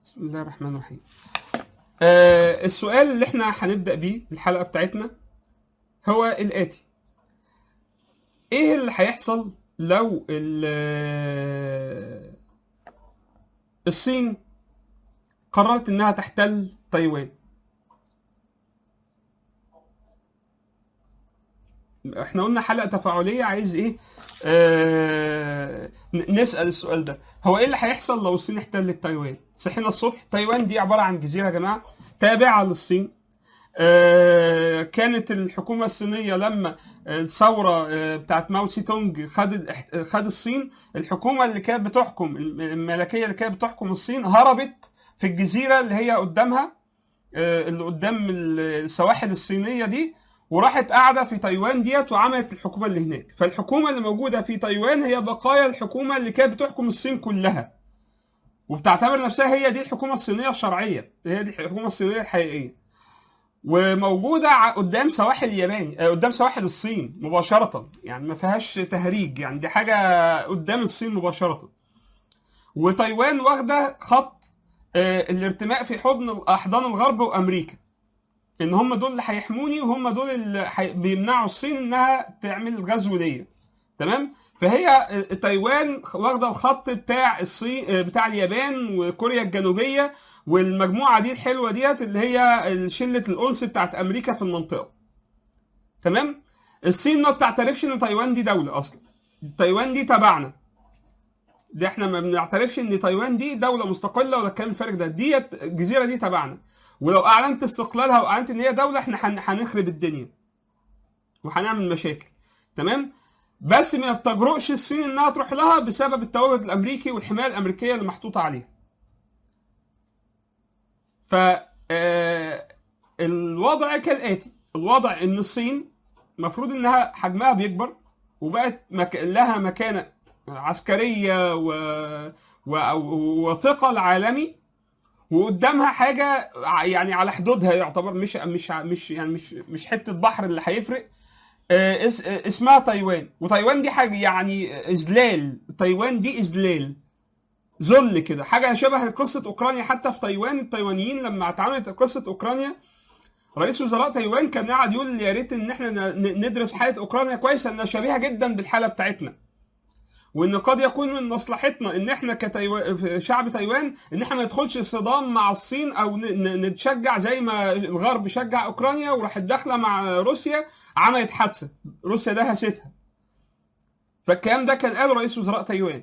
بسم الله الرحمن الرحيم آه السؤال اللي احنا هنبدأ بيه الحلقة بتاعتنا هو الآتي ايه اللي هيحصل لو ال- الصين قررت انها تحتل تايوان احنا قلنا حلقة تفاعلية عايز ايه آه ن- نسأل السؤال ده هو ايه اللي هيحصل لو الصين احتلت تايوان صحينا الصبح تايوان دي عبارة عن جزيرة يا جماعة تابعة للصين آه كانت الحكومة الصينية لما الثورة آه بتاعت ماو تسي تونج خد خد الصين الحكومة اللي كانت بتحكم الملكية اللي كانت بتحكم الصين هربت في الجزيرة اللي هي قدامها آه اللي قدام السواحل الصينية دي وراحت قاعده في تايوان ديت وعملت الحكومه اللي هناك فالحكومه اللي موجوده في تايوان هي بقايا الحكومه اللي كانت بتحكم الصين كلها وبتعتبر نفسها هي دي الحكومه الصينيه الشرعيه هي دي الحكومه الصينيه الحقيقيه وموجوده ع- قدام سواحل اليابان آه، قدام سواحل الصين مباشره يعني ما فيهاش تهريج يعني دي حاجه قدام الصين مباشره وتايوان واخده خط آه، الارتماء في حضن احضان الغرب وامريكا ان هم دول اللي هيحموني وهم دول اللي حي... بيمنعوا الصين انها تعمل الغزو ليا تمام فهي تايوان واخده الخط بتاع الصين بتاع اليابان وكوريا الجنوبيه والمجموعه دي الحلوه ديت اللي هي شله الانس بتاعت امريكا في المنطقه تمام الصين ما بتعترفش ان تايوان دي دوله اصلا تايوان دي تبعنا دي احنا ما بنعترفش ان تايوان دي دوله مستقله ولا الكلام الفارغ ده ديت الجزيره دي تبعنا ولو اعلنت استقلالها واعلنت ان هي دوله احنا هن- هنخرب الدنيا وهنعمل مشاكل تمام بس ما بتجرؤش الصين انها تروح لها بسبب التواجد الامريكي والحمايه الامريكيه اللي محطوطه عليها ف آه، الوضع كالاتي الوضع ان الصين المفروض انها حجمها بيكبر وبقت مك... لها مكانه عسكريه و... و... وثقل عالمي وقدامها حاجه ع- يعني على حدودها يعتبر مش مش مش يعني مش مش حته بحر اللي هيفرق آه، اس- آه، اسمها تايوان وتايوان دي حاجه يعني اذلال تايوان دي اذلال ذل كده حاجه شبه قصه اوكرانيا حتى في تايوان التايوانيين لما اتعملت قصه اوكرانيا رئيس وزراء تايوان كان قاعد يقول يا ريت ان احنا ن- ندرس حاله اوكرانيا كويس انها شبيهه جدا بالحاله بتاعتنا وان قد يكون من مصلحتنا ان احنا كتايوان شعب تايوان ان احنا ما ندخلش صدام مع الصين او ن- ن- نتشجع زي ما الغرب شجع اوكرانيا وراحت داخله مع روسيا عملت حادثه روسيا دهستها فالكلام ده كان قاله رئيس وزراء تايوان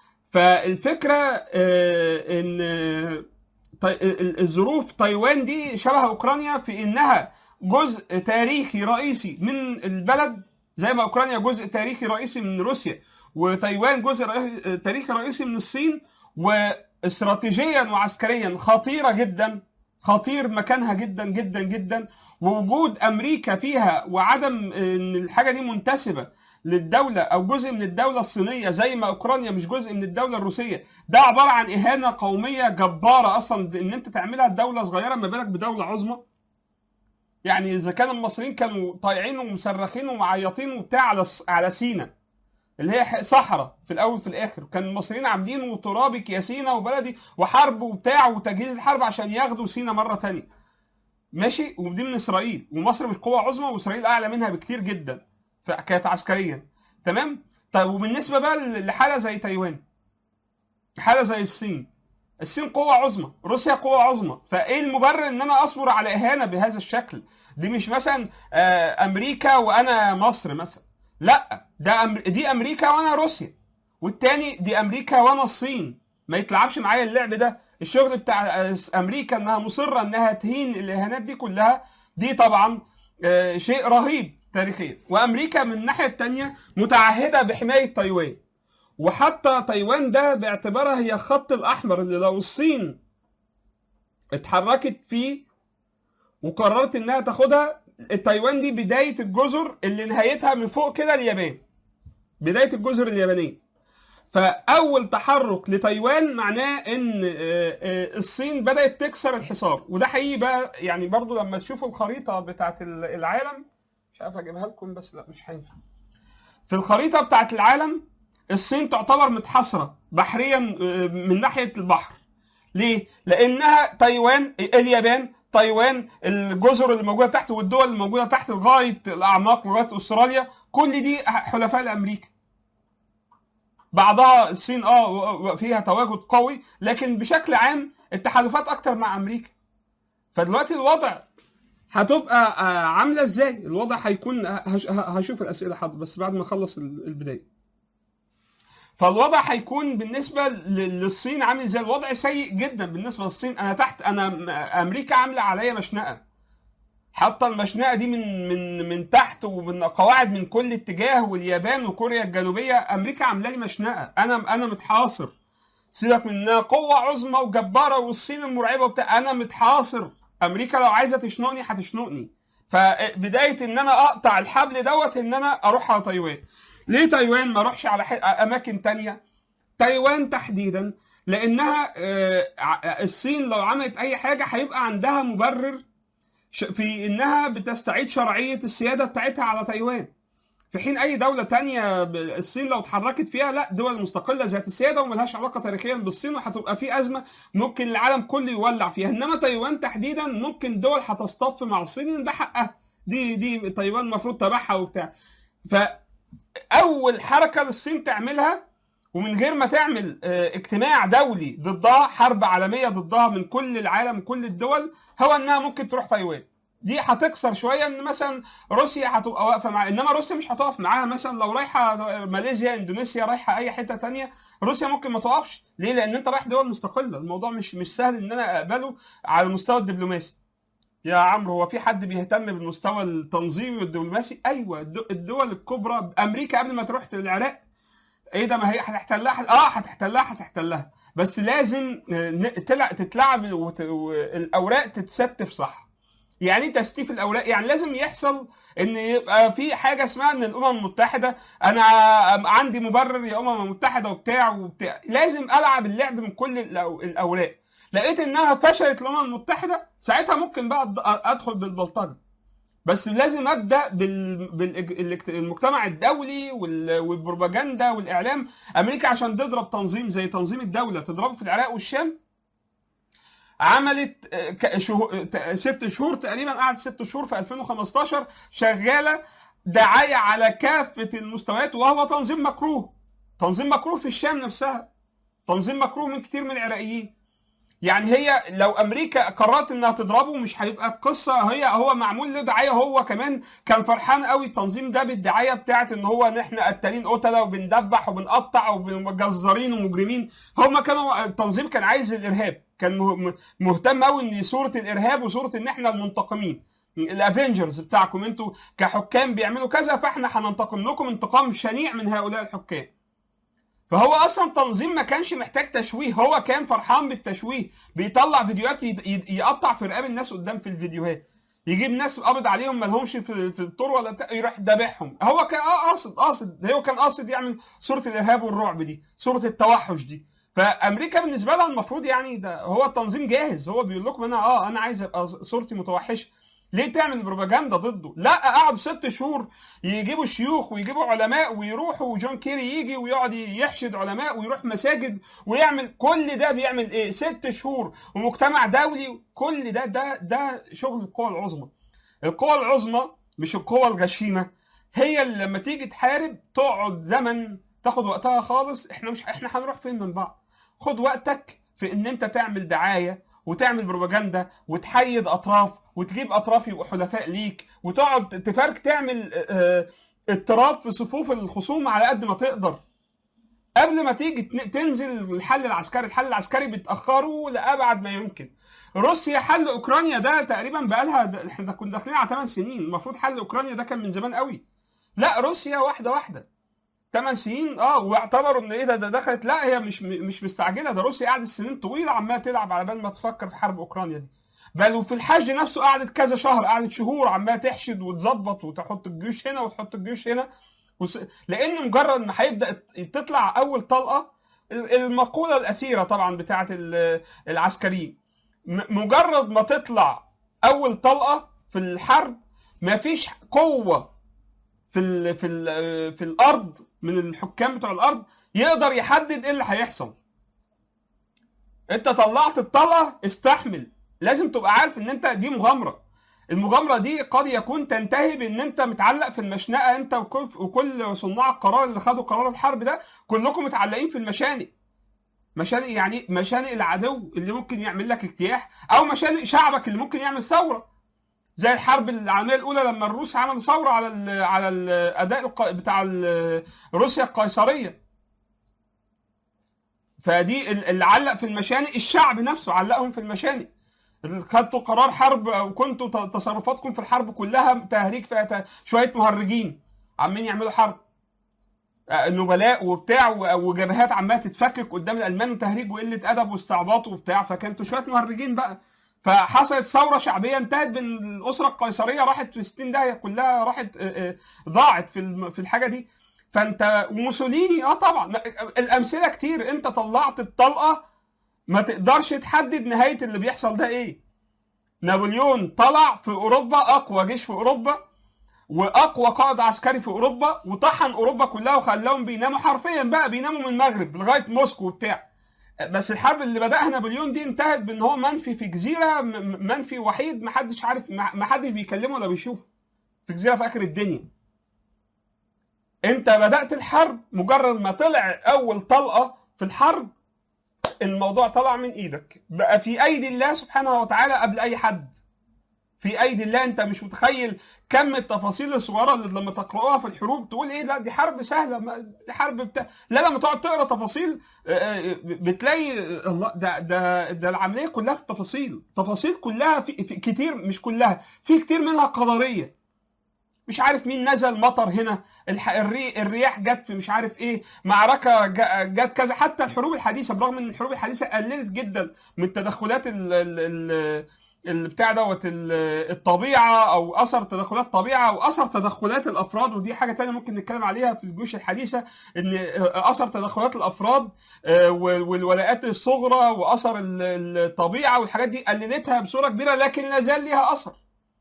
فالفكره آه، ان آه، طي- ال- الظروف تايوان دي شبه اوكرانيا في انها جزء تاريخي رئيسي من البلد زي ما اوكرانيا جزء تاريخي رئيسي من روسيا وتايوان جزء رئي- تاريخي رئيسي من الصين واستراتيجيا وعسكريا خطيره جدا خطير مكانها جدا جدا جدا ووجود امريكا فيها وعدم ان الحاجه دي منتسبه للدوله او جزء من الدوله الصينيه زي ما اوكرانيا مش جزء من الدوله الروسيه ده عباره عن اهانه قوميه جباره اصلا ان انت تعملها دوله صغيره ما بالك بدوله عظمى يعني اذا كان المصريين كانوا طايعين ومصرخين ومعيطين وبتاع على على سينا اللي هي صحراء في الاول في الاخر كان المصريين عاملين ترابك يا سينا وبلدي وحرب وبتاع وتجهيز الحرب عشان ياخدوا سينا مره تانية ماشي ودي من اسرائيل ومصر مش قوه عظمى واسرائيل اعلى منها بكتير جدا ف- كانت عسكريا تمام طيب وبالنسبه بقى لحاله زي تايوان حاله زي الصين الصين قوة عظمى، روسيا قوة عظمى، فايه المبرر ان انا اصبر على اهانة بهذا الشكل؟ دي مش مثلا آه، امريكا وانا مصر مثلا، لا ده أمر... دي امريكا وانا روسيا، والتاني دي امريكا وانا الصين، ما يتلعبش معايا اللعب ده، الشغل بتاع آه، امريكا انها مصرة انها تهين الاهانات دي كلها دي طبعا آه، شيء رهيب تاريخيا، وامريكا من الناحية التانية متعهدة بحماية تايوان. وحتى تايوان ده باعتبارها هي الخط الاحمر اللي لو الصين اتحركت فيه وقررت انها تاخدها تايوان دي بدايه الجزر اللي نهايتها من فوق كده اليابان بدايه الجزر اليابانيه فاول تحرك لتايوان معناه ان آه، آه، الصين بدات تكسر الحصار وده حقيقي بقى يعني برضو لما تشوفوا الخريطه بتاعت العالم مش عارف اجيبها لكم بس لا مش هينفع في الخريطه بتاعت العالم الصين تعتبر متحصره بحريا آه، من ناحيه البحر ليه؟ لانها تايوان اليابان تايوان الجزر اللي موجوده تحت والدول اللي موجوده تحت لغايه الاعماق لغايه استراليا كل دي حلفاء لامريكا بعضها الصين اه فيها تواجد قوي لكن بشكل عام التحالفات اكتر مع امريكا فدلوقتي الوضع هتبقى آه، عامله ازاي الوضع هيكون هش- هشوف الاسئله حاضر بس بعد ما اخلص ال- البدايه فالوضع هيكون بالنسبه ل- للصين عامل ازاي الوضع سيء جدا بالنسبه للصين انا تحت انا م- امريكا عامله عليا مشنقه حاطه المشنقه دي من من من تحت ومن قواعد من كل اتجاه واليابان وكوريا الجنوبيه امريكا عامله لي مشنقه انا انا متحاصر سيبك من انها قوه عظمى وجباره والصين المرعبه وبتاع انا متحاصر امريكا لو عايزه تشنقني هتشنقني فبدايه ان انا اقطع الحبل دوت ان انا اروح على تايوان ليه تايوان ما اروحش على ح- اماكن تانية تايوان تحديدا لانها آه، ع- الصين لو عملت اي حاجه هيبقى عندها مبرر ش- في انها بتستعيد شرعيه السياده بتاعتها على تايوان في حين اي دوله تانية ب- الصين لو اتحركت فيها لا دول مستقله ذات السياده وملهاش علاقه تاريخيا بالصين وهتبقى في ازمه ممكن العالم كله يولع فيها انما تايوان تحديدا ممكن دول هتصطف مع الصين إن ده حقها دي دي تايوان المفروض تبعها وبتاع فاول حركه للصين تعملها ومن غير ما تعمل آه، اجتماع دولي ضدها حرب عالميه ضدها من كل العالم كل الدول هو انها ممكن تروح تايوان دي هتكسر شويه ان مثلا روسيا هتبقى واقفه معاها انما روسيا مش هتقف معاها مثلا لو رايحه ماليزيا اندونيسيا رايحه اي حته تانية روسيا ممكن ما تقفش ليه لان انت رايح دول مستقله الموضوع مش مش سهل ان انا اقبله على المستوى الدبلوماسي يا عمرو هو في حد بيهتم بالمستوى التنظيمي والدبلوماسي ايوه الد- الدول الكبرى امريكا قبل ما تروح العراق ايه ده ما هي هتحتلها اه هتحتلها هتحتلها بس لازم آه، ن- تلع- تتلعب وت- والاوراق تتستف صح يعني ايه تستيف الاوراق يعني لازم يحصل ان يبقى في حاجه اسمها ان الامم المتحده انا عندي مبرر يا امم المتحده وبتاع وبتاع لازم العب اللعب من كل الأو- الاوراق لقيت انها فشلت الامم المتحده ساعتها ممكن بقى أد- ادخل بالبلطجه بس لازم ابدا بالمجتمع الدولي وال- والبروباجندا والاعلام امريكا عشان تضرب تنظيم زي تنظيم الدوله تضربه في العراق والشام عملت آه، ك- شهو- ت- ست شهور تقريبا قعدت ست شهور في 2015 شغاله دعايه على كافه المستويات وهو تنظيم مكروه تنظيم مكروه في الشام نفسها تنظيم مكروه من كتير من العراقيين يعني هي لو امريكا قررت انها تضربه مش هيبقى القصه هي هو معمول له دعايه هو كمان كان فرحان قوي التنظيم ده بالدعايه بتاعت ان هو ان احنا قتالين قتله وبندبح وبنقطع وجزارين ومجرمين هم كانوا التنظيم كان عايز الارهاب كان مه- مهتم قوي ان صوره الارهاب وصوره ان احنا المنتقمين الافنجرز بتاعكم انتوا كحكام بيعملوا كذا فاحنا هننتقم لكم انتقام شنيع من هؤلاء الحكام فهو اصلا تنظيم ما كانش محتاج تشويه هو كان فرحان بالتشويه بيطلع فيديوهات يد- يد- يقطع في رقاب الناس قدام في الفيديوهات يجيب ناس قابض عليهم ما لهمش في, في الطور ولا بتاع يروح دابحهم هو كان اه قاصد قاصد هو كان قاصد يعمل صوره الارهاب والرعب دي صوره التوحش دي فامريكا بالنسبه لها المفروض يعني ده هو التنظيم جاهز هو بيقول لكم انا اه انا عايز ابقى صورتي متوحشه ليه تعمل بروباجندا ضده؟ لا قعدوا ست شهور يجيبوا شيوخ ويجيبوا علماء ويروحوا وجون كيري يجي ويقعد يحشد علماء ويروح مساجد ويعمل كل ده بيعمل ايه؟ ست شهور ومجتمع دولي كل ده ده ده شغل القوى العظمى. القوى العظمى مش القوى الغشيمه هي اللي لما تيجي تحارب تقعد زمن تاخد وقتها خالص احنا مش احنا هنروح فين من بعض؟ خد وقتك في ان انت تعمل دعايه وتعمل بروباجندا وتحيد اطراف وتجيب اطراف يبقوا حلفاء ليك وتقعد تفارق تعمل آه، اضطراب في صفوف الخصوم على قد ما تقدر قبل ما تيجي تن- تنزل الحل العسكري الحل العسكري بيتاخروا لابعد ما يمكن روسيا حل اوكرانيا ده تقريبا بقى لها احنا كنا داخلين على 8 سنين المفروض حل اوكرانيا ده كان من زمان قوي لا روسيا واحده واحده 8 سنين اه واعتبروا ان ايه ده ده دخلت لا هي مش مش مستعجله ده روسيا قعدت سنين طويله عماله تلعب على بال ما تفكر في حرب اوكرانيا دي بل وفي الحج نفسه قعدت كذا شهر قعدت شهور عماله تحشد وتظبط وتحط الجيوش هنا وتحط الجيوش هنا وس... لان مجرد ما هيبدا تطلع اول طلقه ال- المقوله الاثيره طبعا بتاعه ال- العسكريين م- مجرد ما تطلع اول طلقه في الحرب مفيش قوه في ال في ال في الارض من الحكام بتوع الارض يقدر يحدد ايه اللي هيحصل انت طلعت الطلقه استحمل لازم تبقى عارف ان انت دي مغامره المغامره دي قد يكون تنتهي بان انت متعلق في المشنقه انت وكل وكل صناع القرار اللي خدوا قرار الحرب ده كلكم متعلقين في المشانق مشانق يعني مشانق العدو اللي ممكن يعمل لك اجتياح او مشانق شعبك اللي ممكن يعمل ثوره زي الحرب العالميه الاولى لما الروس عملوا ثوره على ال على الاداء الق- بتاع ال- روسيا القيصريه فدي ال- اللي علق في المشانق الشعب نفسه علقهم في المشانق خدتوا قرار حرب او كنتوا ت- تصرفاتكم في الحرب كلها تهريج فيها ت- شويه مهرجين عمالين يعملوا حرب آه، نبلاء وبتاع و- وجبهات عماله تتفكك قدام الالمان وتهريج وقله ادب واستعباط وبتاع فكانتوا شويه مهرجين بقى فحصلت ثوره شعبيه انتهت بين الاسره القيصريه راحت في 60 داهيه كلها راحت آه، آه، ضاعت في الم- في الحاجه دي فانت وموسوليني اه طبعا ما- الامثله كتير انت طلعت الطلقه ما تقدرش تحدد نهايه اللي بيحصل ده ايه نابليون طلع في اوروبا اقوى جيش في اوروبا واقوى قائد عسكري في اوروبا وطحن اوروبا كلها وخلاهم بيناموا حرفيا بقى بيناموا من المغرب لغايه موسكو وبتاع بس الحرب اللي بداها نابليون دي انتهت بان هو منفي في جزيره م- م- منفي وحيد محدش عارف محدش بيكلمه ولا بيشوفه في جزيره في اخر الدنيا انت بدات الحرب مجرد ما طلع اول طلقه في الحرب الموضوع طلع من ايدك بقى في ايدي الله سبحانه وتعالى قبل اي حد في ايدي الله انت مش متخيل كم التفاصيل الصغيره اللي لما تقراها في الحروب تقول ايه لا دي حرب سهله ما- دي حرب بتاع لا لما تقعد تقرا تفاصيل آه، آه، بتلاقي آه، الله ده ده ده العمليه كلها في التفاصيل تفاصيل كلها في, في كتير مش كلها في كتير منها قدريه مش عارف مين نزل مطر هنا الح... الري... الرياح جت في مش عارف ايه معركه ج- جت كذا حتى الحروب الحديثه برغم ان الحروب الحديثه قللت جدا من تدخلات ال... ال... ال... البتاع دوت ال- الطبيعه او اثر تدخلات الطبيعه او اثر تدخلات الافراد ودي حاجه تانية ممكن نتكلم عليها في الجيوش الحديثه ان اثر تدخلات الافراد آه، وال- والولاءات الصغرى واثر ال- الطبيعه والحاجات دي قللتها بصوره كبيره لكن لا زال ليها اثر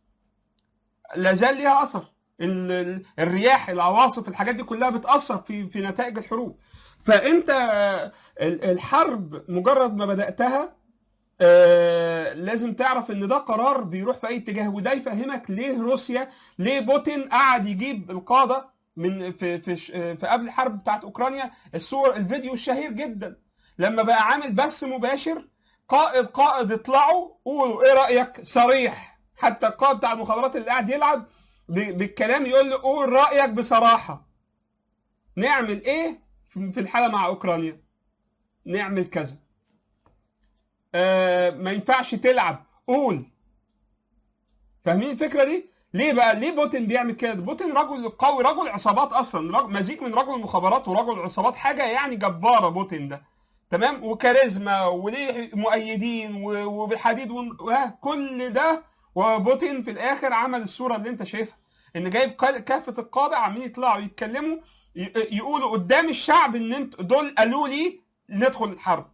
لا زال ليها اثر ال- ال- الرياح العواصف الحاجات دي كلها بتاثر في في نتائج الحروب فانت آه، ال- الحرب مجرد ما بداتها آه، لازم تعرف ان ده قرار بيروح في اي اتجاه وده يفهمك ليه روسيا ليه بوتين قعد يجيب القاده من في في ش- في قبل الحرب بتاعت اوكرانيا الصور الفيديو الشهير جدا لما بقى عامل بث مباشر قائد قائد اطلعوا قولوا ايه رايك صريح حتى القائد بتاع المخابرات اللي قاعد يلعب ب- بالكلام يقول له قول رايك بصراحه نعمل ايه في في الحاله مع اوكرانيا نعمل كذا آه ما ينفعش تلعب قول فاهمين الفكره دي ليه بقى ليه بوتين بيعمل كده بوتين رجل قوي رجل عصابات اصلا رجل مزيج من رجل مخابرات ورجل عصابات حاجه يعني جباره بوتين ده تمام وكاريزما وليه مؤيدين و- وبالحديد ون- وكل ده وبوتين في الاخر عمل الصوره اللي انت شايفها ان جايب كل- كافه القاده عمالين يطلعوا يتكلموا ي- يقولوا قدام الشعب ان انت دول قالوا لي ندخل الحرب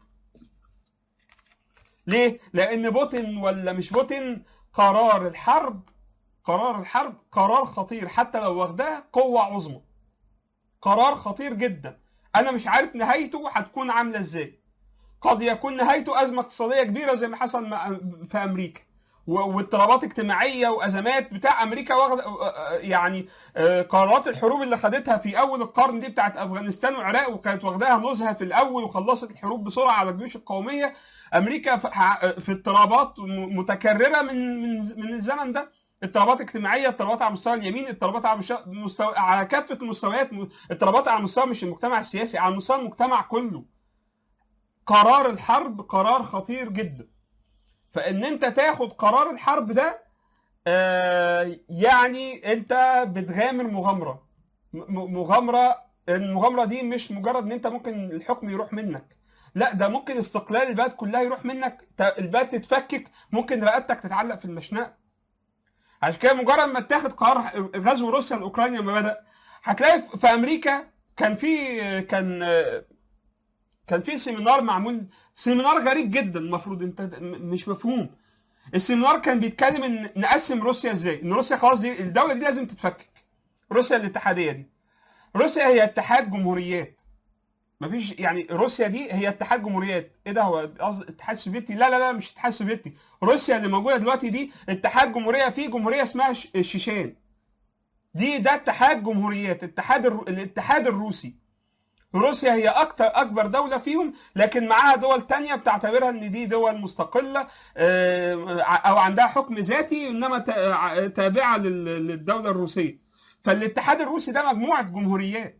ليه؟ لأن بوتين ولا مش بوتين قرار الحرب قرار الحرب قرار خطير حتى لو واخداه قوة عظمى. قرار خطير جدا. أنا مش عارف نهايته هتكون عاملة إزاي. قد يكون نهايته أزمة اقتصادية كبيرة زي ما حصل مع- في أمريكا. و- واضطرابات اجتماعية وأزمات بتاع أمريكا واخد يعني آه، قرارات الحروب اللي خدتها في أول القرن دي بتاعت أفغانستان والعراق وكانت واخداها نزهة في الأول وخلصت الحروب بسرعة على الجيوش القومية امريكا في- ع- في اضطرابات م- متكرره من من من الزمن ده اضطرابات اجتماعيه اضطرابات على مستوى اليمين اضطرابات على مشا- مستوى على كافه المستويات م- اضطرابات على مستوى مش المجتمع السياسي على مستوى المجتمع كله قرار الحرب قرار خطير جدا فان انت تاخد قرار الحرب ده آه، يعني انت بتغامر مغامره م- م- مغامره المغامره دي مش مجرد ان انت ممكن الحكم يروح منك لا ده ممكن استقلال البلد كلها يروح منك ت- البلد تتفكك ممكن رقبتك تتعلق في المشنقه عشان كده مجرد ما اتاخد قرار غزو روسيا لاوكرانيا ما بدا هتلاقي في- في امريكا كان في كان كان في سيمينار معمول سيمينار غريب جدا المفروض انت م- مش مفهوم السيمينار كان بيتكلم ان نقسم روسيا ازاي ان روسيا خلاص دي الدوله دي لازم تتفكك روسيا الاتحاديه دي روسيا هي اتحاد جمهوريات مفيش يعني روسيا دي هي اتحاد جمهوريات ايه ده هو قصد اتحاد سوفيتي لا لا لا مش اتحاد سوفيتي روسيا اللي موجوده دلوقتي دي اتحاد جمهوريه في جمهوريه اسمها ش- الشيشان دي ده اتحاد جمهوريات اتحاد الر... الاتحاد الروسي روسيا هي اكتر اكبر دوله فيهم لكن معاها دول تانية بتعتبرها ان دي دول مستقله آه، او عندها حكم ذاتي انما تا- تابعه لل- للدوله الروسيه فالاتحاد الروسي ده مجموعه جمهوريات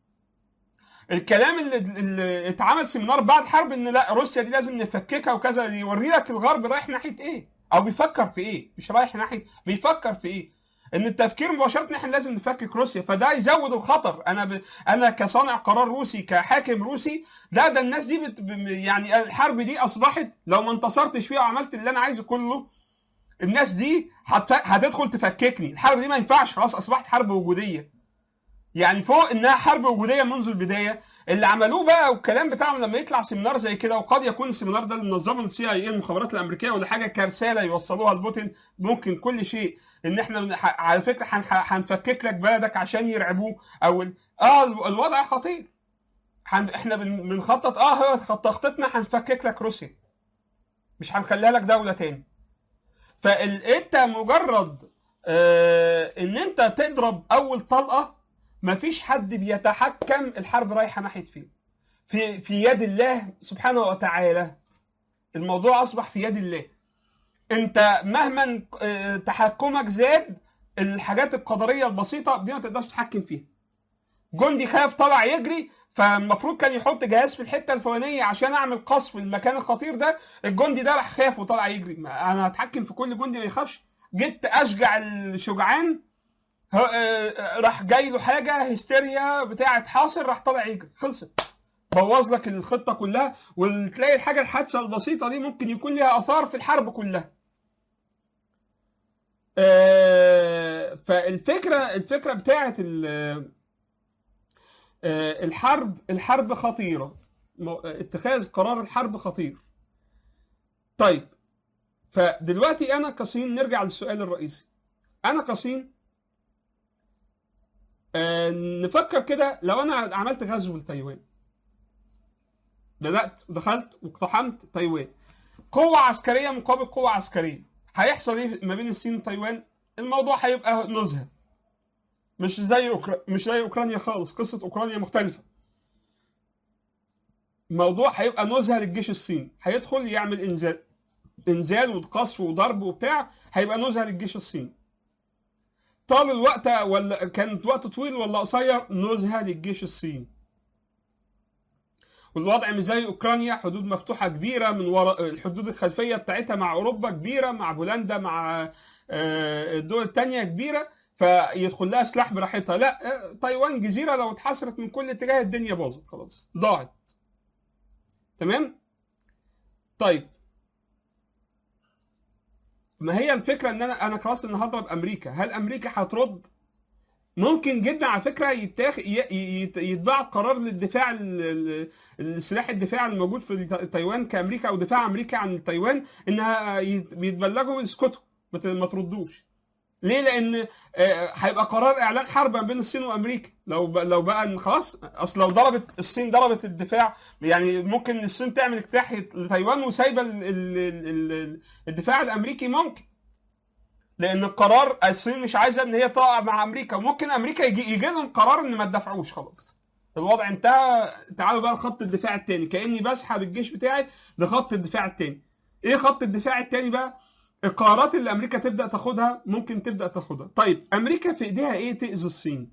الكلام اللي, اللي اتعمل سيمينار بعد الحرب ان لا روسيا دي لازم نفككها وكذا يوري لك الغرب رايح ناحيه ايه او بيفكر في ايه مش رايح ناحيه بيفكر في ايه ان التفكير مباشره ان احنا لازم نفكك روسيا فده يزود الخطر انا ب... انا كصانع قرار روسي كحاكم روسي لا ده الناس دي بت... ب- يعني الحرب دي اصبحت لو ما انتصرتش فيها وعملت اللي انا عايزه كله الناس دي هت... هتدخل تفككني الحرب دي ما ينفعش خلاص اصبحت حرب وجوديه يعني فوق انها حرب وجوديه منذ البدايه اللي عملوه بقى والكلام بتاعهم لما يطلع سيمينار زي كده وقد يكون السيمينار ده اللي منظمه السي اي المخابرات الامريكيه ولا حاجه كرساله يوصلوها لبوتين ممكن كل شيء ان احنا من- ح- على فكره هنح- هنفكك لك بلدك عشان يرعبوه او ال- اه ال- الوضع خطير هن- احنا بن- بنخطط اه هو خط- تخطيطنا هنفكك لك روسيا مش هنخليها لك دوله تاني فانت مجرد آه ان انت تضرب اول طلقه مفيش حد بيتحكم الحرب رايحه ناحيه فين في في يد الله سبحانه وتعالى الموضوع اصبح في يد الله انت مهما آه، تحكمك زاد الحاجات القدريه البسيطه دي ما تقدرش تتحكم فيها جندي خاف طلع يجري فالمفروض كان يحط جهاز في الحته الفلانيه عشان اعمل قصف في المكان الخطير ده الجندي ده راح خاف وطلع يجري ما انا هتحكم في كل جندي ما يخافش جبت اشجع الشجعان ه- آه، راح جاي له حاجه هستيريا بتاعه حاصر راح طالع يجري خلصت بوظ لك الخطه كلها وتلاقي الحاجه الحادثه البسيطه دي ممكن يكون لها اثار في الحرب كلها آه، فالفكره الفكره بتاعه ال- آه، الحرب الحرب خطيره مو- اتخاذ قرار الحرب خطير طيب فدلوقتي انا كصين نرجع للسؤال الرئيسي انا كصين آه، نفكر كده لو انا عملت غزو لتايوان بدات دخلت واقتحمت تايوان قوه عسكريه مقابل قوه عسكريه هيحصل ايه ما بين الصين وتايوان الموضوع هيبقى نزهه مش زي أوكرا... مش زي اوكرانيا خالص قصه اوكرانيا مختلفه الموضوع هيبقى نزهه للجيش الصيني هيدخل يعمل انزال انزال وقصف وضرب وبتاع هيبقى نزهه للجيش الصيني طال الوقت ولا كانت وقت طويل ولا قصير نزهه للجيش الصيني والوضع مش زي اوكرانيا حدود مفتوحه كبيره من وراء الحدود الخلفيه بتاعتها مع اوروبا كبيره مع بولندا مع آه، الدول الثانيه كبيره فيدخل لها سلاح براحتها لا آه، تايوان جزيره لو اتحصرت من كل اتجاه الدنيا باظت خلاص ضاعت تمام طيب ما هي الفكره ان انا انا خلاص النهارده بامريكا هل امريكا هترد ممكن جدا على فكره يتاخ ي- ي- يتباع قرار للدفاع ال- ال- السلاح الدفاع الموجود في تايوان كامريكا او دفاع امريكا عن تايوان انها يت- بيتبلغوا يسكتوا ما ت- ما تردوش ليه؟ لان آه، هيبقى قرار اعلان حرب ما بين الصين وامريكا لو ب- لو بقى إن خلاص اصل لو ضربت الصين ضربت الدفاع يعني ممكن الصين تعمل اجتياح لتايوان وسايبه ال- ال- ال- ال- الدفاع الامريكي ممكن لان القرار الصين مش عايزه ان هي تقع مع امريكا وممكن امريكا يجي, يجي لهم قرار ان ما تدافعوش خلاص الوضع انتهى تعالوا بقى لخط الدفاع الثاني كاني بسحب الجيش بتاعي لخط الدفاع الثاني ايه خط الدفاع الثاني بقى القرارات اللي امريكا تبدا تاخدها ممكن تبدا تاخدها طيب امريكا في ايديها ايه تاذي الصين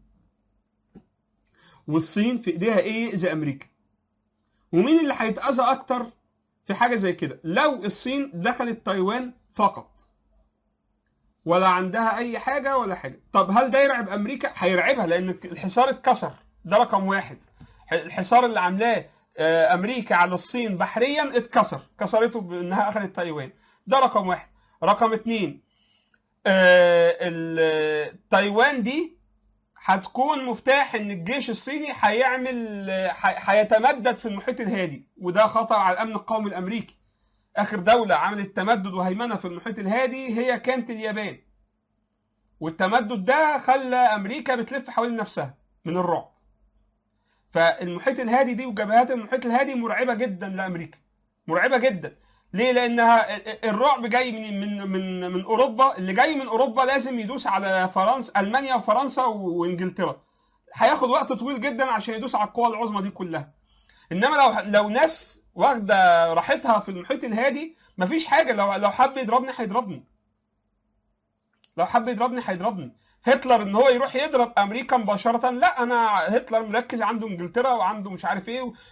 والصين في ايديها ايه يأذي امريكا ومين اللي هيتاذى اكتر في حاجه زي كده لو الصين دخلت تايوان فقط ولا عندها اي حاجه ولا حاجه طب هل ده يرعب امريكا هيرعبها لان الحصار اتكسر ده رقم واحد الحصار اللي عاملاه آه، امريكا على الصين بحريا اتكسر كسرته بانها اخذت تايوان ده رقم واحد رقم اتنين آه، ال- تايوان دي هتكون مفتاح ان الجيش الصيني هيعمل ح- هيتمدد في المحيط الهادي وده خطر على الامن القومي الامريكي اخر دوله عملت تمدد وهيمنه في المحيط الهادي هي كانت اليابان والتمدد ده خلى امريكا بتلف حوالين نفسها من الرعب فالمحيط الهادي دي وجبهات المحيط الهادي مرعبه جدا لامريكا مرعبه جدا ليه لانها الرعب جاي من من من من اوروبا اللي جاي من اوروبا لازم يدوس على فرنسا المانيا وفرنسا وانجلترا هياخد وقت طويل جدا عشان يدوس على القوى العظمى دي كلها انما لو لو ناس واخده راحتها في المحيط الهادي مفيش حاجه لو لو حب يضربني هيضربني لو حب يضربني هيضربني هتلر ان هو يروح يضرب امريكا مباشره لا انا هتلر مركز عنده انجلترا وعنده مش عارف ايه و...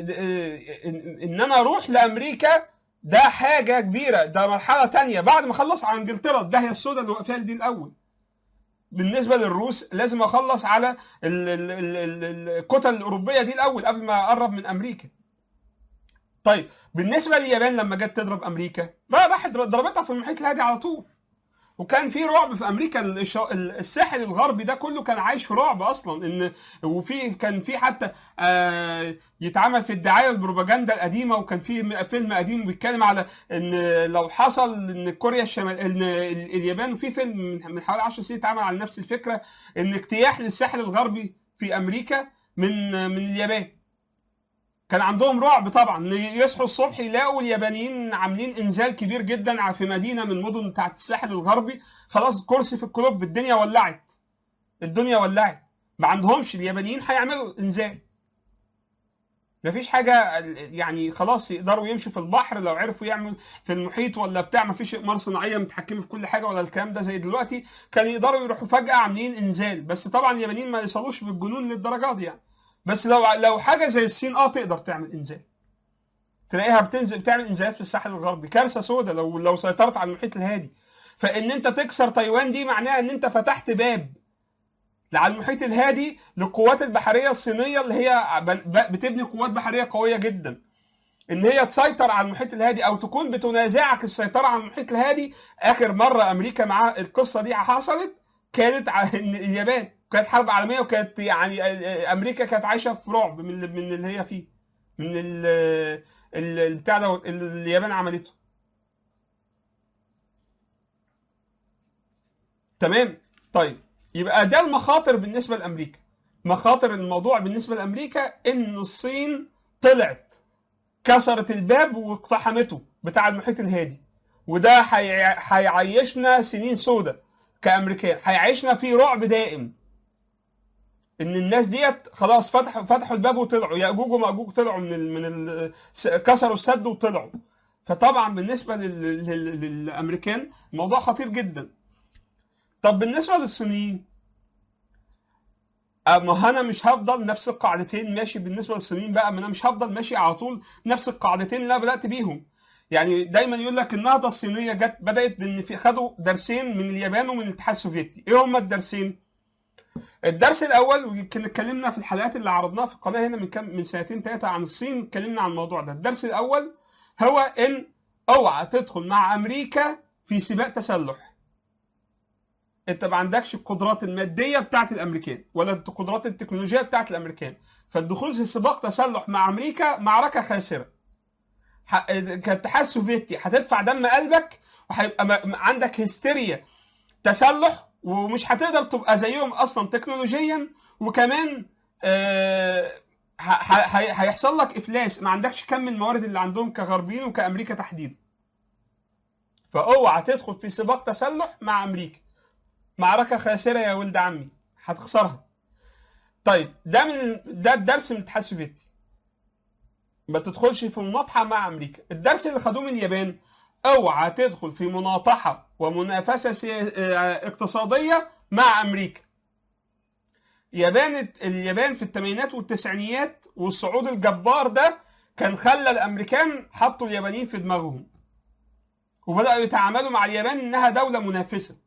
ان انا اروح لامريكا ده حاجه كبيره ده مرحله تانية بعد ما اخلص على انجلترا الداهيه السوداء اللي واقفه دي الاول بالنسبه للروس لازم اخلص على الكتل الاوروبيه دي الاول قبل ما اقرب من امريكا طيب بالنسبه لليابان لما جت تضرب امريكا راحت ضربتها في المحيط الهادي على طول وكان في رعب في امريكا الساحل الغربي ده كله كان عايش في رعب اصلا ان وفي كان في حتى آه يتعمل في الدعايه والبروباجندا القديمه وكان في فيلم قديم بيتكلم على ان لو حصل ان كوريا الشمال ان اليابان وفي فيلم من حوالي 10 سنين اتعمل على نفس الفكره ان اجتياح للساحل الغربي في امريكا من من اليابان كان عندهم رعب طبعا يصحوا الصبح يلاقوا اليابانيين عاملين انزال كبير جدا في مدينه من مدن بتاعت الساحل الغربي خلاص كرسي في الكلوب الدنيا ولعت الدنيا ولعت ما عندهمش اليابانيين هيعملوا انزال مفيش حاجه يعني خلاص يقدروا يمشوا في البحر لو عرفوا يعملوا في المحيط ولا بتاع مفيش اقمار صناعيه متحكمه في كل حاجه ولا الكلام ده زي دلوقتي كان يقدروا يروحوا فجاه عاملين انزال بس طبعا اليابانيين ما يوصلوش بالجنون للدرجه دي يعني بس لو لو حاجه زي الصين اه تقدر تعمل انزال تلاقيها بتنزل بتعمل انزالات في الساحل الغربي كارثه سوداء لو لو سيطرت على المحيط الهادي فان انت تكسر تايوان دي معناها ان انت فتحت باب على المحيط الهادي للقوات البحريه الصينيه اللي هي بتبني قوات بحريه قويه جدا ان هي تسيطر على المحيط الهادي او تكون بتنازعك السيطره على المحيط الهادي اخر مره امريكا مع القصه دي حصلت كانت ان اليابان كانت حرب عالميه وكانت يعني امريكا كانت عايشه في رعب من من اللي هي فيه من البتاع ده اليابان عملته تمام طيب يبقى ده المخاطر بالنسبه لامريكا مخاطر الموضوع بالنسبه لامريكا ان الصين طلعت كسرت الباب واقتحمته بتاع المحيط الهادي وده هيعيشنا سنين سودة كامريكان هيعيشنا في رعب دائم ان الناس ديت خلاص فتحوا فتحوا الباب وطلعوا ياجوج وماجوج طلعوا من ال من ال كسروا السد وطلعوا فطبعا بالنسبه لل لل للامريكان الموضوع خطير جدا طب بالنسبه للصينيين ما انا مش هفضل نفس القاعدتين ماشي بالنسبه للصينيين بقى ما انا مش هفضل ماشي على طول نفس القاعدتين اللي انا بدات بيهم يعني دايما يقول لك النهضه الصينيه جت بدات بان في خدوا درسين من اليابان ومن الاتحاد السوفيتي ايه هما الدرسين الدرس الاول ويمكن اتكلمنا في الحلقات اللي عرضناها في القناه هنا من كام من سنتين ثلاثه عن الصين اتكلمنا عن الموضوع ده الدرس الاول هو ان اوعى تدخل مع امريكا في سباق تسلح انت ما عندكش القدرات الماديه بتاعت الامريكان ولا القدرات التكنولوجيه بتاعت الامريكان فالدخول في سباق تسلح مع امريكا معركه خاسره كاتحاد السوفيتي هتدفع دم قلبك وهيبقى عندك هستيريا تسلح ومش هتقدر تبقى زيهم اصلا تكنولوجيا وكمان آه هيحصل لك افلاس ما عندكش كم الموارد اللي عندهم كغربيين وكامريكا تحديدا فاوعى تدخل في سباق تسلح مع امريكا معركه خاسره يا ولد عمي هتخسرها طيب ده من ده الدرس من الاتحاد السوفيتي ما تدخلش في مناطحه مع امريكا الدرس اللي خدوه من اليابان اوعى تدخل في مناطحه ومنافسه اقتصاديه مع امريكا يابان اليابان في الثمانينات والتسعينيات والصعود الجبار ده كان خلى الامريكان حطوا اليابانيين في دماغهم وبداوا يتعاملوا مع اليابان انها دوله منافسه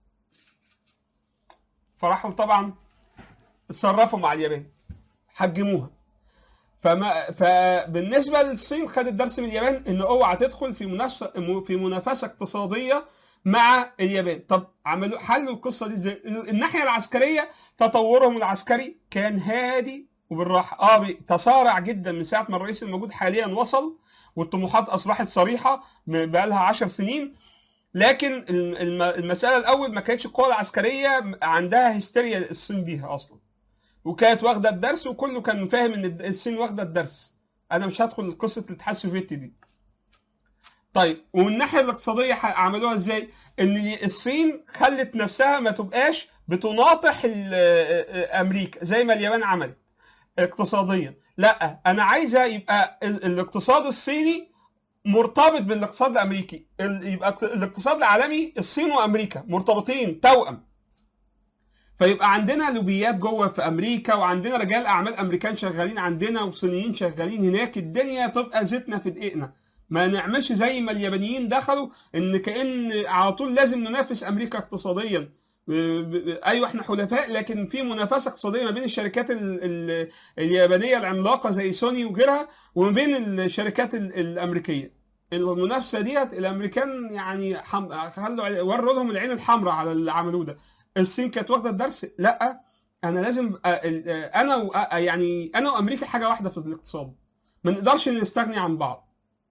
فراحوا طبعا اتصرفوا مع اليابان حجموها فما فبالنسبه للصين خدت درس من اليابان ان اوعى تدخل في منافسه في منافسه اقتصاديه مع اليابان طب عملوا حلوا القصه دي ازاي الناحيه العسكريه تطورهم العسكري كان هادي وبالراحه اه تصارع جدا من ساعه ما الرئيس الموجود حاليا وصل والطموحات اصبحت صريحه بقى لها 10 سنين لكن المساله الاول ما كانتش القوى العسكريه عندها هستيريا الصين بيها اصلا وكانت واخده الدرس وكله كان فاهم ان الصين واخده الدرس انا مش هدخل قصه الاتحاد السوفيتي دي طيب ومن الناحيه الاقتصاديه ح- عملوها ازاي؟ ان الصين خلت نفسها ما تبقاش بتناطح ال- امريكا زي ما اليابان عملت اقتصاديا لا انا عايزه يبقى ال- الاقتصاد الصيني مرتبط بالاقتصاد الامريكي ال- يبقى اقت- الاقتصاد العالمي الصين وامريكا مرتبطين توأم فيبقى عندنا لوبيات جوه في امريكا وعندنا رجال اعمال امريكان شغالين عندنا وصينيين شغالين هناك الدنيا تبقى زيتنا في دقيقنا ما نعملش زي ما اليابانيين دخلوا ان كان على طول لازم ننافس امريكا اقتصاديا ب- ب- ايوه احنا حلفاء لكن في منافسه اقتصاديه ما بين الشركات ال ال اليابانيه العملاقه زي سوني وغيرها وما بين الشركات ال الامريكيه المنافسه ديت الامريكان يعني حم... خلوا علي- وروا لهم العين الحمراء على اللي عملوه ده الصين كانت واخده الدرس لا انا لازم أ- ال- انا و... أ- يعني انا وامريكا حاجه واحده في الاقتصاد ما نقدرش نستغني عن بعض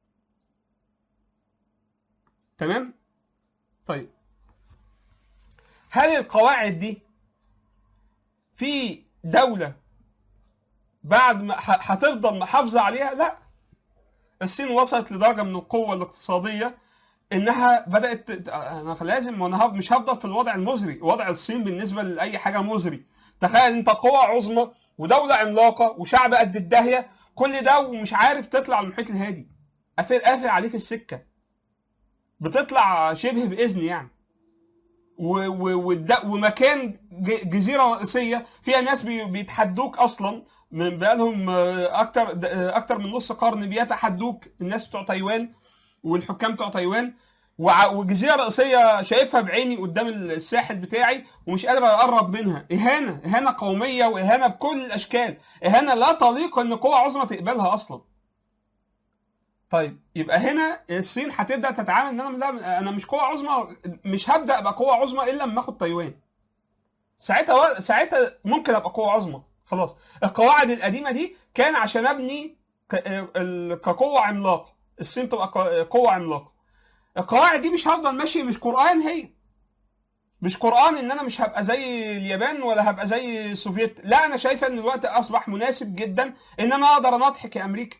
تمام طيب هل القواعد دي في دولة بعد ما ح- هتفضل محافظة عليها؟ لا. الصين وصلت لدرجة من القوة الاقتصادية انها بدأت ت- انا لازم وانا هف- مش هفضل في الوضع المزري، وضع الصين بالنسبة لأي حاجة مزري. تخيل انت قوة عظمى ودولة عملاقة وشعب قد الداهية كل ده ومش عارف تطلع المحيط الهادي. قافل قافل عليك السكة. بتطلع شبه بإذن يعني. و- و- والد- ومكان ج- جزيره رئيسيه فيها ناس بي- بيتحدوك اصلا من بقالهم آه، اكتر د- آه، اكتر من نص قرن بيتحدوك الناس بتوع تايوان والحكام بتوع تايوان وع- وجزيره رئيسيه شايفها بعيني قدام الساحل بتاعي ومش قادر اقرب منها اهانه اهانه قوميه واهانه بكل الاشكال اهانه لا تليق ان قوه عظمى تقبلها اصلا طيب يبقى هنا الصين هتبدا تتعامل ان انا لا انا مش قوه عظمى مش هبدا ابقى قوه عظمى الا لما اخد تايوان ساعتها و... ساعتها ممكن ابقى قوه عظمى خلاص القواعد القديمه دي كان عشان ابني ك... ال- كقوه عملاقه الصين تبقى ق- قوه عملاقه القواعد دي مش هفضل ماشي مش قران هي مش قران ان انا مش هبقى زي اليابان ولا هبقى زي السوفيت لا انا شايفه ان الوقت اصبح مناسب جدا ان انا اقدر اناضحك يا امريكا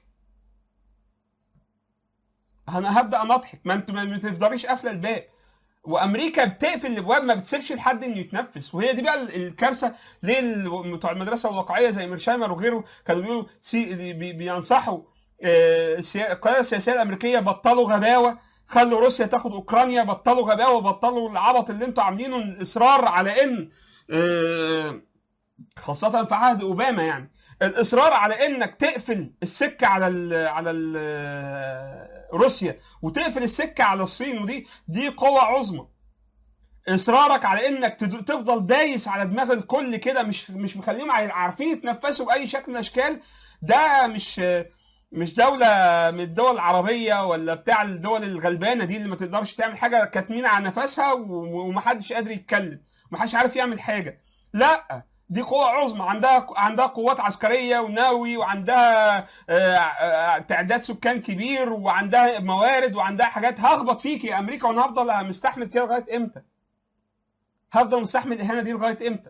انا هبدا اناضحك ما انت ما تفضليش قافله الباب وامريكا بتقفل الابواب ما بتسيبش لحد انه يتنفس وهي دي بقى ال- الكارثه ليه ال- بتوع المدرسه الواقعيه زي ميرشايمر وغيره كانوا بيقولوا سي بي- بينصحوا آه، السيا- القياده السياسيه الامريكيه بطلوا غباوه خلوا روسيا تاخد اوكرانيا بطلوا غباوه بطلوا العبط اللي انتوا عاملينه الاصرار على ان آه، خاصه في عهد اوباما يعني الاصرار على انك تقفل السكه على ال على ال روسيا وتقفل السكه على الصين ودي دي قوه عظمى اصرارك على انك تد- تفضل دايس على دماغ الكل كده مش مش مخليهم عا- عارفين يتنفسوا باي شكل من الاشكال ده مش مش دوله من الدول العربيه ولا بتاع الدول الغلبانه دي اللي ما تقدرش تعمل حاجه كاتمين على نفسها و- ومحدش قادر يتكلم ومحدش عارف يعمل حاجه لا دي قوة عظمى عندها عندها قوات عسكرية ونووي وعندها آه، آه، تعداد سكان كبير وعندها موارد وعندها حاجات هخبط فيك يا أمريكا وأنا هفضل مستحمل كده لغاية إمتى؟ هفضل مستحمل الإهانة دي لغاية إمتى؟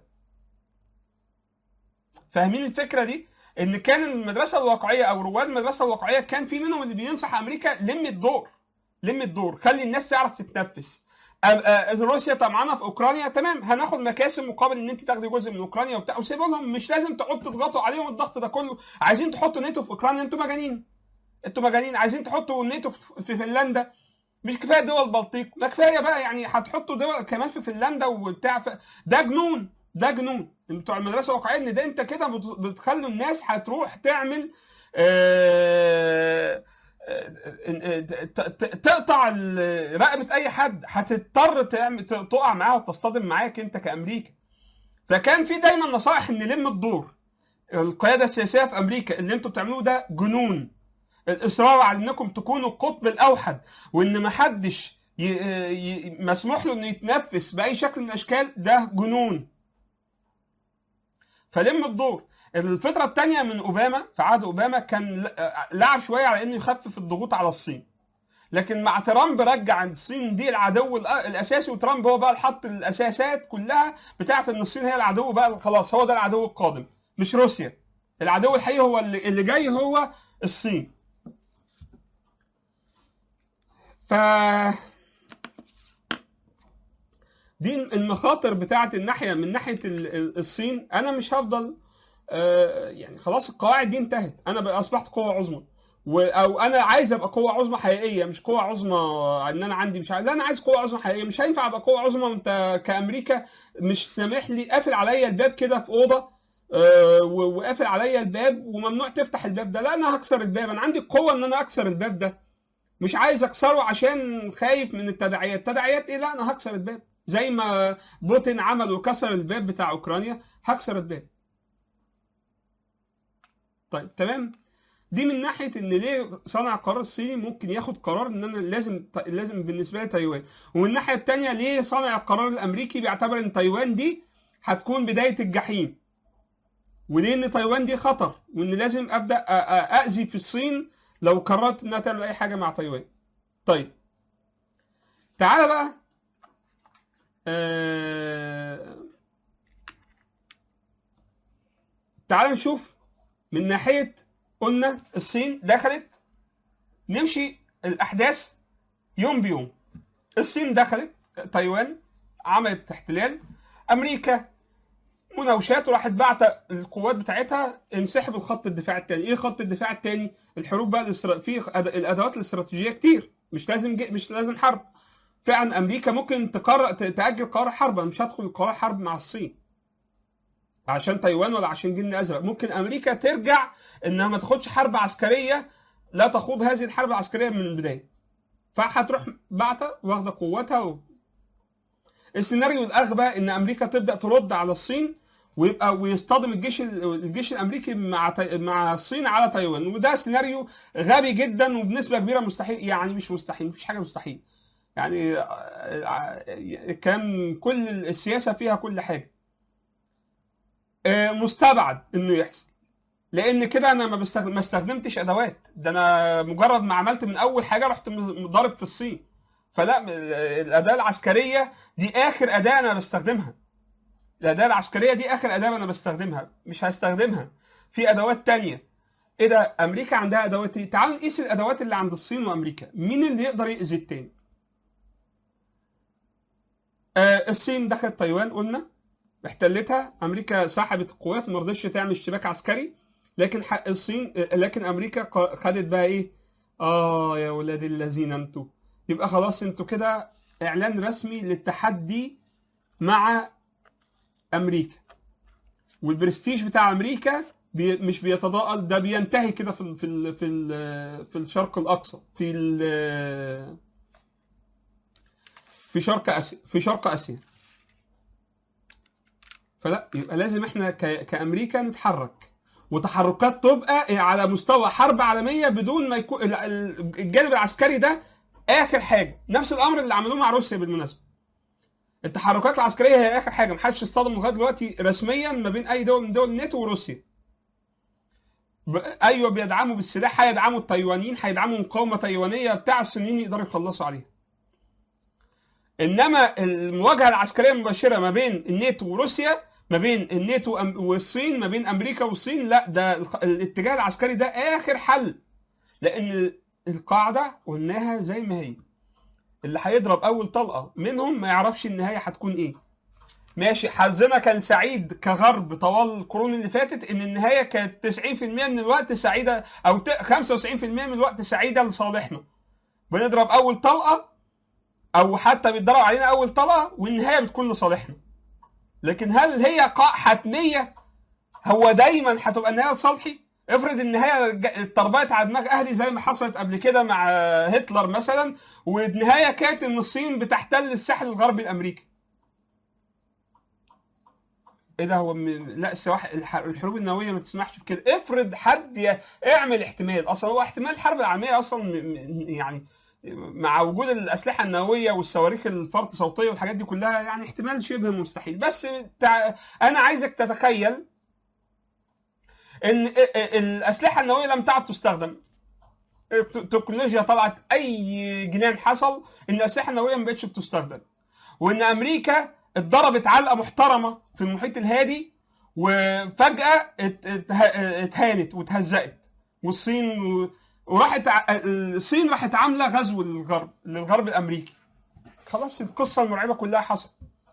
فاهمين الفكرة دي؟ إن كان المدرسة الواقعية أو رواد المدرسة الواقعية كان في منهم اللي بينصح أمريكا لم الدور لم الدور خلي الناس تعرف تتنفس أ- أ- روسيا طمعانه في اوكرانيا تمام هناخد مكاسب مقابل ان انت تاخدي جزء من اوكرانيا وبتاع وسيبوا لهم مش لازم تقعدوا تضغطوا عليهم الضغط ده كله عايزين تحطوا نيتو في اوكرانيا انتوا مجانين انتوا مجانين عايزين تحطوا نيتو في في فنلندا مش كفايه دول البلطيق ما كفايه بقى يعني هتحطوا دول كمان في فنلندا وبتاع ف... ده جنون ده جنون بتوع المدرسه الواقعيه ان ده انت كده بت- بتخلوا الناس هتروح تعمل آه، آه، ت- ت- تقطع ال- رقبه اي حد هتضطر تعمل ت- تقع معاه وتصطدم معاك انت كامريكا فكان في دايما نصائح ان نلم الدور القياده السياسيه في امريكا اللي انتوا بتعملوه ده جنون الاصرار على انكم تكونوا القطب الاوحد وان ما حدش ي... ي... مسموح له انه يتنفس باي شكل من الاشكال ده جنون فلم الدور الفترة الثانية من أوباما في عهد أوباما كان ل- لعب شوية على إنه يخفف الضغوط على الصين لكن مع ترامب رجع عند الصين دي العدو الأ- الأساسي وترامب هو بقى اللي حط الأساسات كلها بتاعة إن الصين هي العدو بقى خلاص هو ده العدو القادم مش روسيا العدو الحقيقي هو اللي, اللي جاي هو الصين ف دي المخاطر بتاعت الناحيه من ناحيه ال- ال- الصين انا مش هفضل آه، يعني خلاص القواعد دي انتهت انا بقى اصبحت قوه عظمى و- او انا عايز ابقى قوه عظمى حقيقيه مش قوه عظمى ان انا عندي مش عارف لا انا عايز قوه عظمى حقيقيه مش هينفع ابقى قوه عظمى وانت كامريكا مش سامح لي قافل عليا الباب كده في اوضه آه، و- وقافل عليا الباب وممنوع تفتح الباب ده لا انا هكسر الباب انا عندي القوه ان انا اكسر الباب ده مش عايز اكسره عشان خايف من التداعيات تداعيات ايه لا انا هكسر الباب زي ما بوتين عمل وكسر الباب بتاع اوكرانيا هكسر الباب طيب تمام دي من ناحيه ان ليه صانع القرار الصيني ممكن ياخد قرار ان انا لازم لازم بالنسبه لي تايوان ومن الناحيه الثانيه ليه صانع القرار الامريكي بيعتبر ان تايوان دي هتكون بدايه الجحيم وليه ان تايوان دي خطر وان لازم ابدا أ- أ- اذي في الصين لو قررت انها تعمل اي حاجه مع تايوان طيب تعالى بقى آه... تعال نشوف من ناحيه قلنا الصين دخلت نمشي الاحداث يوم بيوم الصين دخلت تايوان عملت احتلال امريكا مناوشات وراحت بعت القوات بتاعتها انسحب الخط الدفاع الثاني ايه خط الدفاع الثاني الحروب بقى الاسترا... في أد- الادوات الاستراتيجيه كتير مش لازم ج... مش لازم حرب فعلا امريكا ممكن تقرر ت- تاجل قرار حرب أنا مش هدخل قرار حرب مع الصين عشان تايوان ولا عشان جن ازرق ممكن امريكا ترجع انها ما تاخدش حرب عسكريه لا تخوض هذه الحرب العسكريه من البدايه فهتروح بعتة واخده قوتها و... السيناريو الاغبى ان امريكا تبدا ترد على الصين ويبقى ويصطدم الجيش ال- الجيش الامريكي مع تاي... مع الصين على تايوان وده سيناريو غبي جدا وبنسبه كبيره مستحيل يعني مش مستحيل مفيش حاجه مستحيل يعني آه، كان كل السياسه فيها كل حاجه آه، مستبعد انه يحصل لان كده انا ما بستخدم ما استخدمتش ادوات ده انا مجرد ما عملت من اول حاجه رحت م- ضارب في الصين فلا م- الاداه العسكريه دي اخر اداه انا بستخدمها الاداه العسكريه دي اخر اداه انا بستخدمها مش هستخدمها في ادوات تانية ايه ده امريكا عندها ادوات ايه تعالوا نقيس الادوات اللي عند الصين وامريكا مين اللي يقدر يأذي التاني آه الصين دخلت تايوان قلنا احتلتها امريكا سحبت القوات ما رضتش تعمل اشتباك عسكري لكن حق الصين لكن امريكا ق- خدت بقى ايه اه يا ولاد الذين انتوا يبقى خلاص انتوا كده اعلان رسمي للتحدي مع امريكا والبرستيج بتاع امريكا بي مش بيتضاءل ده بينتهي كده في ال في ال في ال في الشرق الاقصى في ال في شرق اسيا في شرق اسيا فلا يبقى لازم احنا ك- كامريكا نتحرك وتحركات تبقى على مستوى حرب عالميه بدون ما يكون ال- ال- الجانب العسكري ده اخر حاجه نفس الامر اللي عملوه مع روسيا بالمناسبه التحركات العسكريه هي اخر حاجه محدش اصطدم لغايه دلوقتي رسميا ما بين اي دول من دول الناتو وروسيا ب- ايوه بيدعموا بالسلاح هيدعموا التايوانيين هيدعموا مقاومه تايوانيه بتاع الصينيين يقدروا يخلصوا عليها انما المواجهه العسكريه المباشره ما بين الناتو وروسيا ما بين الناتو أم- والصين ما بين امريكا والصين لا ده الخ- الاتجاه العسكري ده اخر حل لان القاعده قلناها زي ما هي اللي هيضرب اول طلقه منهم ما يعرفش النهايه هتكون ايه ماشي حظنا كان سعيد كغرب طوال القرون اللي فاتت ان النهايه كانت 90% من الوقت سعيده او ت- 95% من الوقت سعيده لصالحنا بنضرب اول طلقه او حتى بيتضرب علينا اول طلقه والنهايه بتكون لصالحنا لكن هل هي قاع حتميه هو دايما هتبقى النهايه لصالحي افرض النهايه ج- اتطربقت على دماغ اهلي زي ما حصلت قبل كده مع هتلر مثلا والنهايه كانت ان الصين بتحتل الساحل الغربي الامريكي ايه ده هو من... لا السواح الح- الحروب النوويه ما تسمحش بكده افرض حد ي... اعمل احتمال اصلا هو احتمال الحرب العالميه اصلا م... م... يعني مع وجود الاسلحه النوويه والصواريخ الفرط صوتيه والحاجات دي كلها يعني احتمال شبه مستحيل بس تع... انا عايزك تتخيل ان الاسلحه النوويه لم تعد تستخدم التكنولوجيا طلعت اي جنان حصل ان الاسلحه النوويه ما بقتش بتستخدم وان امريكا اتضربت علقه محترمه في المحيط الهادي وفجاه ات- اتها- اتهانت واتهزقت والصين و- وراحت ع- الصين راحت عامله غزو للغرب للغرب الامريكي خلاص القصه المرعبه كلها حصلت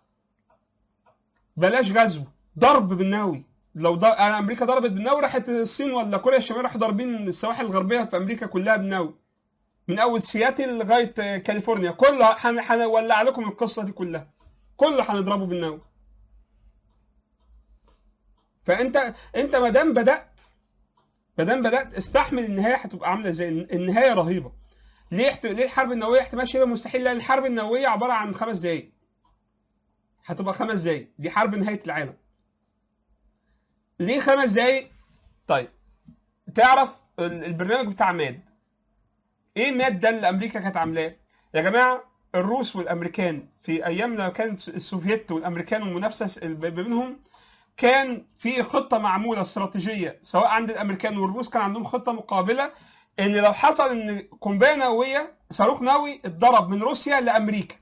بلاش غزو ضرب بالنووي لو ضر... أنا امريكا ضربت بالنووي راحت الصين ولا كوريا الشماليه راحوا ضاربين السواحل الغربيه في امريكا كلها بالنووي من اول سياتل لغايه آه، كاليفورنيا كله هن- هنولع لكم القصه دي كلها كله هنضربه بالنووي فانت انت ما دام بدات ما دام بدات استحمل النهايه هتبقى عامله ازاي النهايه رهيبه ليه احت... ليه الحرب النوويه احتمال شبه مستحيل لان الحرب النوويه عباره عن خمس دقائق هتبقى خمس دقائق دي حرب نهايه العالم ليه خمس دقائق طيب تعرف ال- البرنامج بتاع ماد ايه ماد ده اللي امريكا كانت عاملاه يا جماعه الروس والامريكان في ايام لما كان السوفيت والامريكان والمنافسه ال- بينهم كان في خطه معموله استراتيجيه سواء عند الامريكان والروس كان عندهم خطه مقابله ان لو حصل ان قنبله نوويه صاروخ نووي اتضرب من روسيا لامريكا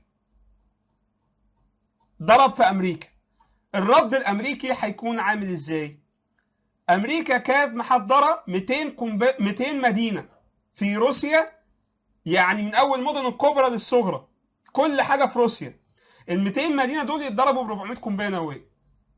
ضرب في امريكا الرد الامريكي هيكون عامل ازاي امريكا كانت محضره 200 قنب... 200 مدينه في روسيا يعني من اول المدن الكبرى للصغرى كل حاجه في روسيا ال 200 مدينه دول يتضربوا ب 400 قنبله نوويه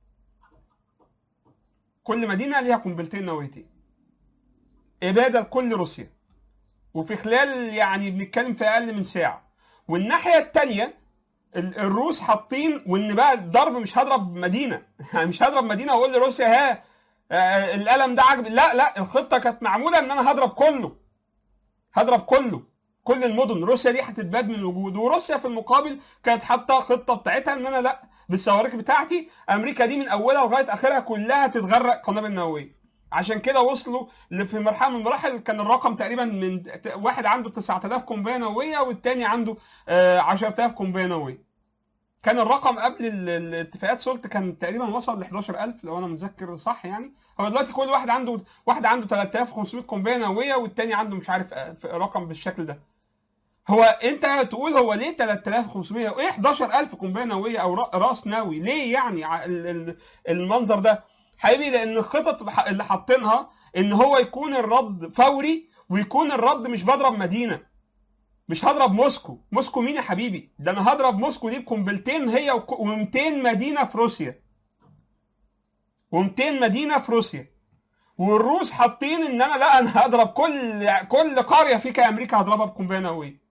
كل مدينه ليها قنبلتين نوويتين اباده لكل روسيا وفي خلال يعني بنتكلم في اقل من ساعه والناحيه الثانيه الروس حاطين وان بقى الضرب مش هضرب مدينه يعني مش هضرب مدينه واقول لروسيا ها آه، القلم ده عجب لا لا الخطه كانت معموله ان انا هضرب كله هضرب كله كل المدن روسيا دي هتتباد من الوجود وروسيا في المقابل كانت حاطه خطه بتاعتها ان انا لا بالصواريخ بتاعتي امريكا دي من اولها لغايه اخرها كلها تتغرق قنابل نوويه عشان كده وصلوا ل- في مرحله من المراحل كان الرقم تقريبا من ت- واحد عنده 9000 قنبله نوويه والتاني عنده آه، 10000 قنبله نوويه كان الرقم قبل ال- الاتفاقات سولت كان تقريبا وصل ل 11000 لو انا متذكر صح يعني هو دلوقتي كل واحد عنده واحد عنده 3500 قنبله نوويه والتاني عنده مش عارف آه، ف- رقم بالشكل ده هو انت تقول هو ليه 3500 وايه 11000 قنبله نوويه او ر- راس نووي ليه يعني ع- ال- ال- المنظر ده حبيبي لان الخطط بح- اللي حاطينها ان هو يكون الرد فوري ويكون الرد مش بضرب مدينه مش هضرب موسكو موسكو مين يا حبيبي ده انا هضرب موسكو دي بقنبلتين هي و200 مدينه في روسيا و200 مدينه في روسيا والروس حاطين ان انا لا انا هضرب كل كل قريه فيك يا امريكا هضربها بقنبله نوويه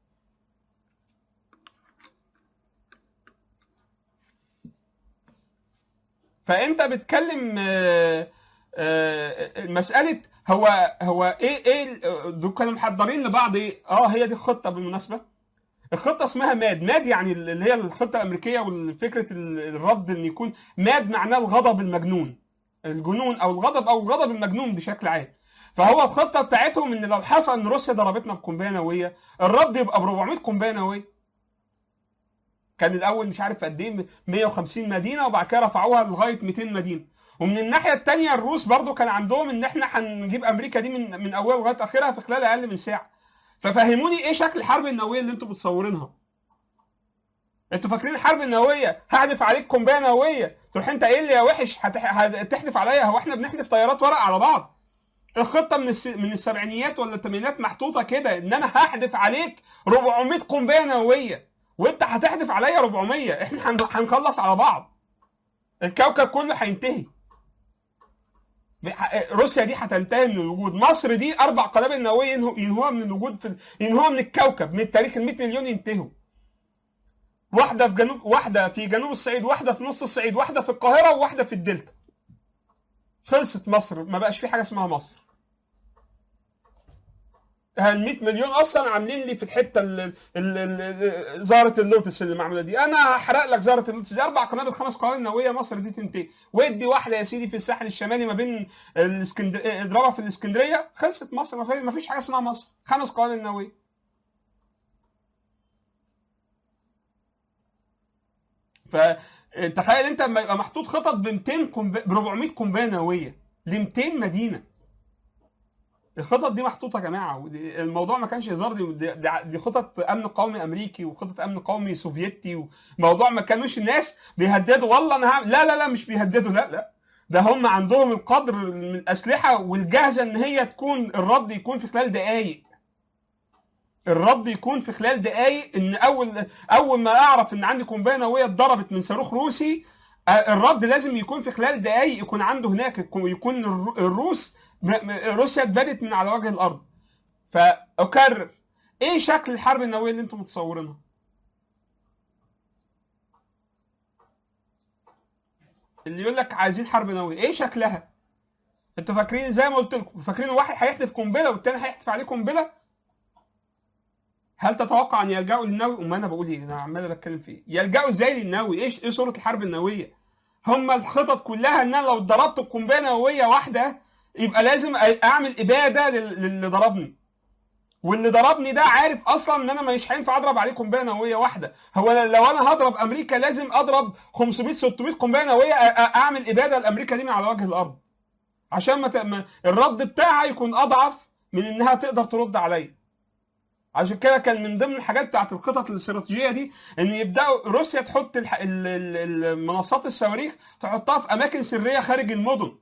فانت بتكلم آه، آه، مساله هو هو ايه ايه دول كانوا محضرين لبعض ايه اه هي دي الخطه بالمناسبه الخطه اسمها ماد ماد يعني اللي هي الخطه الامريكيه والفكره الرد ان يكون ماد معناه الغضب المجنون الجنون او الغضب او الغضب المجنون بشكل عام فهو الخطه بتاعتهم ان لو حصل ان روسيا ضربتنا بقنبله نوويه الرد يبقى ب 400 قنبله نوويه كان الاول مش عارف قد ايه 150 مدينه وبعد كده رفعوها لغايه 200 مدينه ومن الناحيه الثانيه الروس برضو كان عندهم ان احنا هنجيب امريكا دي من من اولها لغايه اخرها في خلال اقل من ساعه ففهموني ايه شكل الحرب النوويه اللي انتم متصورينها انتوا فاكرين الحرب النوويه هحدف عليك قنبله نوويه تروح انت ايه اللي يا وحش هتح- هتحدف عليا هو احنا بنحدف طيارات ورق على بعض الخطه من الس... من السبعينيات ولا الثمانينات محطوطه كده ان انا هحدف عليك 400 قنبله نوويه وانت هتحدف عليا 400 احنا هن- هنخلص على بعض الكوكب كله هينتهي بح- روسيا دي هتنتهي من الوجود مصر دي اربع قنابل نوويه ينهوا- ينهوها من الوجود في ينهوها من الكوكب من التاريخ ال 100 مليون ينتهوا واحده في جنوب واحده في جنوب الصعيد واحده في نص الصعيد واحده في القاهره وواحده في الدلتا خلصت مصر ما بقاش في حاجه اسمها مصر ال 100 مليون اصلا عاملين لي في الحته ال- ال- ال- زهره اللوتس اللي معموله دي انا هحرق لك زهره اللوتس دي اربع قنابل خمس قنابل نوويه مصر دي تنتهي ودي واحده يا سيدي في الساحل الشمالي ما بين الاسكندر اضربها في الاسكندريه خلصت مصر ما في- ما فيش حاجه اسمها مصر خمس قنابل نوويه فتخيل انت لما يبقى محطوط خطط ب 200 قنب- ب 400 قنبله نوويه ل 200 مدينه الخطط دي محطوطه يا جماعه ودي- الموضوع ما كانش هزار دي, دي, دي- دي خطط امن قومي امريكي وخطط امن قومي سوفيتي وموضوع ما كانوش الناس بيهددوا والله انا هعمل لا لا لا مش بيهددوا لا لا ده هم عندهم القدر من الاسلحه والجاهزه ان هي تكون الرد يكون في خلال دقائق الرد يكون في خلال دقائق ان اول اول ما اعرف ان عندي قنبله نوويه اتضربت من صاروخ روسي آه، الرد لازم يكون في خلال دقائق يكون عنده هناك يكون الر- الروس م- م- روسيا اتبادت من على وجه الارض فاكرر ايه شكل الحرب النوويه اللي انتم متصورينها اللي يقول لك عايزين حرب نوويه ايه شكلها انتوا فاكرين زي ما قلت لكم فاكرين واحد هيحدف قنبله والتاني هيحدف عليه قنبله هل تتوقع ان يلجأوا للنووي؟ ما انا بقول ايه؟ انا عمال بتكلم في ايه؟ يلجأوا ازاي للنووي؟ ايش ايه صوره الحرب النوويه؟ هم الخطط كلها ان انا لو ضربت قنبله نوويه واحده يبقى لازم اعمل اباده لل- للي ضربني. واللي ضربني ده عارف اصلا ان انا مش هينفع اضرب عليه قنبله نوويه واحده، هو لو انا هضرب امريكا لازم اضرب 500 600 قنبله نوويه أ- أ- اعمل اباده لامريكا دي من على وجه الارض. عشان ما ت- ما- الرد بتاعها يكون اضعف من انها تقدر ترد عليا. عشان كده كان من ضمن الحاجات بتاعت الخطط الاستراتيجيه دي ان يبداوا روسيا تحط الح... ال- ال- المنصات الصواريخ تحطها في اماكن سريه خارج المدن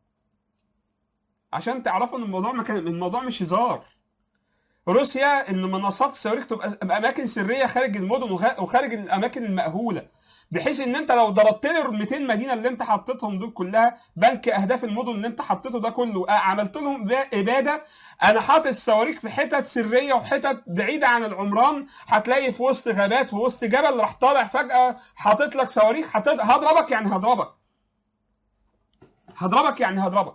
عشان تعرفوا ان الموضوع ما كان الموضوع مش هزار روسيا ان منصات الصواريخ تبقى اماكن سريه خارج المدن وخ- وخارج الاماكن المأهوله بحيث ان انت لو ضربت لي ال 200 مدينه اللي انت حطيتهم دول كلها بنك اهداف المدن اللي انت حطيته ده كله آه، عملت لهم ب- اباده انا حاطط الصواريخ في حتت سريه وحتت بعيده عن العمران هتلاقي في وسط غابات في وسط جبل راح طالع فجاه حاطط لك صواريخ حاطط هضربك يعني هضربك هضربك يعني هضربك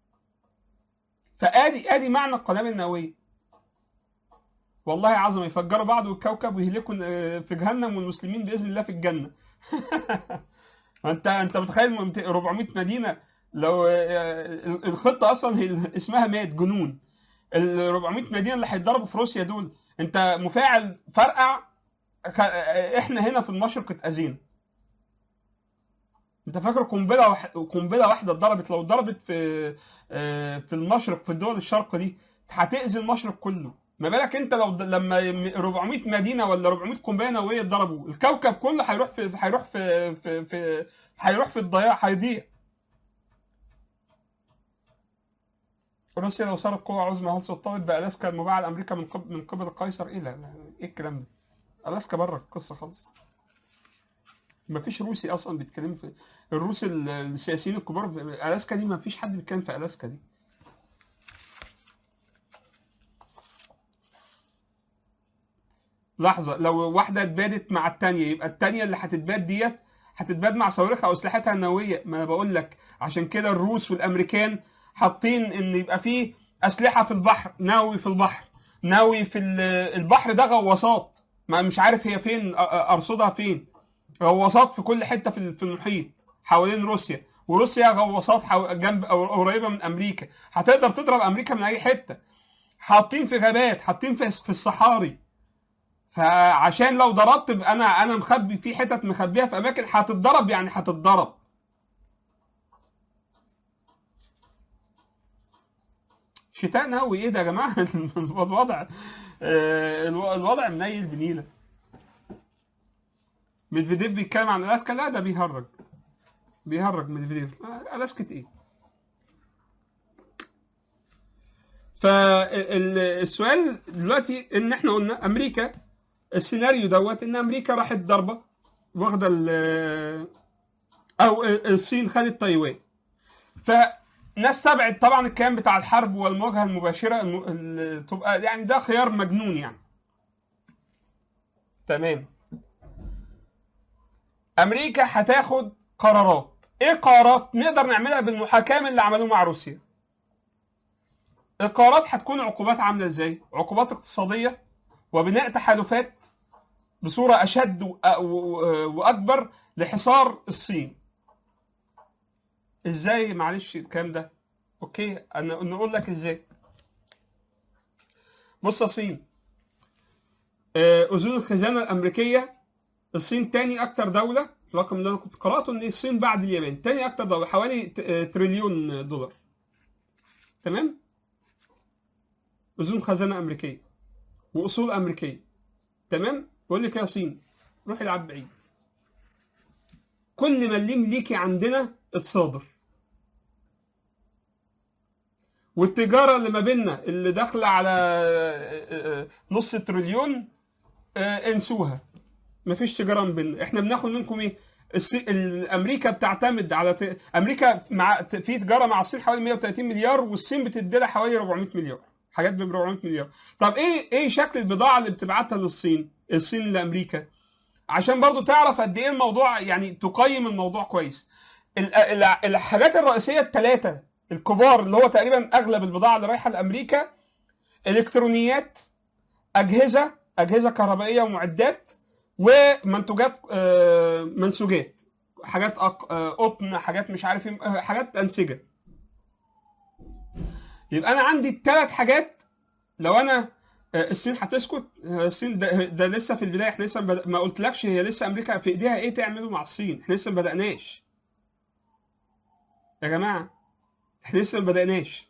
فادي ادي معنى القنابل النوويه والله عظمه يفجروا بعض والكوكب ويهلكوا آه، في جهنم والمسلمين باذن الله في الجنه انت انت متخيل 400 مدينه لو آه، الخطه اصلا هي اسمها مات جنون ال 400 مدينه اللي هيتضربوا في روسيا دول انت مفاعل فرقع خ- احنا هنا في المشرق اتاذينا انت فاكر قنبله وح... قنبله واحده اتضربت لو اتضربت في آه، في المشرق في الدول الشرق دي هتاذي المشرق كله ما بالك انت لو د- لما يم- 400 مدينه ولا 400 قنبله نوويه اتضربوا الكوكب كله هيروح في هيروح في في, في هيروح في الضياع هيضيع روسيا لو صارت قوة عظمى هل ستطالب بألاسكا المباعة لأمريكا من قبل من قبل القيصر؟ إيه لا لا إيه الكلام ده؟ ألاسكا بره القصة خالص. مفيش روسي أصلا بيتكلم في الروس ال- السياسيين الكبار في ألاسكا دي مفيش حد بيتكلم في ألاسكا دي. لحظة لو واحدة اتبادت مع التانية يبقى التانية اللي هتتباد ديت هتتباد مع صواريخها أو أسلحتها النووية ما أنا بقول لك عشان كده الروس والأمريكان حاطين إن يبقى فيه أسلحة في البحر نووي في البحر نووي في ال- البحر ده غواصات ما مش عارف هي فين أ- أ- أرصدها فين غواصات في كل حتة في ال- في المحيط حوالين روسيا وروسيا غواصات حو... جنب أو قريبة من أمريكا هتقدر تضرب أمريكا من أي حتة حاطين في غابات حاطين في في الصحاري فعشان لو ضربت ب- انا انا مخبي في حتت مخبيها في اماكن هتتضرب يعني هتتضرب شتاء نووي ايه ده يا جماعه الوضع آه، الو- الوضع منيل بنيله ميدفيديف بيتكلم عن الاسكا لا ده بيهرج بيهرج ميدفيديف آه، الاسكا ايه فالسؤال دلوقتي ان احنا قلنا امريكا السيناريو دوت ان امريكا راحت ضربه واخده ال- او الصين خدت تايوان فناس تبعت طبعا الكلام بتاع الحرب والمواجهه المباشره الم- ال- تبقى يعني ده خيار مجنون يعني تمام امريكا هتاخد قرارات ايه قرارات نقدر نعملها بالمحاكاه من اللي عملوه مع روسيا القرارات هتكون عقوبات عامله ازاي عقوبات اقتصاديه وبناء تحالفات بصوره اشد و- و- واكبر لحصار الصين ازاي معلش الكلام ده اوكي انا نقول لك ازاي بص يا صين آه، اذون الخزانه الامريكيه الصين تاني اكتر دوله الرقم اللي انا كنت قراته ان الصين بعد اليابان تاني اكتر دوله حوالي ت- آه، تريليون دولار تمام اذون خزانه امريكيه واصول امريكيه تمام بقول لك يا صين روح العب بعيد كل مليم ليكي عندنا اتصادر والتجاره اللي ما بيننا اللي داخله على آه، آه، نص تريليون آه، انسوها مفيش تجاره ما بيننا احنا بناخد منكم ايه الصي... ال- امريكا بتعتمد على ت... امريكا مع ت- في تجاره مع الصين حوالي 130 مليار والصين بتدي لها حوالي 400 مليار حاجات ب 400 مليار طب ايه ايه شكل البضاعه اللي بتبعتها للصين الصين لامريكا عشان برضو تعرف قد ايه الموضوع يعني تقيم الموضوع كويس ال- ال- الحاجات الرئيسيه الثلاثه الكبار اللي هو تقريبا اغلب البضاعه اللي رايحه لامريكا الكترونيات اجهزه اجهزه كهربائيه ومعدات ومنتوجات آه، منسوجات حاجات أق- آه، قطن حاجات مش عارف ايه آه، حاجات انسجه يبقى انا عندي الثلاث حاجات لو انا آه، الصين هتسكت آه، الصين ده, ده لسه في البدايه احنا لسه ما بدأ- ما قلتلكش هي لسه امريكا في ايديها ايه تعمله مع الصين احنا لسه ما بدأناش يا جماعه احنا لسه ما بدأناش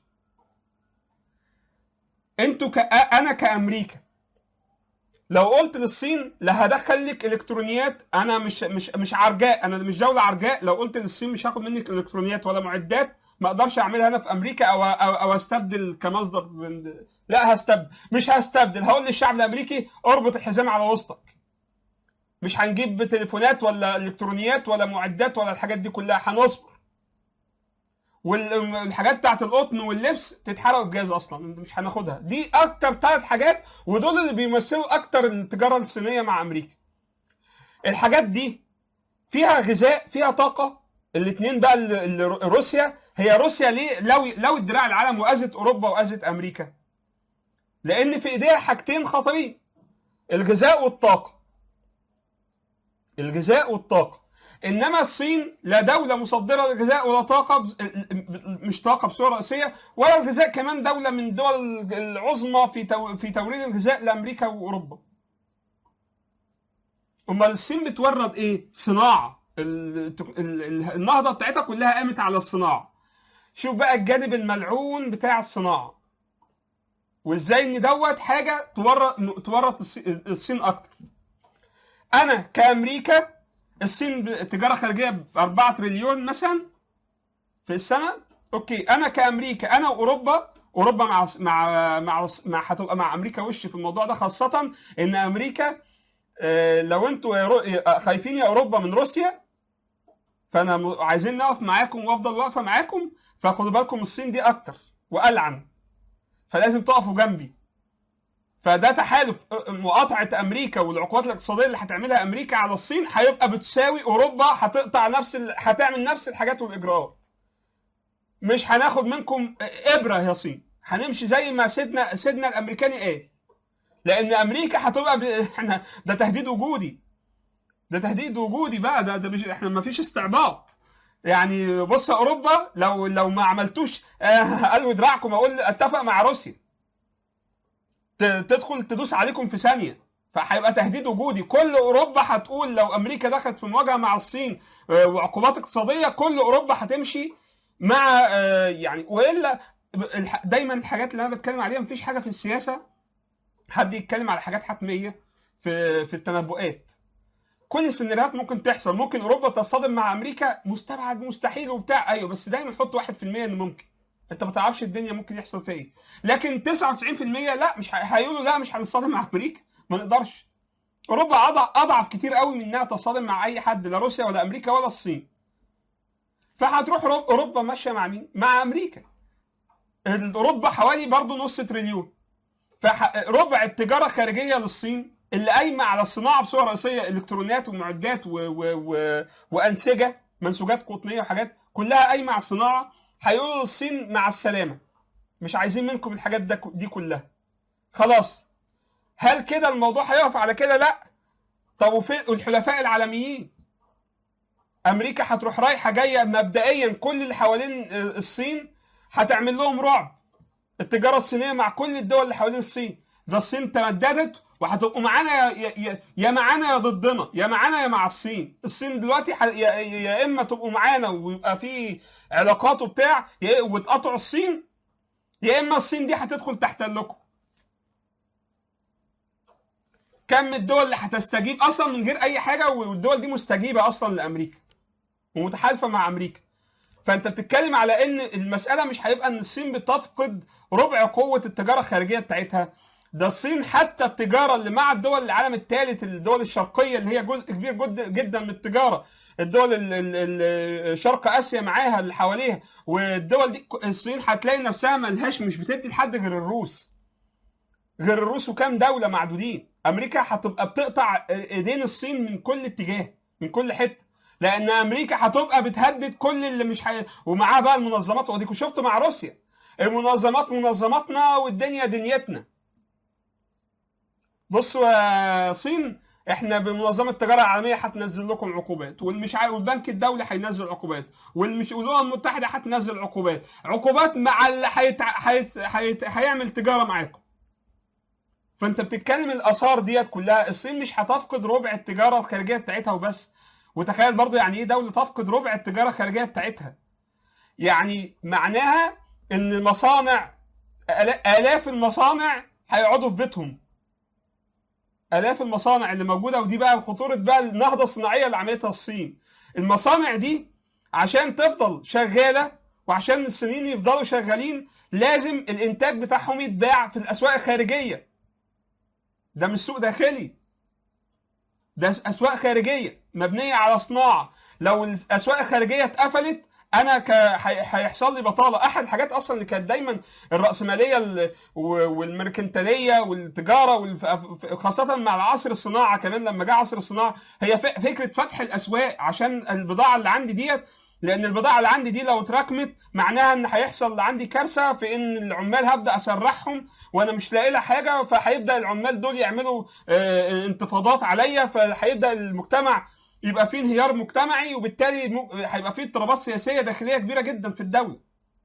انتوا ك... انا كامريكا لو قلت للصين لا هدخل لك الكترونيات انا مش مش مش عرجاء انا مش دوله عرجاء لو قلت للصين مش هاخد منك الكترونيات ولا معدات ما اقدرش اعملها انا في امريكا او او, أو استبدل كمصدر من لا هستبدل مش هستبدل هقول للشعب الامريكي اربط الحزام على وسطك مش هنجيب تليفونات ولا الكترونيات ولا معدات ولا الحاجات دي كلها هنصبر والحاجات بتاعت القطن واللبس تتحرق الجاز اصلا مش هناخدها دي اكتر ثلاث حاجات ودول اللي بيمثلوا اكتر التجاره الصينيه مع امريكا الحاجات دي فيها غذاء فيها طاقه الاثنين بقى اللي اللي روسيا هي روسيا ليه لو لو الدراع العالم واذت اوروبا واذت امريكا لان في ايديها حاجتين خطرين الغذاء والطاقه الغذاء والطاقه انما الصين لا دوله مصدره للغذاء ولا طاقه بز- مش طاقه بصوره رئيسيه ولا الغذاء كمان دوله من الدول العظمى في تو- في توريد الغذاء لامريكا واوروبا امال الصين بتورد ايه صناعه ال- ال- ال- النهضه بتاعتها كلها قامت على الصناعه شوف بقى الجانب الملعون بتاع الصناعه وازاي ان دوت حاجه تورط تورط الصين- الصين اكتر انا كامريكا الصين ب- تجاره خارجيه ب 4 تريليون مثلا في السنه اوكي انا كامريكا انا واوروبا اوروبا مع مع مع مع هتبقى مع امريكا وش في الموضوع ده خاصه ان امريكا آه، لو انتوا يا رو- يا- خايفين يا اوروبا من روسيا فانا م- عايزين نقف معاكم وافضل واقفه معاكم فخدوا بالكم الصين دي اكتر والعن فلازم تقفوا جنبي فده تحالف مقاطعه امريكا والعقوبات الاقتصاديه اللي هتعملها امريكا على الصين هيبقى بتساوي اوروبا هتقطع نفس ال... هتعمل نفس الحاجات والاجراءات مش هناخد منكم ابره يا صين هنمشي زي ما سيدنا سيدنا الامريكاني قال لان امريكا هتبقى ب... احنا ده تهديد وجودي ده تهديد وجودي بقى ده ده مش احنا ما فيش استعباط يعني بص يا اوروبا لو لو ما عملتوش آه قالوا دراعكم اقول اتفق مع روسيا ت- تدخل تدوس عليكم في ثانيه فهيبقى تهديد وجودي كل اوروبا هتقول لو امريكا دخلت في مواجهه مع الصين آه، وعقوبات اقتصاديه كل اوروبا هتمشي مع آه، يعني والا الح- دايما الحاجات اللي انا بتكلم عليها مفيش حاجه في السياسه حد يتكلم على حاجات حتميه في في التنبؤات كل السيناريوهات ممكن تحصل ممكن اوروبا تصطدم مع امريكا مستبعد مستحيل وبتاع ايوه بس دايما حط 1% ان ممكن انت ما تعرفش الدنيا ممكن يحصل فيها ايه لكن 99% لا مش ه- هيقولوا لا مش هنصطدم مع امريكا ما نقدرش اوروبا اضعف اضعف كتير قوي من انها تصطدم مع اي حد لا روسيا ولا امريكا ولا الصين فهتروح أورو- اوروبا ماشيه مع مين مع امريكا اوروبا حوالي برضه نص تريليون فربع التجاره الخارجيه للصين اللي قايمه على الصناعه بصوره رئيسيه الكترونيات ومعدات و... و... و... وانسجه منسوجات قطنيه وحاجات كلها قايمه على الصناعه هيقولوا للصين مع السلامه مش عايزين منكم الحاجات ده دي كلها خلاص هل كده الموضوع هيقف على كده لا طب وفين الحلفاء العالميين امريكا هتروح رايحه جايه مبدئيا كل اللي حوالين الصين هتعمل لهم رعب التجاره الصينيه مع كل الدول اللي حوالين الصين ده الصين تمددت وهتبقوا معانا يا, يا, يا معانا يا ضدنا يا معانا يا مع الصين الصين دلوقتي ح... يا, يا اما تبقوا معانا ويبقى في علاقات وبتاع يا- وتقاطعوا الصين يا اما الصين دي هتدخل تحتلكم كم الدول اللي هتستجيب اصلا من غير اي حاجه والدول دي مستجيبه اصلا لامريكا ومتحالفه مع امريكا فانت بتتكلم على ان المساله مش هيبقى ان الصين بتفقد ربع قوه التجاره الخارجيه بتاعتها ده الصين حتى التجاره اللي مع الدول العالم الثالث الدول الشرقيه اللي هي جزء كبير جد- جدا من التجاره الدول ال- ال- ال- شرق اسيا معاها اللي حواليها والدول دي الصين هتلاقي نفسها ملهاش مش بتدي لحد غير الروس غير الروس وكام دوله معدودين امريكا هتبقى بتقطع ايدين الصين من كل اتجاه من كل حته لان امريكا هتبقى بتهدد كل اللي مش حي... ومعاها بقى المنظمات وديكوا شفتوا مع روسيا المنظمات منظماتنا والدنيا دنيتنا بصوا يا صين احنا بمنظمه التجاره العالميه هتنزل لكم عقوبات والمش عا... والبنك الدولي هينزل عقوبات والمش والامم المتحده هتنزل عقوبات عقوبات مع اللي هيت... هيت... هيت... هيعمل تجاره معاكم فانت بتتكلم الاثار ديت كلها الصين مش هتفقد ربع التجاره الخارجيه بتاعتها وبس وتخيل برضو يعني ايه دوله تفقد ربع التجاره الخارجيه بتاعتها يعني معناها ان مصانع آلا- الاف المصانع هيقعدوا في بيتهم الاف المصانع اللي موجوده ودي بقى خطوره بقى النهضه الصناعيه اللي عملتها الصين المصانع دي عشان تفضل شغاله وعشان الصينيين يفضلوا شغالين لازم الانتاج بتاعهم يتباع في الاسواق الخارجيه ده مش سوق داخلي ده اسواق خارجيه مبنيه على صناعه لو الاسواق الخارجيه اتقفلت انا ك... هي- هيحصل لي بطاله احد الحاجات اصلا اللي كانت دايما الراسماليه ال- و- والمركنتاليه والتجاره والف... خاصه مع العصر الصناعه كمان لما جه عصر الصناعه هي ف... فكره فتح الاسواق عشان البضاعه اللي عندي ديت لان البضاعه اللي عندي دي لو اتراكمت معناها ان هيحصل عندي كارثه في ان العمال هبدا اسرحهم وانا مش لاقي لها حاجه فهيبدا العمال دول يعملوا آه، انتفاضات عليا فهيبدا المجتمع يبقى فيه انهيار مجتمعي وبالتالي م- هيبقى فيه اضطرابات سياسيه داخليه كبيره جدا في الدوله.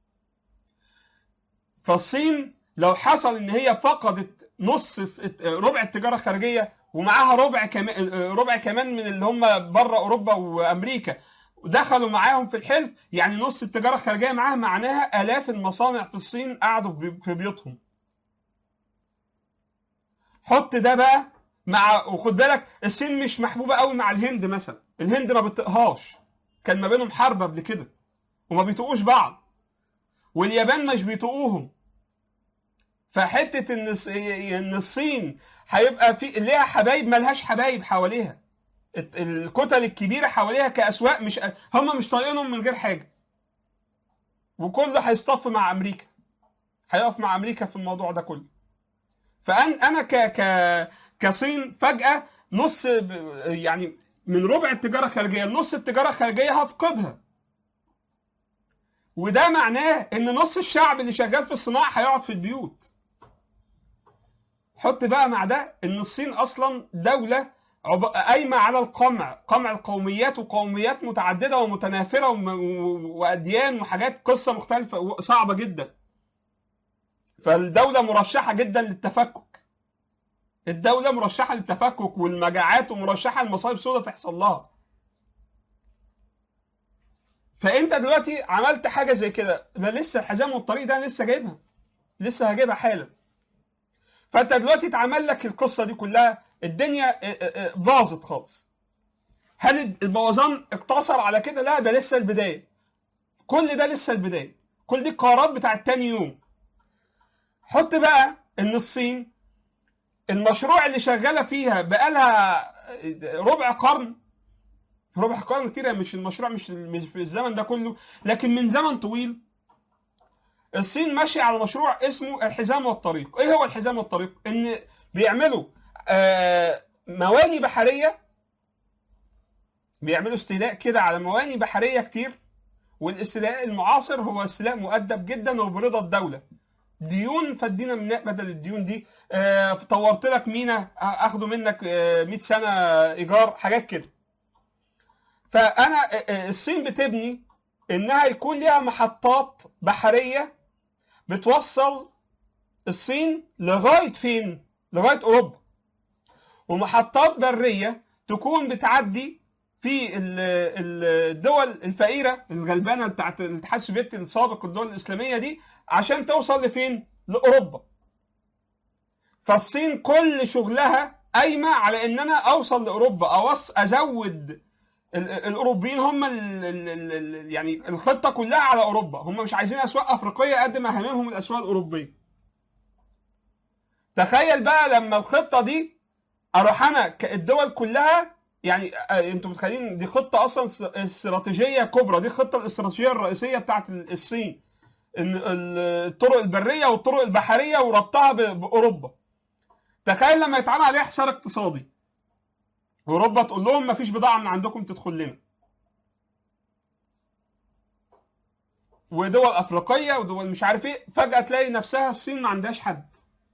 فالصين لو حصل ان هي فقدت نص الس- ربع التجاره الخارجيه ومعاها ربع كمان ربع كمان من اللي هم بره اوروبا وامريكا دخلوا معاهم في الحلف يعني نص التجاره الخارجيه معاها معناها الاف المصانع في الصين قعدوا في في بيوتهم. حط ده بقى مع وخد بالك الصين مش محبوبه قوي مع الهند مثلا الهند ما بتطقهاش كان ما بينهم حرب قبل كده وما بيطقوش بعض واليابان مش بيطقوهم فحته ان الص- ان الصين هيبقى في ليها حبايب ملهاش حبايب حواليها الت- الكتل الكبيره حواليها كاسواق مش هم مش طايقينهم من غير حاجه وكله هيصطف مع امريكا هيقف مع امريكا في الموضوع ده كله فانا انا ك ك كصين فجاه نص ب- يعني من ربع التجاره الخارجيه لنص التجاره الخارجيه هفقدها وده معناه ان نص الشعب اللي شغال في الصناعه هيقعد في البيوت حط بقى مع ده ان الصين اصلا دوله عب- قايمه على القمع قمع القوميات وقوميات متعدده ومتنافره وم- و- واديان وحاجات قصه مختلفه وصعبه جدا فالدوله مرشحه جدا للتفكك الدوله مرشحه للتفكك والمجاعات ومرشحه لمصايب سودة تحصل لها فانت دلوقتي عملت حاجه زي كده ده لسه الحزام والطريق ده أنا لسه جايبها لسه هجيبها حالا فانت دلوقتي اتعمل لك القصه دي كلها الدنيا اه، اه، اه، باظت خالص هل البوظان اقتصر على كده لا ده لسه البدايه كل ده لسه البدايه كل دي القرارات بتاعت تاني يوم حط بقى ان الصين المشروع اللي شغاله فيها بقالها ربع قرن ربع قرن كتير مش المشروع مش مش في الزمن ده كله لكن من زمن طويل الصين ماشيه على مشروع اسمه الحزام والطريق ايه هو الحزام والطريق ان بيعملوا آه، مواني بحريه بيعملوا استيلاء كده على مواني بحريه كتير والاستيلاء المعاصر هو استيلاء مؤدب جدا وبرضا الدوله ديون فادينا من بدل الديون دي آه، طورت لك مينا اخده منك آه، 100 سنه ايجار حاجات كده فانا آه، آه، الصين بتبني انها يكون ليها محطات بحريه بتوصل الصين لغايه فين لغايه اوروبا ومحطات بريه تكون بتعدي في ال- ال- الدول الفقيره الغلبانه بتاعت الاتحاد السوفيتي السابق الدول الاسلاميه دي عشان توصل لفين؟ لاوروبا. فالصين كل شغلها قايمه على ان انا اوصل لاوروبا اوص ازود ال- الاوروبيين هم ال ال ال ال يعني الخطه كلها على اوروبا هم مش عايزين اسواق افريقيه قد ما هاممهم الاسواق الاوروبيه تخيل بقى لما الخطه دي اروح انا ك- الدول كلها يعني آه، انتوا متخيلين دي خطه اصلا س- استراتيجيه كبرى دي الخطه الاستراتيجيه الرئيسيه بتاعت ال- الصين ان ال- الطرق البريه والطرق البحريه وربطها ب- باوروبا تخيل لما يتعمل عليها حصار اقتصادي اوروبا تقول لهم ما فيش بضاعه من عندكم تدخل لنا ودول افريقيه ودول مش عارف ايه فجاه تلاقي نفسها الصين ما عندهاش حد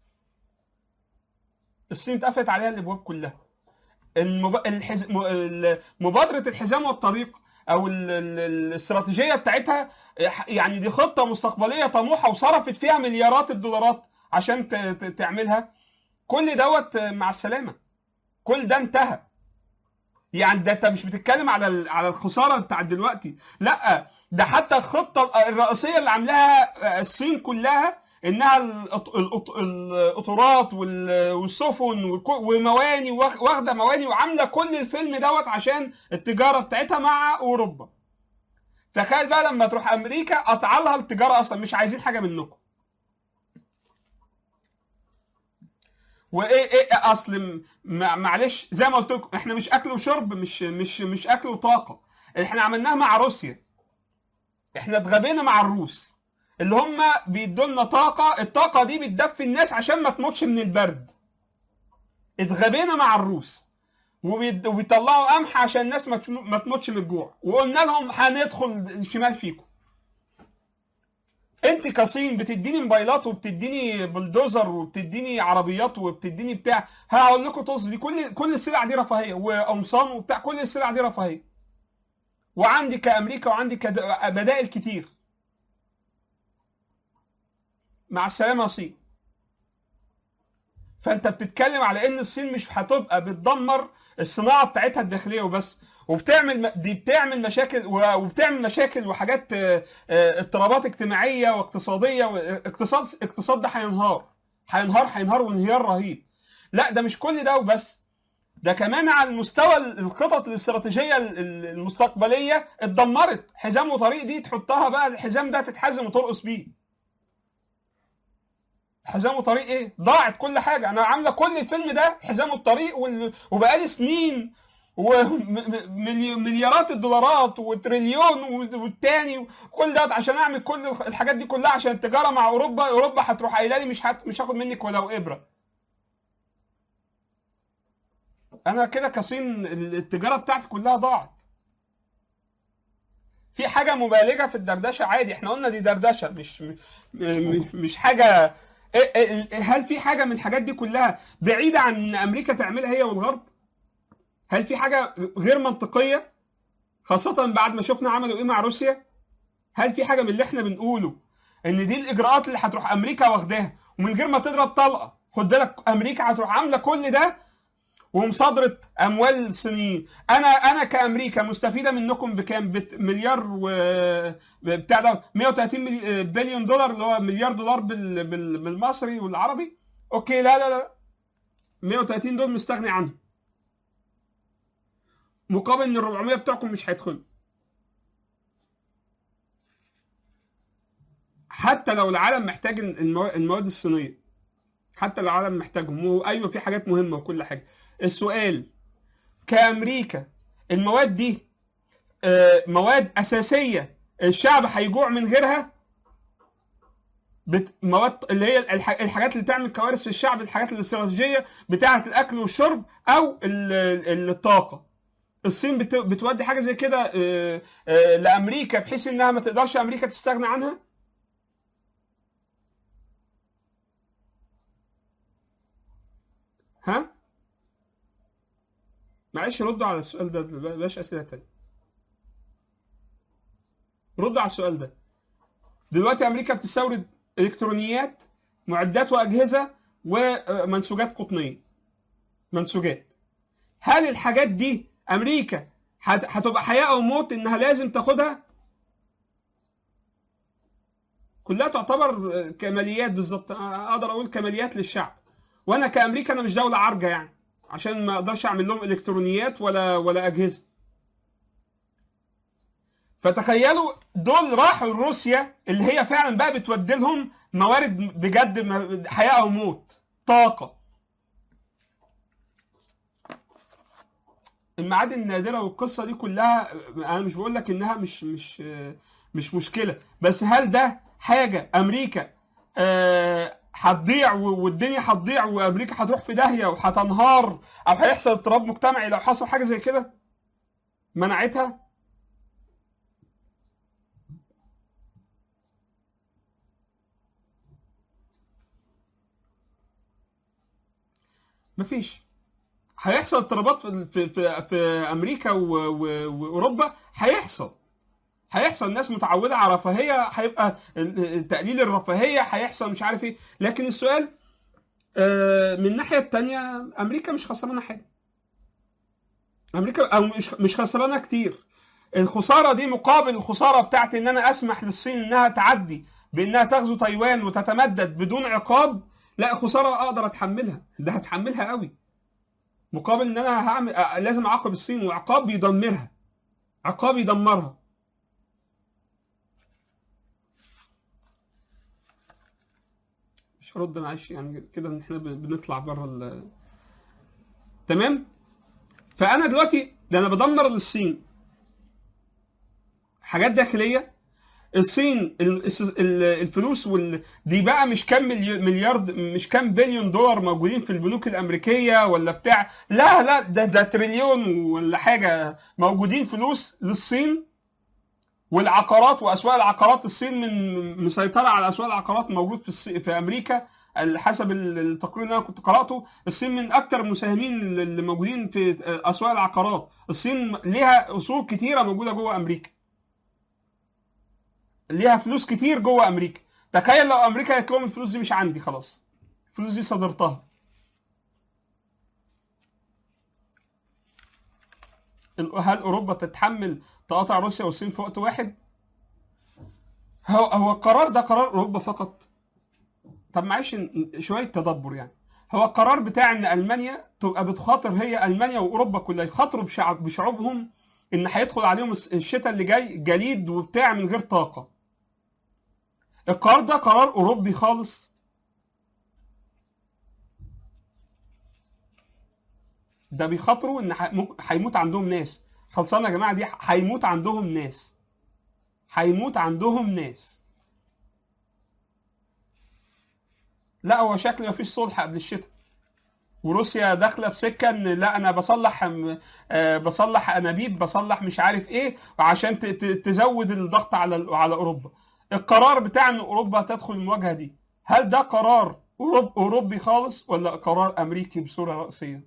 الصين اتقفلت عليها الابواب كلها المب... الحز... م- ال- مبادره الحزام والطريق او ال... ال... الاستراتيجيه بتاعتها يعني دي خطه مستقبليه طموحه وصرفت فيها مليارات الدولارات عشان ت... ت... تعملها كل دوت مع السلامه كل ده انتهى يعني ده انت مش بتتكلم على ال- على الخساره بتاعت دلوقتي لا ده حتى الخطه الرئيسيه اللي عاملاها الصين كلها انها القط- القط- القطارات وال- والسفن وك- ومواني واخ- واخده مواني وعامله كل الفيلم دوت عشان التجاره بتاعتها مع اوروبا تخيل بقى لما تروح امريكا قطع لها التجاره اصلا مش عايزين حاجه منكم وايه ايه اصل م- مع- معلش زي ما قلت لكم احنا مش اكل وشرب مش مش مش اكل وطاقه احنا عملناها مع روسيا احنا اتغبينا مع الروس اللي هم بيدوا لنا طاقه الطاقه دي بتدفي الناس عشان ما تموتش من البرد اتغبينا مع الروس وبيد- وبيطلعوا قمح عشان الناس ما تشم- ما تموتش من الجوع وقلنا لهم هندخل الشمال فيكم انت كصين بتديني موبايلات وبتديني بلدوزر وبتديني عربيات وبتديني بتاع هقول لكم تصلي كل كل السلع دي رفاهيه وقمصان وبتاع كل السلع دي رفاهيه وعندي كامريكا وعندي كد- بدائل كتير مع السلامه يا صين فانت بتتكلم على ان الصين مش هتبقى بتدمر الصناعه بتاعتها الداخليه وبس وبتعمل دي بتعمل مشاكل وبتعمل مشاكل وحاجات آه، آه، اضطرابات اجتماعيه واقتصاديه واقتصاد اقتصاد ده هينهار هينهار هينهار وانهيار رهيب لا ده مش كل ده وبس ده كمان على المستوى الخطط الاستراتيجيه ال- ال- المستقبليه اتدمرت حزام وطريق دي تحطها بقى الحزام ده تتحزم وترقص بيه حزام وطريق ايه ضاعت كل حاجه انا عامله كل الفيلم ده حزام الطريق وال... وبقالي سنين ومليارات الدولارات وتريليون والتاني وكل ده عشان اعمل كل الحاجات دي كلها عشان التجاره مع اوروبا اوروبا هتروح قايله لي مش هت... مش هاخد منك ولو ابره انا كده كصين التجاره بتاعتي كلها ضاعت في حاجه مبالغه في الدردشه عادي احنا قلنا دي دردشه مش مش, مش حاجه إيه- إيه- هل في حاجه من الحاجات دي كلها بعيده عن ان امريكا تعملها هي والغرب هل في حاجه غير منطقيه خاصه بعد ما شفنا عملوا ايه مع روسيا هل في حاجه من اللي احنا بنقوله ان دي الاجراءات اللي هتروح امريكا واخداها ومن غير ما تضرب طلقه خد بالك امريكا هتروح عامله كل ده ومصادره اموال الصينيين انا انا كامريكا مستفيده منكم بكام بت مليار و بتاع ده 130 ملي- بليون دولار اللي هو مليار دولار بال... بال... بالمصري والعربي اوكي لا لا لا 130 دول مستغني عنهم مقابل ان ال 400 بتوعكم مش هيدخلوا حتى لو العالم محتاج المو- المواد الصينيه حتى لو العالم محتاجهم وايوه في حاجات مهمه وكل حاجه السؤال كامريكا المواد دي آه، مواد اساسيه الشعب هيجوع من غيرها بت... مواد اللي هي الح... الحاجات اللي تعمل كوارث في الشعب الحاجات الاستراتيجيه بتاعه الاكل والشرب او ال... ال- الطاقه الصين بت... بتودي حاجه زي كده آه، آه، لامريكا بحيث انها ما تقدرش امريكا تستغنى عنها ها معلش ردوا على السؤال ده بلاش اسئله تانية ردوا على السؤال ده دلوقتي امريكا بتستورد الكترونيات معدات واجهزه ومنسوجات قطنيه منسوجات هل الحاجات دي امريكا هت- هتبقى حياه او موت انها لازم تاخدها كلها تعتبر كماليات بالظبط اقدر اقول كماليات للشعب وانا كامريكا انا مش دوله عارجه يعني عشان ما اقدرش اعمل لهم الكترونيات ولا ولا اجهزه فتخيلوا دول راحوا لروسيا اللي هي فعلا بقى بتودي لهم موارد بجد م- حياه او موت طاقه المعادن النادره والقصه دي كلها انا مش بقول لك انها مش مش مش مشكله بس هل ده حاجه امريكا آه، هتضيع و- والدنيا هتضيع وامريكا هتروح في داهيه وهتنهار او هيحصل اضطراب مجتمعي لو حصل حاجه زي كده منعتها مفيش هيحصل اضطرابات في في في, في امريكا و- و- واوروبا هيحصل هيحصل ناس متعوده على رفاهيه هيبقى ال- تقليل الرفاهيه هيحصل مش عارف ايه لكن السؤال آه، من الناحيه الثانيه امريكا مش خسرانه حاجه امريكا او مش مش خسرانه كتير الخساره دي مقابل الخساره بتاعت ان انا اسمح للصين انها تعدي بانها تغزو تايوان وتتمدد بدون عقاب لا خساره اقدر اتحملها ده هتحملها قوي مقابل ان انا هعمل آه، لازم اعاقب الصين وعقاب بيدمرها عقاب يدمرها مش هرد معلش يعني كده ان احنا بن- بنطلع بره ال تمام فانا دلوقتي ده انا بدمر للصين حاجات داخليه الصين ال- الس- ال- الفلوس وال... دي بقى مش كام ملي- مليار مش كام بليون دولار موجودين في البنوك الامريكيه ولا بتاع لا لا ده ده تريليون ولا حاجه موجودين فلوس للصين والعقارات واسواق العقارات الصين من مسيطره على اسواق العقارات موجود في الص... في امريكا ال- حسب ال- التقرير اللي انا كنت قراته الصين من اكثر المساهمين اللي موجودين في اسواق العقارات الصين ليها اصول كتيره موجوده جوه امريكا ليها فلوس كتير جوه امريكا تخيل لو امريكا قالت لهم الفلوس دي مش عندي خلاص الفلوس دي صدرتها ال- هل اوروبا تتحمل تقاطع روسيا والصين في وقت واحد هو هو القرار ده قرار اوروبا فقط طب معلش ن- شويه تدبر يعني هو القرار بتاع ان المانيا تبقى بتخاطر هي المانيا واوروبا كلها يخاطروا بشعب بشعوبهم ان هيدخل عليهم الس- الشتاء اللي جاي جليد وبتاع من غير طاقه القرار ده قرار اوروبي خالص ده بيخاطروا ان ح- ممكن- هيموت عندهم ناس خلصانه يا جماعه دي هيموت عندهم ناس هيموت عندهم ناس لا هو شكل مفيش صلح قبل الشتاء وروسيا داخله في سكه ان لا انا بصلح م- آه، بصلح انابيب بصلح مش عارف ايه عشان ت- ت- تزود الضغط على على اوروبا القرار بتاع ان اوروبا تدخل المواجهه دي هل ده قرار أوروب- اوروبي خالص ولا قرار امريكي بصوره رئيسيه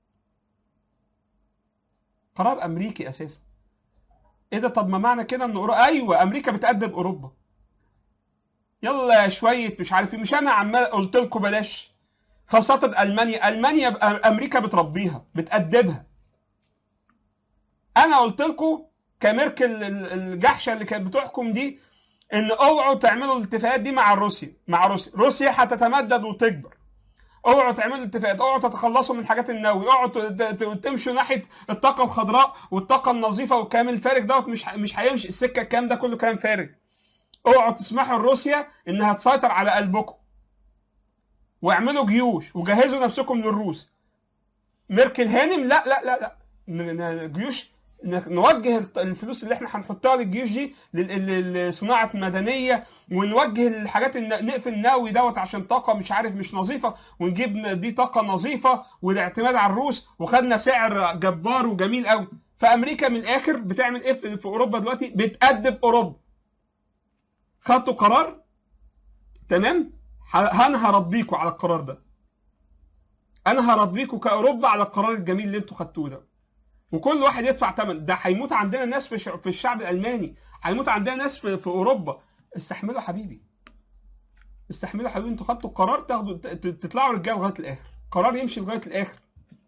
قرار امريكي اساسا ايه ده طب ما معنى كده ان أورو... ايوه امريكا بتأدب اوروبا يلا يا شويه مش عارف ايه مش انا عمال قلت لكم بلاش خاصة ألمانيا، ألمانيا ب- أمريكا بتربيها، بتأدبها. أنا قلت لكم كميركل ال- الجحشة اللي كانت بتحكم دي إن اوعوا تعملوا الاتفاقات دي مع روسيا، مع روسيا، روسيا هتتمدد وتكبر. اوعوا تعملوا اتفاقات، اوعوا تتخلصوا من الحاجات النووي، اوعوا ت- ت- ت- تمشوا ناحية الطاقة الخضراء والطاقة النظيفة والكلام الفارغ دوت مش ه- مش هيمشي السكة الكلام ده كله كلام فارغ. اوعوا تسمحوا لروسيا إنها تسيطر على قلبكم. واعملوا جيوش وجهزوا نفسكم للروس ميركل هانم لا لا لا لا ن- ن- جيوش ن- نوجه الت- الفلوس اللي احنا هنحطها للجيوش دي لل- لل- لصناعه مدنيه ونوجه الحاجات الن- نقفل النووي دوت عشان طاقه مش عارف مش نظيفه ونجيب ن- دي طاقه نظيفه والاعتماد على الروس وخدنا سعر جبار وجميل قوي فامريكا من الاخر بتعمل ايه في في اوروبا دلوقتي بتأدب اوروبا خدتوا قرار تمام ه- انا هربيكوا على القرار ده انا هربيكوا كاوروبا على القرار الجميل اللي انتوا خدتوه ده وكل واحد يدفع ثمن ده هيموت عندنا ناس في شع- في الشعب الالماني هيموت عندنا ناس في, في اوروبا استحملوا حبيبي استحملوا حبيبي انتوا خدتوا القرار تاخدوا ت- ت- تطلعوا رجاله لغايه الاخر قرار يمشي لغايه الاخر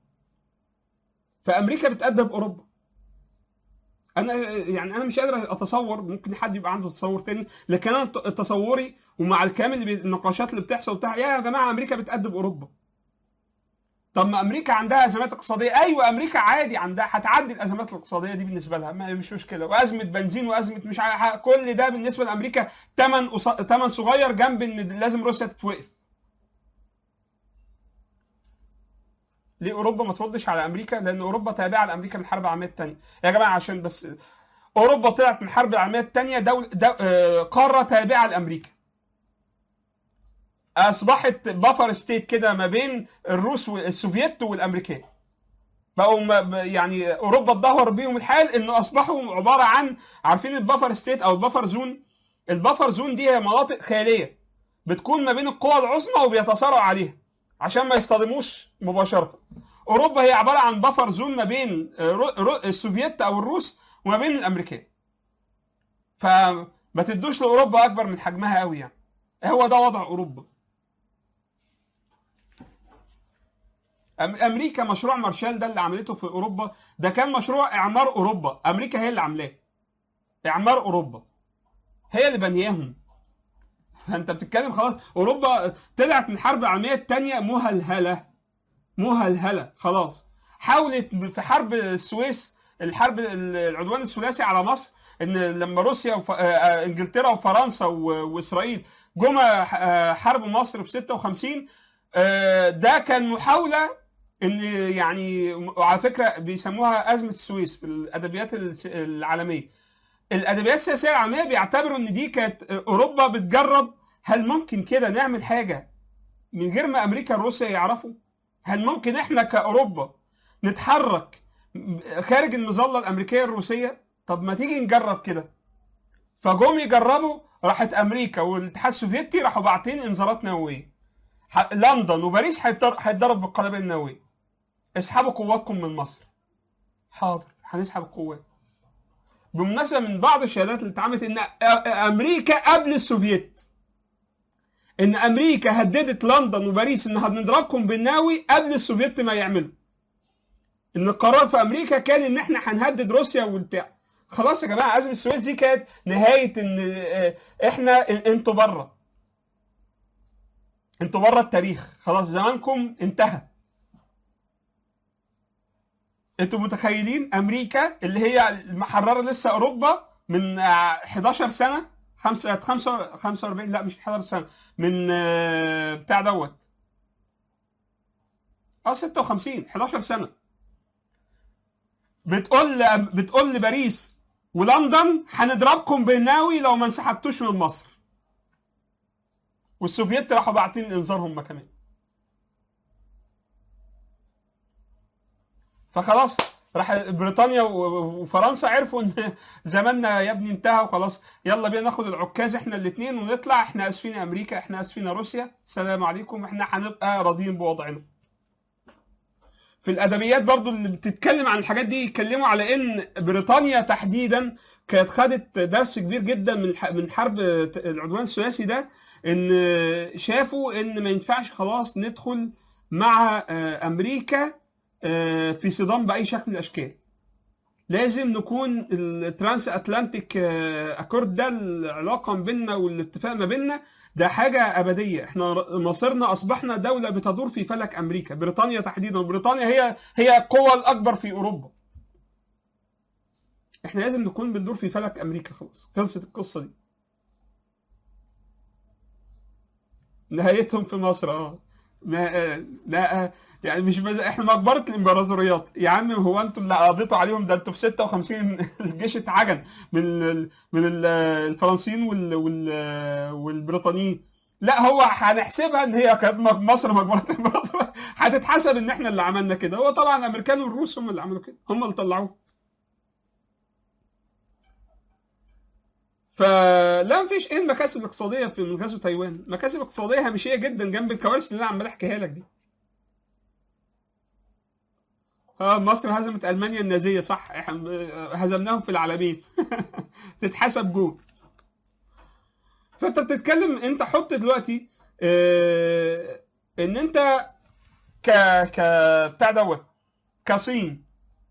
فامريكا بتأدب اوروبا انا يعني انا مش قادر اتصور ممكن حد يبقى عنده تصور تاني لكن انا ت- تصوري ومع الكلام اللي بي- النقاشات اللي بتحصل بتاع يا جماعه امريكا بتأدب اوروبا طب ما امريكا عندها ازمات اقتصاديه ايوه امريكا عادي عندها هتعدي الازمات الاقتصاديه دي بالنسبه لها ما مش مشكله وازمه بنزين وازمه مش عارف كل ده بالنسبه لامريكا ثمن ثمن صغير جنب ان لازم روسيا تتوقف ليه اوروبا ما تردش على امريكا لان اوروبا تابعه لامريكا من الحرب العالميه الثانيه يا جماعه عشان بس اوروبا طلعت من الحرب العالميه الثانيه دول, دول آه، قاره تابعه لامريكا اصبحت بافر ستيت كده ما بين الروس والسوفيت والامريكان بقوا ما- يعني اوروبا اتدهور بيهم الحال انه اصبحوا عباره عن عارفين البافر ستيت او البافر زون البافر زون دي هي مناطق خاليه بتكون ما بين القوى العظمى وبيتصارعوا عليها عشان ما يصطدموش مباشره اوروبا هي عباره عن بافر زون ما بين رو- رو- السوفيت او الروس وما بين الامريكان فما تدوش لاوروبا اكبر من حجمها قوي يعني هو ده وضع اوروبا أم- امريكا مشروع مارشال ده اللي عملته في اوروبا ده كان مشروع اعمار اوروبا امريكا هي اللي عاملاه اعمار اوروبا هي اللي بنياهم فانت بتتكلم خلاص اوروبا طلعت من الحرب العالميه الثانيه مهلهله مهلهله خلاص حاولت في حرب السويس الحرب العدوان الثلاثي على مصر ان لما روسيا وف... آه، آه، انجلترا وفرنسا و... واسرائيل جم آه، حربوا مصر في 56 آه، ده كان محاوله ان يعني وعلى فكره بيسموها ازمه السويس في الادبيات الس- العالميه الادبيات السياسيه العالميه بيعتبروا ان دي كانت اوروبا بتجرب هل ممكن كده نعمل حاجه من غير ما امريكا وروسيا يعرفوا هل ممكن احنا كاوروبا نتحرك خارج المظله الامريكيه الروسيه طب ما تيجي نجرب كده فجم يجربوا راحت امريكا والاتحاد السوفيتي راحوا باعتين انذارات نوويه ح- لندن وباريس هيتضر- هيتضرب بالقنابل النوويه اسحبوا قواتكم من مصر حاضر هنسحب القوات بالمناسبه من بعض الشهادات اللي اتعملت ان أ- امريكا قبل السوفيت ان امريكا هددت لندن وباريس ان هنضربكم بالناوي قبل السوفيت ما يعملوا ان القرار في امريكا كان ان احنا هنهدد روسيا والبتاع خلاص يا جماعه ازمه السويس دي كانت نهايه ان آه، احنا انتوا بره انتوا بره التاريخ خلاص زمانكم انتهى انتوا متخيلين امريكا اللي هي محرره لسه اوروبا من آه، 11 سنه 5 5 45 لا مش 11 سنه من آه، بتاع دوت اه 56 11 سنه بتقول بتقول لباريس ولندن هنضربكم بالناوي لو ما انسحبتوش من مصر والسوفيت راحوا باعتين انذار هم كمان فخلاص راح بريطانيا و- وفرنسا عرفوا ان زماننا يا ابني انتهى وخلاص يلا بينا ناخد العكاز احنا الاثنين ونطلع احنا اسفين يا امريكا احنا اسفين يا روسيا سلام عليكم احنا هنبقى راضيين بوضعنا في الادبيات برضو اللي بتتكلم عن الحاجات دي يتكلموا على ان بريطانيا تحديدا كانت خدت درس كبير جدا من الح- من حرب العدوان الثلاثي ده ان شافوا ان ما ينفعش خلاص ندخل مع آه، امريكا آه، في صدام باي شكل من الاشكال لازم نكون الترانس اتلانتيك اكورد ده العلاقه ما بيننا والاتفاق ما بيننا ده حاجه ابديه احنا مصيرنا اصبحنا دوله بتدور في فلك امريكا بريطانيا تحديدا بريطانيا هي هي القوه الاكبر في اوروبا احنا لازم نكون بندور في فلك امريكا خلاص خلصت القصه دي نهايتهم في مصر اه ما آه، لا آه، يعني مش بز... احنا مقبره الامبراطوريات يا عم هو انتوا اللي قضيتوا عليهم ده انتوا في 56 الجيش اتعجن من ال... من ال- الفرنسيين وال... وال... والبريطانيين لا هو هنحسبها ان هي كانت م- مصر مقبره الامبراطوريات هتتحسب ان احنا اللي عملنا كده هو طبعا الامريكان والروس هم اللي عملوا كده هم اللي طلعوه فلا مفيش ايه المكاسب الاقتصاديه في من غزو تايوان مكاسب اقتصاديه هامشيه جدا جنب الكوارث اللي انا عمال احكيها لك دي اه مصر هزمت المانيا النازيه صح احنا هزمناهم في العالمين تتحسب جول فانت بتتكلم انت حط دلوقتي اه ان انت ك ك بتاع دوت كصين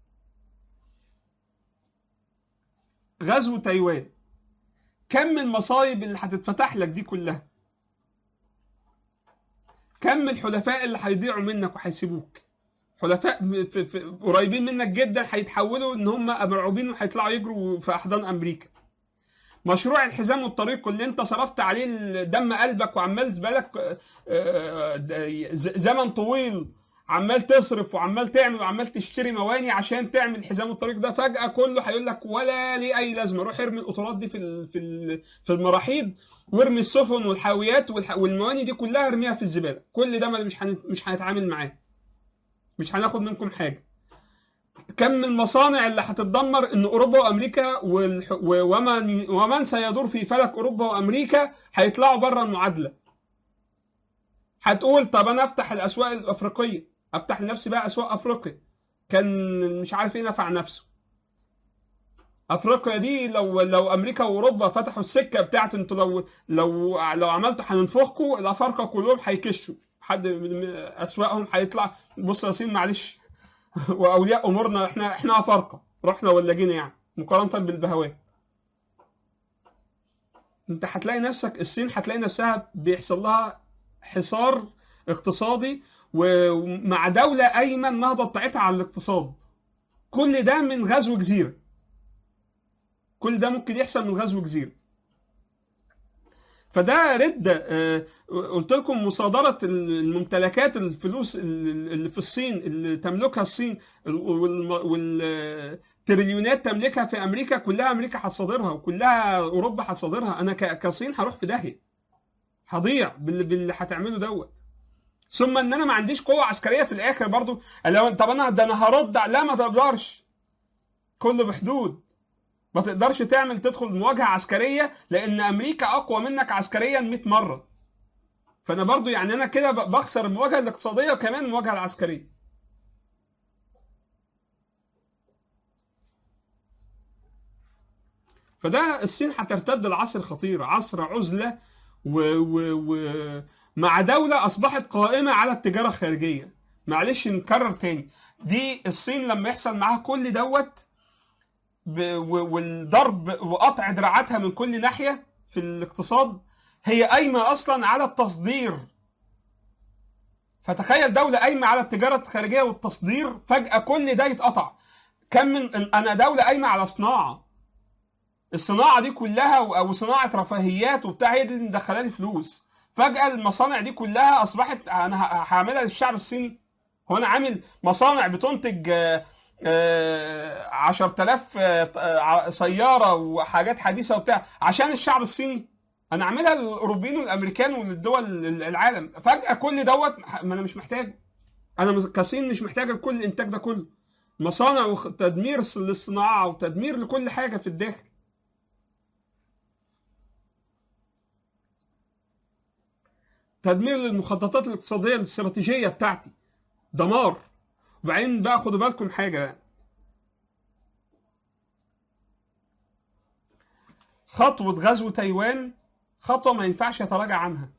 غزو تايوان كم المصايب اللي هتتفتح لك دي كلها كم الحلفاء اللي هيضيعوا منك وهيسيبوك حلفاء في في قريبين منك جدا هيتحولوا ان هم مرعوبين وهيطلعوا يجروا في احضان امريكا مشروع الحزام والطريق اللي انت صرفت عليه دم قلبك وعمال بالك زمن طويل عمال تصرف وعمال تعمل وعمال تشتري مواني عشان تعمل حزام الطريق ده فجاه كله هيقول لك ولا ليه اي لازمه روح ارمي القطارات دي في في في المراحيض وارمي السفن والحاويات والمواني دي كلها ارميها في الزباله كل ده مش مش هنتعامل معاه مش هناخد منكم حاجه كم من المصانع اللي هتتدمر ان اوروبا وامريكا ومن ومن سيدور في فلك اوروبا وامريكا هيطلعوا بره المعادله هتقول طب انا افتح الاسواق الافريقيه افتح لنفسي بقى اسواق افريقيا كان مش عارف ايه نفع نفسه افريقيا دي لو لو امريكا واوروبا فتحوا السكه بتاعت انتوا لو لو لو عملتوا هننفخكم الافارقه كلهم هيكشوا حد من اسواقهم هيطلع بص يا ياسين معلش واولياء امورنا احنا احنا افارقه رحنا ولا جينا يعني مقارنه بالبهوات انت هتلاقي نفسك الصين هتلاقي نفسها بيحصل لها حصار اقتصادي ومع دولة قايمة النهضة بتاعتها على الاقتصاد كل ده من غزو جزيرة كل ده ممكن يحصل من غزو جزيرة فده ردة قلت لكم مصادرة الممتلكات الفلوس اللي في الصين اللي تملكها الصين والتريليونات تملكها في أمريكا كلها أمريكا هتصادرها وكلها أوروبا هتصادرها أنا كصين هروح في داهية هضيع باللي هتعمله دوت ثم ان انا ما عنديش قوه عسكريه في الاخر برضو لو طب انا ده انا هرد لا ما تقدرش كله بحدود ما تقدرش تعمل تدخل مواجهه عسكريه لان امريكا اقوى منك عسكريا 100 مره فانا برضو يعني انا كده بخسر المواجهه الاقتصاديه وكمان المواجهه العسكريه فده الصين هترتد العصر خطير عصر عزله و, و, و مع دولة أصبحت قائمة على التجارة الخارجية معلش نكرر تاني دي الصين لما يحصل معاها كل دوت والضرب وقطع دراعاتها من كل ناحية في الاقتصاد هي قايمة أصلا على التصدير فتخيل دولة قايمة على التجارة الخارجية والتصدير فجأة كل ده يتقطع كم من أنا دولة قايمة على صناعة الصناعة دي كلها أو صناعة رفاهيات وبتاع هي دي اللي مدخلاني فلوس فجأة المصانع دي كلها أصبحت أنا هعملها للشعب الصيني هو أنا عامل مصانع بتنتج 10000 سيارة وحاجات حديثة وبتاع عشان الشعب الصيني أنا أعملها للأوروبيين والأمريكان وللدول العالم فجأة كل دوت ما أنا مش محتاج أنا كصين مش محتاج كل الإنتاج ده كله مصانع وتدمير للصناعة وتدمير لكل حاجة في الداخل تدمير للمخططات الاقتصاديه الاستراتيجيه بتاعتي دمار وبعدين بقى خدوا بالكم حاجه خطوه غزو تايوان خطوه ما ينفعش يتراجع عنها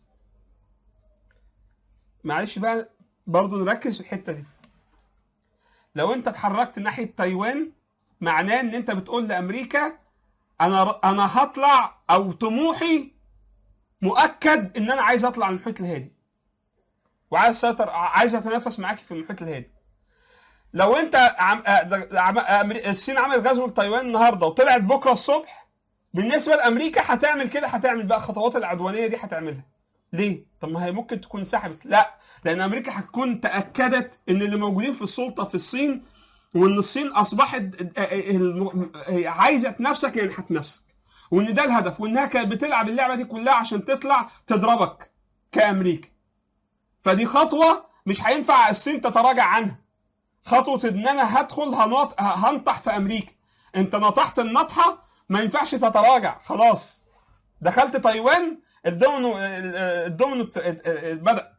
معلش بقى برضو نركز في الحته دي لو انت اتحركت ناحيه تايوان معناه ان انت بتقول لامريكا انا انا هطلع او طموحي مؤكد ان انا عايز اطلع المحيط الهادي وعايز اسيطر عايز اتنافس معاكي في المحيط الهادي لو انت عم... عم... الصين عملت غزو لتايوان النهارده وطلعت بكره الصبح بالنسبه لامريكا هتعمل كده هتعمل بقى خطوات العدوانيه دي هتعملها ليه؟ طب ما هي ممكن تكون سحبت لا لان امريكا هتكون تاكدت ان اللي موجودين في السلطه في الصين وان الصين اصبحت عايزه تنافسك يعني هتنافسك وان ده الهدف وانها كانت بتلعب اللعبه دي كلها عشان تطلع تضربك كامريكا فدي خطوه مش هينفع الصين تتراجع عنها خطوه ان انا هدخل هنط... هنطح في امريكا انت نطحت النطحه ما ينفعش تتراجع خلاص دخلت تايوان الدومينو الدومينو بدا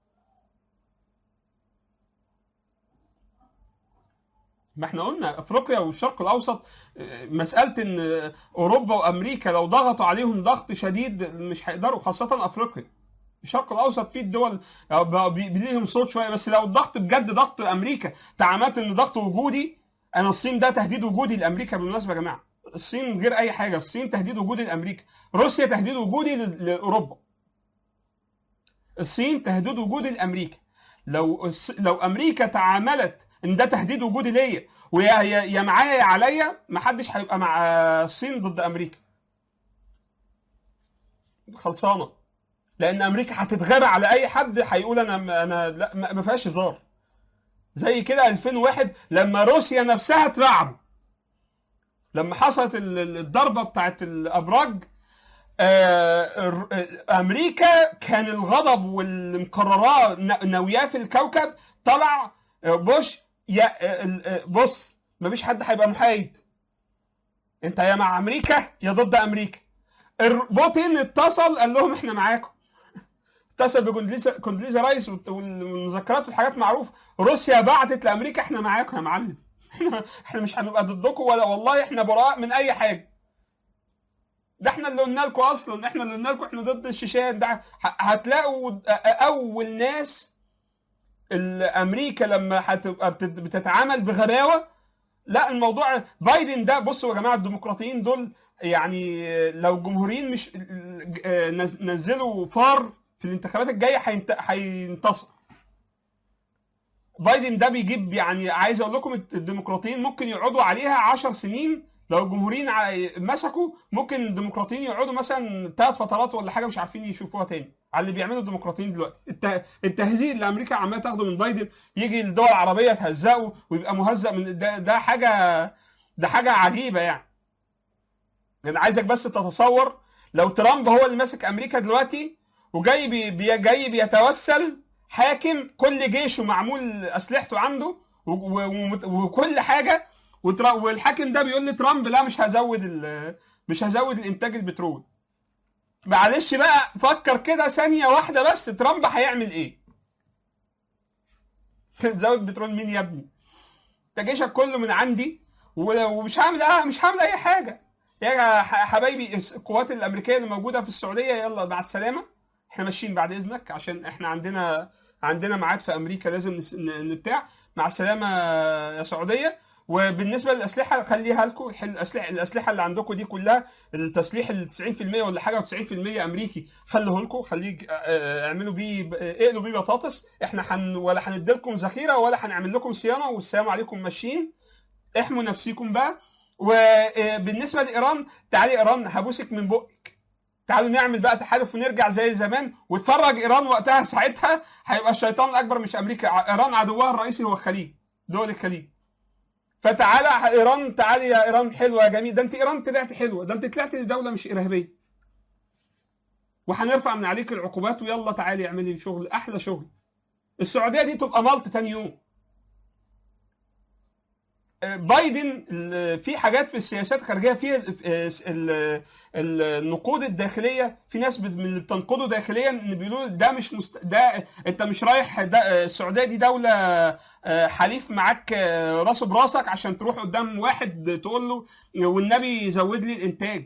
ما احنا قلنا افريقيا والشرق الاوسط مساله ان اوروبا وامريكا لو ضغطوا عليهم ضغط شديد مش هيقدروا خاصه افريقيا الشرق الاوسط فيه الدول ليهم صوت شويه بس لو الضغط بجد ضغط امريكا تعاملت ان ضغط وجودي انا الصين ده تهديد وجودي لامريكا بالمناسبه يا جماعه الصين غير اي حاجه الصين تهديد وجودي لامريكا روسيا تهديد وجودي لاوروبا الصين تهديد وجودي لامريكا لو الس- لو امريكا تعاملت ان ده تهديد وجودي ليا ويا يا يا معايا يا عليا محدش هيبقى مع الصين ضد امريكا خلصانه لان امريكا هتتغابى على اي حد هيقول انا انا لا ما ما فيهاش هزار زي كده 2001 لما روسيا نفسها اترعبوا لما حصلت ال- ال- الضربه بتاعت الابراج آه، الر- آه، امريكا كان الغضب والمقرراه ن- ناوياه في الكوكب طلع آه، بوش يا آه، ال- آه، بص مفيش حد هيبقى محايد انت يا مع امريكا يا ضد امريكا الر- بوتين اتصل قال لهم احنا معاكم اتصل بكوندليزا كوندليزا رايس والت- والمذكرات والحاجات معروفه روسيا بعتت لامريكا احنا معاكم يا معلم احنا احنا مش هنبقى ضدكم ولا والله احنا براء من اي حاجه ده احنا اللي قلنا لكم اصلا احنا اللي قلنا لكم احنا ضد الشيشان ده ه- هتلاقوا اول ناس ال- امريكا لما هتبقى بتت- بتتعامل بغباوه لا الموضوع بايدن ده بصوا يا جماعه الديمقراطيين دول يعني لو الجمهوريين مش نز- نزلوا فار في الانتخابات الجايه هينت- هينتصر بايدن ده بيجيب يعني عايز اقول لكم الديمقراطيين ممكن يقعدوا عليها 10 سنين لو الجمهوريين ع- مسكوا ممكن الديمقراطيين يقعدوا مثلا ثلاث فترات ولا حاجه مش عارفين يشوفوها تاني على اللي بيعمله الديمقراطيين دلوقتي الت- التهزيء اللي امريكا عماله تاخده من بايدن يجي الدول العربيه تهزقه ويبقى مهزأ من ده, ده حاجه ده حاجه عجيبه يعني انا عايزك بس تتصور لو ترامب هو اللي ماسك امريكا دلوقتي وجاي بي بي- جاي بيتوسل حاكم كل جيشه معمول اسلحته عنده و- و- ومت- وكل حاجه وترا- والحاكم ده بيقول لترامب لا مش هزود ال- مش هزود الانتاج البترول معلش بقى فكر كده ثانيه واحده بس ترامب هيعمل ايه تزود بترول مين يا ابني انت جيشك كله من عندي و- ومش هعمل اه مش هعمل اي حاجه يا ح- حبايبي الس- القوات الامريكيه اللي موجوده في السعوديه يلا مع السلامه احنا ماشيين بعد اذنك عشان احنا عندنا عندنا ميعاد في امريكا لازم نس- ن- نبتاع مع السلامه يا سعوديه وبالنسبه للاسلحه خليها لكم الاسلحه الاسلحه اللي عندكم دي كلها التسليح ال 90% ولا حاجه و90% امريكي خلوه لكم خليه اه، اعملوا بيه ب- اقلوا بيه بطاطس احنا حن ولا هندي لكم ذخيره ولا هنعمل لكم صيانه والسلام عليكم ماشيين احموا نفسيكم بقى وبالنسبه لايران تعالي ايران هبوسك من بقك تعالوا نعمل بقى تحالف ونرجع زي زمان واتفرج ايران وقتها ساعتها هيبقى الشيطان الاكبر مش امريكا ع- ايران عدوها الرئيسي هو الخليج دول الخليج فتعالى ايران تعالي يا ايران حلوه يا جميل ده انت ايران طلعت حلوه ده انت طلعت دوله مش ارهابيه وهنرفع من عليك العقوبات ويلا تعالي اعملي شغل احلى شغل السعوديه دي تبقى مالط تاني يوم بايدن ال- في حاجات في السياسات الخارجيه في ال- ال- ال- النقود الداخليه في ناس بت- من اللي بتنقده داخليا ان بيقولوا ده مش مست... ده انت مش رايح ده السعوديه دي دوله آه، حليف معاك آه، راسه براسك عشان تروح قدام واحد تقول له والنبي يزود لي الانتاج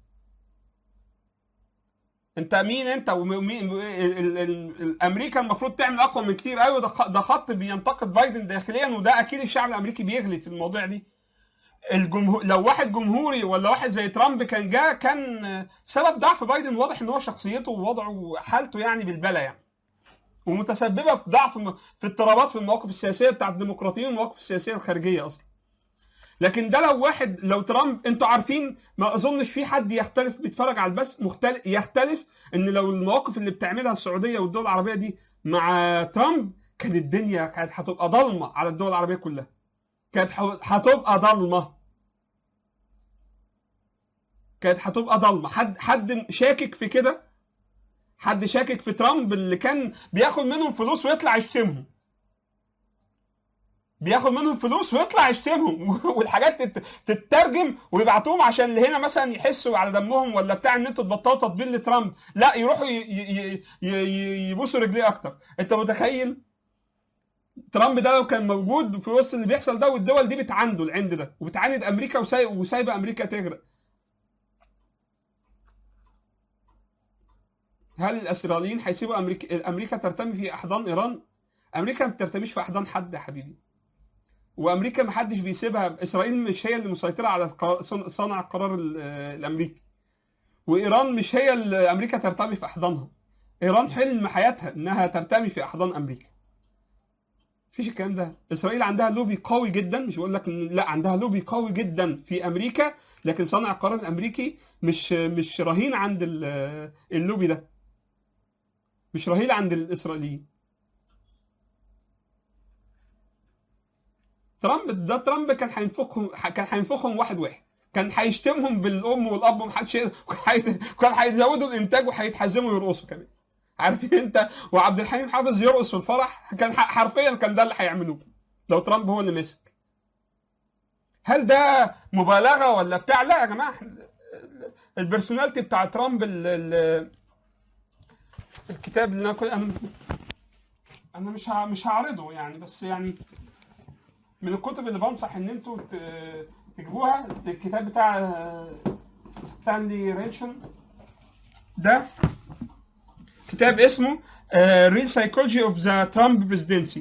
انت مين انت ومين ال- ال- ال- امريكا المفروض تعمل اقوى من كتير قوي ده خ- ده خط بينتقد بايدن داخليا وده اكيد الشعب الامريكي بيغلي في المواضيع دي الجمهور لو واحد جمهوري ولا واحد زي ترامب كان جه كان سبب ضعف بايدن واضح ان هو شخصيته ووضعه وحالته يعني بالبلا يعني ومتسببه في ضعف م- في اضطرابات في المواقف السياسيه بتاعت الديمقراطيين والمواقف السياسيه الخارجيه اصلا لكن ده لو واحد لو ترامب انتوا عارفين ما اظنش في حد يختلف بيتفرج على البث مختلف يختلف ان لو المواقف اللي بتعملها السعوديه والدول العربيه دي مع ترامب كانت الدنيا كانت هتبقى ضلمه على الدول العربيه كلها كانت ح- هتبقى ضلمه كانت هتبقى ضلمه حد حد شاكك في كده حد شاكك في ترامب اللي كان بياخد منهم فلوس ويطلع يشتمهم بياخد منهم فلوس ويطلع يشتمهم والحاجات تت- تترجم ويبعتوهم عشان اللي هنا مثلا يحسوا على دمهم ولا بتاع ان انتوا تبطلوا تطبيل لترامب لا يروحوا ي- ي- ي- ي- يبوسوا رجليه اكتر انت متخيل ترامب ده لو كان موجود في وسط اللي بيحصل ده والدول دي بتعنده العند ده وبتعاند امريكا وساي- وسايبه امريكا تغرق هل الاسرائيليين هيسيبوا امريكا امريكا ترتمي في احضان ايران؟ امريكا ما بترتميش في احضان حد يا حبيبي. وامريكا ما حدش بيسيبها اسرائيل مش هي اللي مسيطره على القرار- صن- صانع القرار ال- الامريكي. وايران مش هي اللي امريكا ترتمي في احضانها. ايران حلم حياتها انها ترتمي في احضان امريكا. مفيش الكلام ده اسرائيل عندها لوبي قوي جدا مش بقول لك ان لا عندها لوبي قوي جدا في امريكا لكن صانع القرار الامريكي مش مش رهين عند ال- اللوبي ده مش رهين عند الاسرائيليين ترامب ده ترامب كان هينفخهم كان هينفخهم واحد واحد كان هيشتمهم بالام والاب ومحدش يقدر- كان هيت- كان هيزودوا الانتاج وهيتحزموا يرقصوا كمان عارفين انت وعبد الحليم حافظ يرقص في الفرح كان ح- حرفيا كان ده اللي هيعملوه لو ترامب هو اللي مسك هل ده مبالغه ولا بتاع لا يا جماعه البرسوناليتي بتاع ترامب ال ال الكتاب اللي انا كنت انا انا مش ه- مش هعرضه يعني بس يعني من الكتب اللي بنصح ان انتوا ت- تجيبوها الكتاب بتاع ستانلي ريتشن ده كتاب اسمه ريل سايكولوجي اوف ذا ترامب بريزيدنسي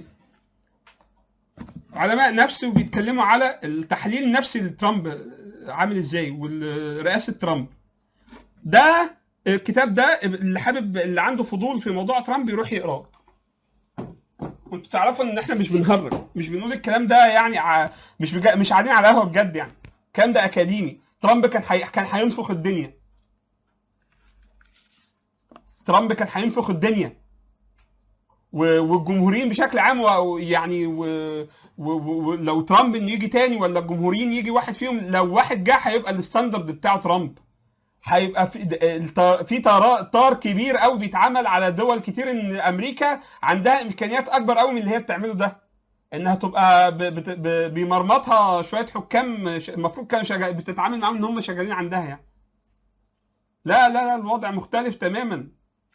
علماء نفس وبيتكلموا على التحليل النفسي لترامب آه، عامل ازاي ورئاسه ترامب ده الكتاب ده اللي حابب اللي عنده فضول في موضوع ترامب يروح يقراه وانتوا تعرفوا ان احنا مش بنهرج مش بنقول الكلام ده يعني ع... مش بج... مش قاعدين على قهوه بجد يعني الكلام ده اكاديمي ترامب كان حي... كان هينفخ الدنيا ترامب كان هينفخ الدنيا و... والجمهوريين بشكل عام و... يعني ولو و... و... ولو ترامب انه يجي تاني ولا الجمهوريين يجي واحد فيهم لو واحد جه هيبقى الستاندرد بتاع ترامب هيبقى في الط- في طار طار كبير قوي بيتعمل على دول كتير ان امريكا عندها امكانيات اكبر قوي من اللي هي بتعمله ده انها تبقى ب- بت- ب- بيمرمطها شويه حكام ش- المفروض كانوا شغال بتتعامل معاهم ان هم شغالين عندها يعني لا لا لا الوضع مختلف تماما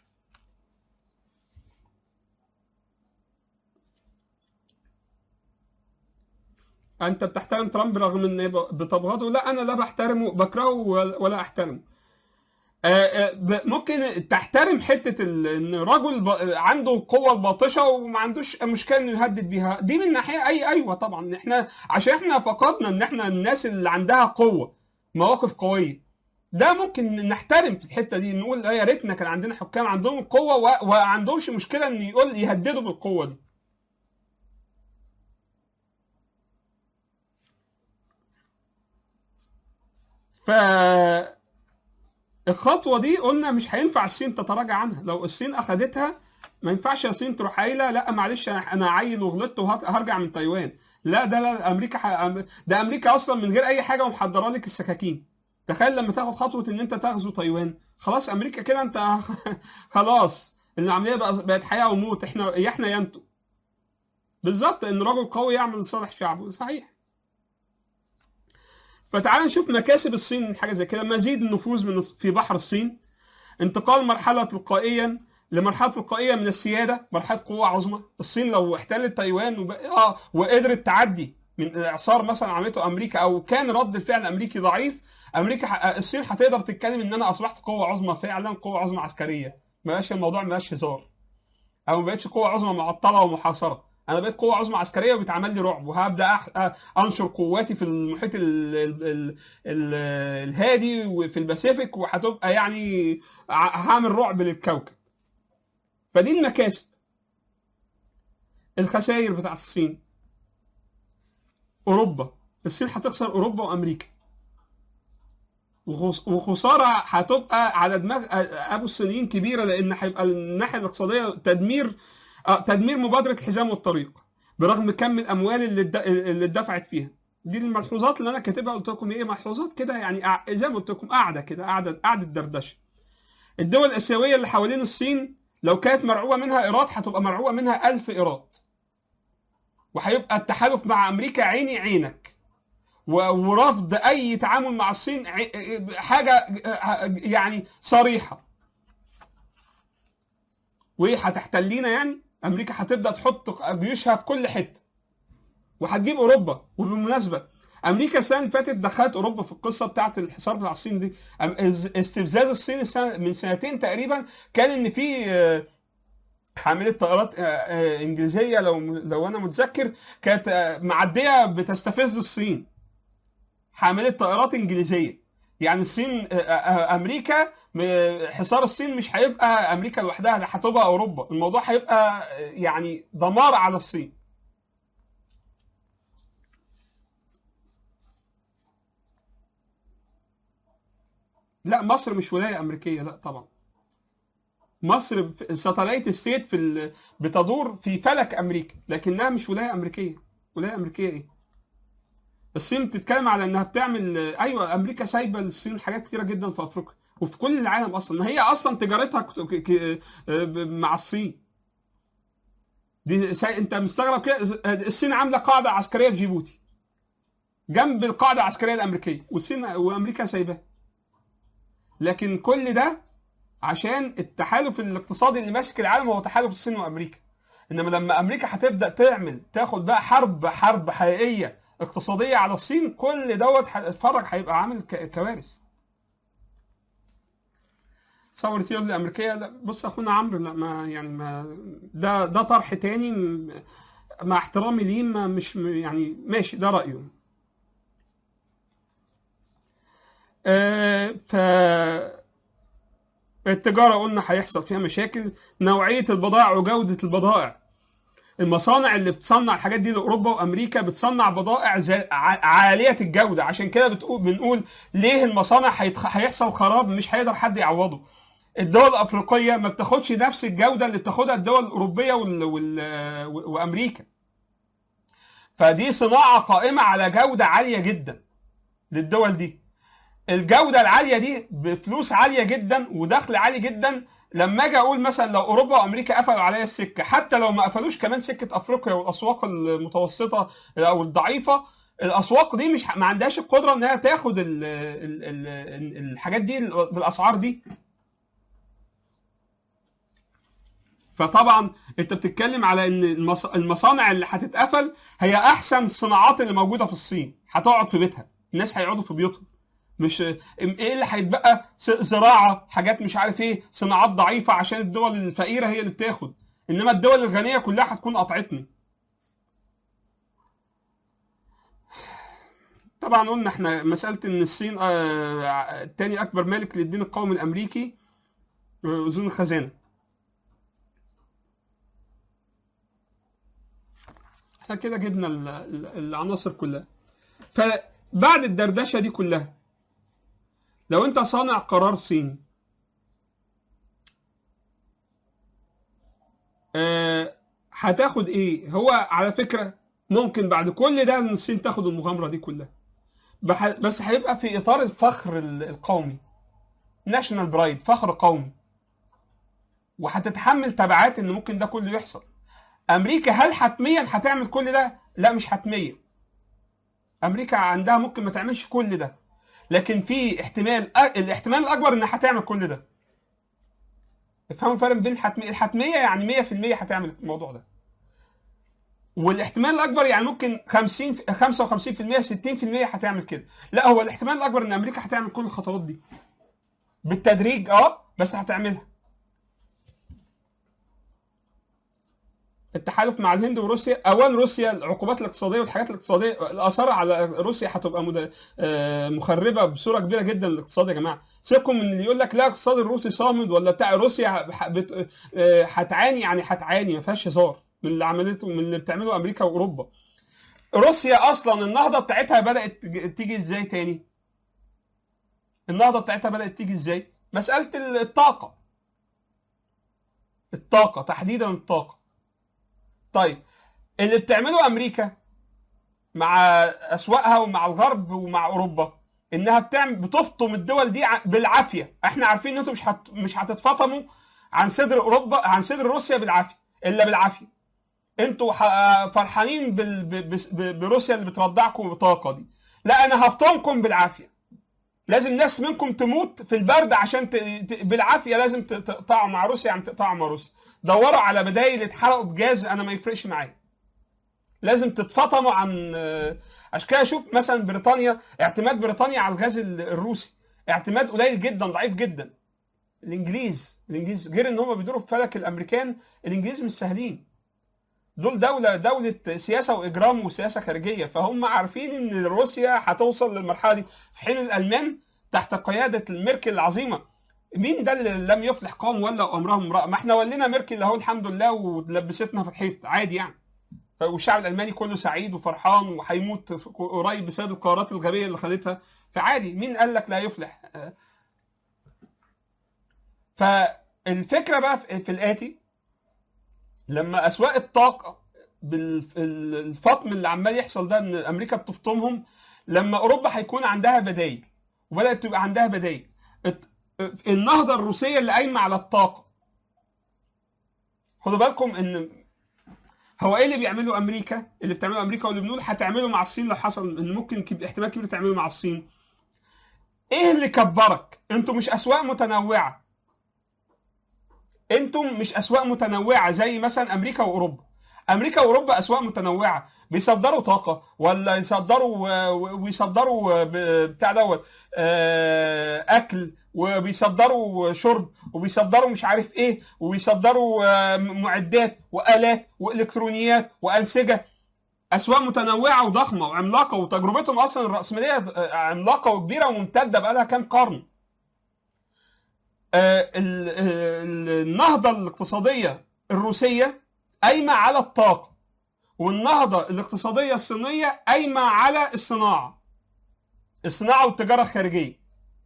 انت بتحترم ترامب رغم ان ب- بتبغضه لا انا لا بحترمه بكرهه ولا ولا احترمه آه، آه، ب- ممكن تحترم حته ال- ان رجل ب- عنده القوه الباطشه وما عندوش مشكله انه يهدد بيها دي من ناحيه اي ايوه طبعا احنا عشان احنا فقدنا ان احنا الناس اللي عندها قوه مواقف قويه ده ممكن نحترم في الحته دي نقول آه، يا ريتنا كان عندنا حكام عندهم القوه و- وما عندهمش مشكله ان يقول يهددوا بالقوه دي ف الخطوه دي قلنا مش هينفع الصين تتراجع عنها لو الصين اخذتها ما ينفعش الصين صين تروح قايله لا معلش انا أنا عيل وغلطت وهرجع من تايوان لا ده لا امريكا ح... ده امريكا اصلا من غير اي حاجه ومحضره لك السكاكين تخيل لما تاخد خطوه ان انت تغزو تايوان خلاص امريكا كده انت خلاص العمليه بقى- بقت حياه وموت احنا يا احنا يا انتوا بالظبط ان رجل قوي يعمل لصالح شعبه صحيح فتعال نشوف مكاسب الصين من حاجه زي كده مزيد النفوذ من في بحر الصين انتقال مرحله تلقائيا لمرحله تلقائيه من السياده مرحله قوه عظمى الصين لو احتلت تايوان وب... اه وقدرت تعدي من اعصار مثلا عملته امريكا او كان رد الفعل الامريكي ضعيف امريكا ح... الصين هتقدر تتكلم ان انا اصبحت قوه عظمى فعلا قوه عظمى عسكريه ما بقاش الموضوع ما بقاش هزار او ما بقتش قوه عظمى معطله ومحاصره انا بقيت قوه عظمى عسكريه وبيتعمل لي رعب وهبدا أح... أ- انشر قواتي في المحيط ال... ال... ال... ال... الهادي وفي الباسيفيك وهتبقى يعني ع- هعمل رعب للكوكب فدي المكاسب الخسائر بتاع الصين اوروبا الصين هتخسر اوروبا وامريكا وخس- وخساره هتبقى على دماغ ابو الصينيين كبيره لان هيبقى الناحيه الاقتصاديه تدمير آه، تدمير مبادره الحزام والطريق برغم كم الاموال اللي اتد- اللي اتدفعت فيها دي الملحوظات اللي انا كاتبها قلت لكم ايه ملحوظات كده يعني قع- زي ما قلت لكم قاعده كده قاعده قاعده دردشه الدول الاسيويه اللي حوالين الصين لو كانت مرعوبه منها ايراد هتبقى مرعوبه منها ألف ايراد وهيبقى التحالف مع امريكا عيني عينك و- ورفض اي تعامل مع الصين ع- حاجه يعني صريحه وايه هتحتلينا يعني امريكا هتبدا تحط جيوشها في كل حته وهتجيب اوروبا وبالمناسبه امريكا السنه اللي فاتت دخلت اوروبا في القصه بتاعه الحصار بتاع الصين دي أم- از- استفزاز الصين السنه من سنتين تقريبا كان ان في آه، حامله طائرات آه، آه، انجليزيه لو لو انا متذكر كانت آه، معديه بتستفز الصين حامله طائرات انجليزيه يعني الصين آه، آه، امريكا م- حصار الصين مش هيبقى امريكا لوحدها ده هتبقى اوروبا الموضوع هيبقى آه، يعني دمار على الصين لا مصر مش ولايه امريكيه لا طبعا مصر ساتلايت ستيت في ال... بتدور في فلك امريكا لكنها مش ولايه امريكيه ولايه امريكيه ايه الصين بتتكلم على انها بتعمل ايوه امريكا سايبه للصين حاجات كتيره جدا في افريقيا وفي كل العالم اصلا ما هي اصلا تجارتها ك... ك... ك... مع الصين دي سا... انت مستغرب كده الصين عامله قاعده عسكريه في جيبوتي جنب القاعده العسكريه الامريكيه والصين وامريكا سايباها لكن كل ده عشان التحالف الاقتصادي اللي ماسك العالم هو تحالف الصين وامريكا انما لما امريكا هتبدا تعمل تاخد بقى حرب حرب حقيقيه اقتصاديه على الصين كل دوت اتفرج هيبقى عامل كوارث ثورة يوليو الأمريكية لا بص أخونا عمرو لا ما يعني ما ده ده طرح تاني مع احترامي ليه ما مش يعني ماشي ده رأيه آه ف التجارة قلنا هيحصل فيها مشاكل نوعية البضائع وجودة البضائع المصانع اللي بتصنع الحاجات دي لاوروبا وامريكا بتصنع بضائع عاليه الجوده عشان كده بتقول بنقول ليه المصانع هيحصل خراب مش هيقدر حد يعوضه الدول الافريقيه ما بتاخدش نفس الجوده اللي بتاخدها الدول الاوروبيه وال... وال... وامريكا فدي صناعه قائمه على جوده عاليه جدا للدول دي الجوده العاليه دي بفلوس عاليه جدا ودخل عالي جدا لما اجي اقول مثلا لو اوروبا وامريكا قفلوا عليا السكه حتى لو ما قفلوش كمان سكه افريقيا والاسواق المتوسطه او الضعيفه الاسواق دي مش ما عندهاش القدره ان هي تاخد ال ال ال الحاجات دي بالاسعار دي فطبعا انت بتتكلم على ان المصانع اللي هتتقفل هي احسن الصناعات اللي موجوده في الصين هتقعد في بيتها الناس هيقعدوا في بيوتهم مش ايه اللي هيتبقى زراعه حاجات مش عارف ايه صناعات ضعيفه عشان الدول الفقيره هي اللي بتاخد انما الدول الغنيه كلها هتكون قطعتني طبعا قلنا احنا مساله ان الصين آه تاني اكبر مالك للدين القومي الامريكي اذون الخزانه احنا كده جبنا العناصر كلها فبعد الدردشه دي كلها لو انت صانع قرار صيني أه هتاخد ايه هو على فكره ممكن بعد كل ده ان الصين تاخد المغامره دي كلها بس هيبقى في اطار الفخر القومي ناشونال برايد فخر قومي وهتتحمل تبعات ان ممكن ده كله يحصل امريكا هل حتميا هتعمل كل ده لا مش حتميا امريكا عندها ممكن ما تعملش كل ده لكن في احتمال الاحتمال الاكبر انها هتعمل كل ده افهموا الفرق بين الحتميه الحتميه يعني 100% هتعمل الموضوع ده والاحتمال الاكبر يعني ممكن 50 55% 60% هتعمل كده لا هو الاحتمال الاكبر ان امريكا هتعمل كل الخطوات دي بالتدريج اه بس هتعملها التحالف مع الهند وروسيا اولا روسيا العقوبات الاقتصاديه والحاجات الاقتصاديه الاثار على روسيا هتبقى مد... مخربه بصوره كبيره جدا للاقتصاد يا جماعه سيبكم من اللي يقول لك لا الاقتصاد الروسي صامد ولا بتاع روسيا بت... هتعاني يعني هتعاني ما فيهاش هزار من اللي عملته من اللي بتعمله امريكا واوروبا روسيا اصلا النهضه بتاعتها بدات تيجي ازاي تاني النهضه بتاعتها بدات تيجي ازاي مساله الطاقه الطاقه تحديدا الطاقه طيب اللي بتعمله امريكا مع اسواقها ومع الغرب ومع اوروبا انها بتعمل بتفطم الدول دي بالعافيه احنا عارفين ان انتم مش هت... مش هتتفطموا عن صدر اوروبا عن صدر روسيا بالعافيه الا بالعافيه انتوا فرحانين بال... ب... ب... بروسيا اللي بترضعكم طاقه دي لا انا هفطمكم بالعافيه لازم ناس منكم تموت في البرد عشان ت... ت... بالعافيه لازم تقطعوا مع روسيا عم تقطعوا مع روسيا دوروا على بدايل اتحرقوا بجاز انا ما يفرقش معايا لازم تتفطموا عن عشان كده شوف مثلا بريطانيا اعتماد بريطانيا على الغاز الروسي اعتماد قليل جدا ضعيف جدا الانجليز الانجليز غير ان هم بيدوروا في فلك الامريكان الانجليز مش سهلين دول دولة دولة سياسة وإجرام وسياسة خارجية فهم عارفين إن روسيا هتوصل للمرحلة دي في حين الألمان تحت قيادة الميركل العظيمة مين ده اللي لم يفلح قوم ولا امرهم امراه ما احنا ولينا ميركل اهو الحمد لله ولبستنا في الحيط عادي يعني والشعب الالماني كله سعيد وفرحان وهيموت قريب بسبب القرارات الغبيه اللي خدتها فعادي مين قال لك لا يفلح فالفكره بقى في في الاتي لما اسواق الطاقه بالفطم اللي عمال يحصل ده ان امريكا بتفطمهم لما اوروبا هيكون عندها بدايل وبدات تبقى عندها بدايل الت- النهضه الروسيه اللي قايمه على الطاقه خدوا بالكم ان هو ايه اللي بيعمله امريكا اللي بتعمله امريكا واللي بنقول هتعمله مع الصين لو حصل ان ممكن كب- احتمال كبير تعمله مع الصين ايه اللي كبرك انتوا مش اسواق متنوعه انتم مش اسواق متنوعه زي مثلا امريكا واوروبا امريكا واوروبا اسواق متنوعه بيصدروا طاقه ولا يصدروا ويصدروا ب- بتاع دوت آه، اكل وبيصدروا شرب وبيصدروا مش عارف ايه وبيصدروا آه، معدات والات والكترونيات وانسجه اسواق متنوعه وضخمه وعملاقه وتجربتهم اصلا الراسماليه آه، عملاقه وكبيره وممتده بقالها كام قرن آه، ال- ال- النهضه الاقتصاديه الروسيه قايمه على الطاقه والنهضه الاقتصاديه الصينيه قايمه على الصناعه الصناعه والتجاره الخارجيه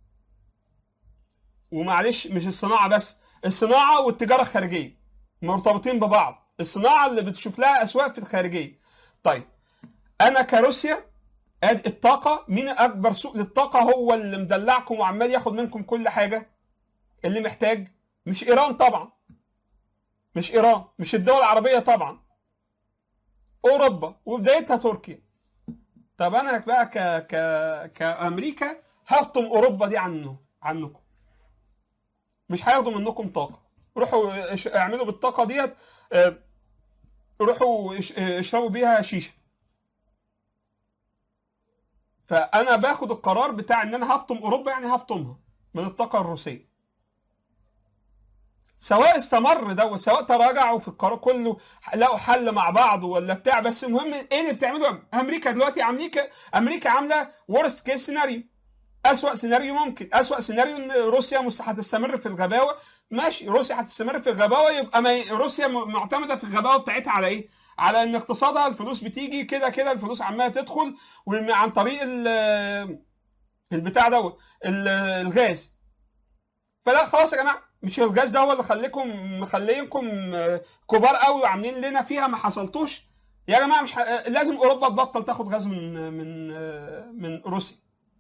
ومعلش مش الصناعه بس الصناعه والتجاره الخارجيه مرتبطين ببعض الصناعه اللي بتشوف لها اسواق في الخارجيه طيب انا كروسيا ادي الطاقه مين اكبر سوق للطاقه هو اللي مدلعكم وعمال ياخد منكم كل حاجه اللي محتاج مش ايران طبعا مش ايران مش الدول العربيه طبعا اوروبا وبدايتها تركيا طب انا بقى ك ك كامريكا هفطم اوروبا دي عنه عنكم مش هياخدوا منكم طاقه روحوا اش- اعملوا بالطاقه ديت اه، روحوا اش- اشربوا بيها شيشه فانا باخد القرار بتاع ان انا هفطم اوروبا يعني هفطمها من الطاقه الروسيه سواء استمر ده سواء تراجعوا في القرار كله لقوا حل مع بعض ولا بتاع بس المهم ايه اللي بتعمله امريكا دلوقتي امريكا امريكا عامله ورست كيس سيناريو اسوأ سيناريو ممكن اسوأ سيناريو ان روسيا مس- هتستمر في الغباوه ماشي روسيا هتستمر في الغباوه يبقى ما ي- روسيا م- معتمده في الغباوه بتاعتها على ايه على ان اقتصادها الفلوس بتيجي كده كده الفلوس عماله تدخل وعن طريق ال- البتاع دوت ال- الغاز فلا خلاص يا جماعه مش الغاز ده هو اللي خليكم مخليكم آه، كبار قوي وعاملين لنا فيها ما حصلتوش يا جماعه مش ح... آه، لازم اوروبا تبطل تاخد غاز من من آه، من روسيا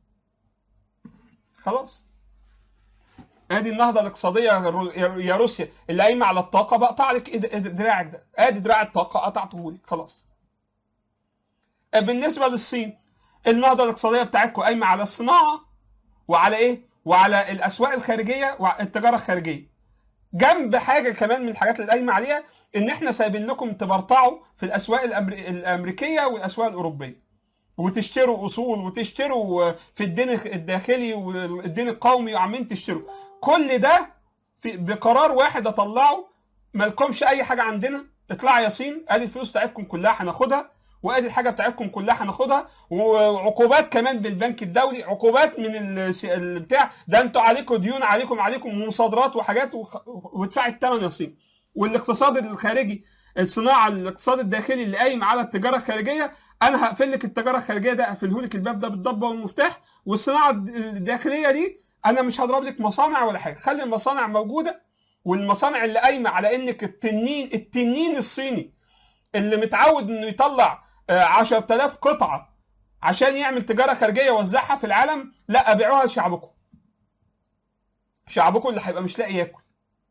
خلاص ادي النهضه الاقتصاديه يا رو- يا روسيا اللي قايمه على الطاقه بقطع لك إيد- إيد- دراعك ده ادي دراع الطاقه قطعته لك خلاص آه، بالنسبه للصين النهضه الاقتصاديه بتاعتكم قايمه على الصناعه وعلى ايه وعلى الاسواق الخارجيه والتجاره الخارجيه جنب حاجه كمان من الحاجات اللي قايمه عليها ان احنا سايبين لكم تبرطعوا في الاسواق الأمر- الامريكيه والاسواق الاوروبيه وتشتروا اصول وتشتروا في الدين الداخلي والدين القومي وعمالين تشتروا كل ده في بقرار واحد اطلعه مالكمش اي حاجه عندنا اطلعوا يا صين ادي الفلوس بتاعتكم كلها هناخدها وادي الحاجه بتاعتكم كلها هناخدها وعقوبات كمان بالبنك الدولي عقوبات من الس- البتاع ده انتوا عليكم ديون عليكم عليكم مصادرات وحاجات وخ- وادفعي الثمن يا صين والاقتصاد الخارجي الصناعه الاقتصاد الداخلي اللي قايم على التجاره الخارجيه انا هقفل لك التجاره الخارجيه ده اقفله لك الباب ده بالضبه والمفتاح والصناعه الداخليه دي انا مش هضرب لك مصانع ولا حاجه خلي المصانع موجوده والمصانع اللي قايمه على انك التنين التنين الصيني اللي متعود انه يطلع آه، 10000 قطعه عشان يعمل تجاره خارجيه يوزعها في العالم لا ابيعوها لشعبكم شعبكم اللي هيبقى مش لاقي ياكل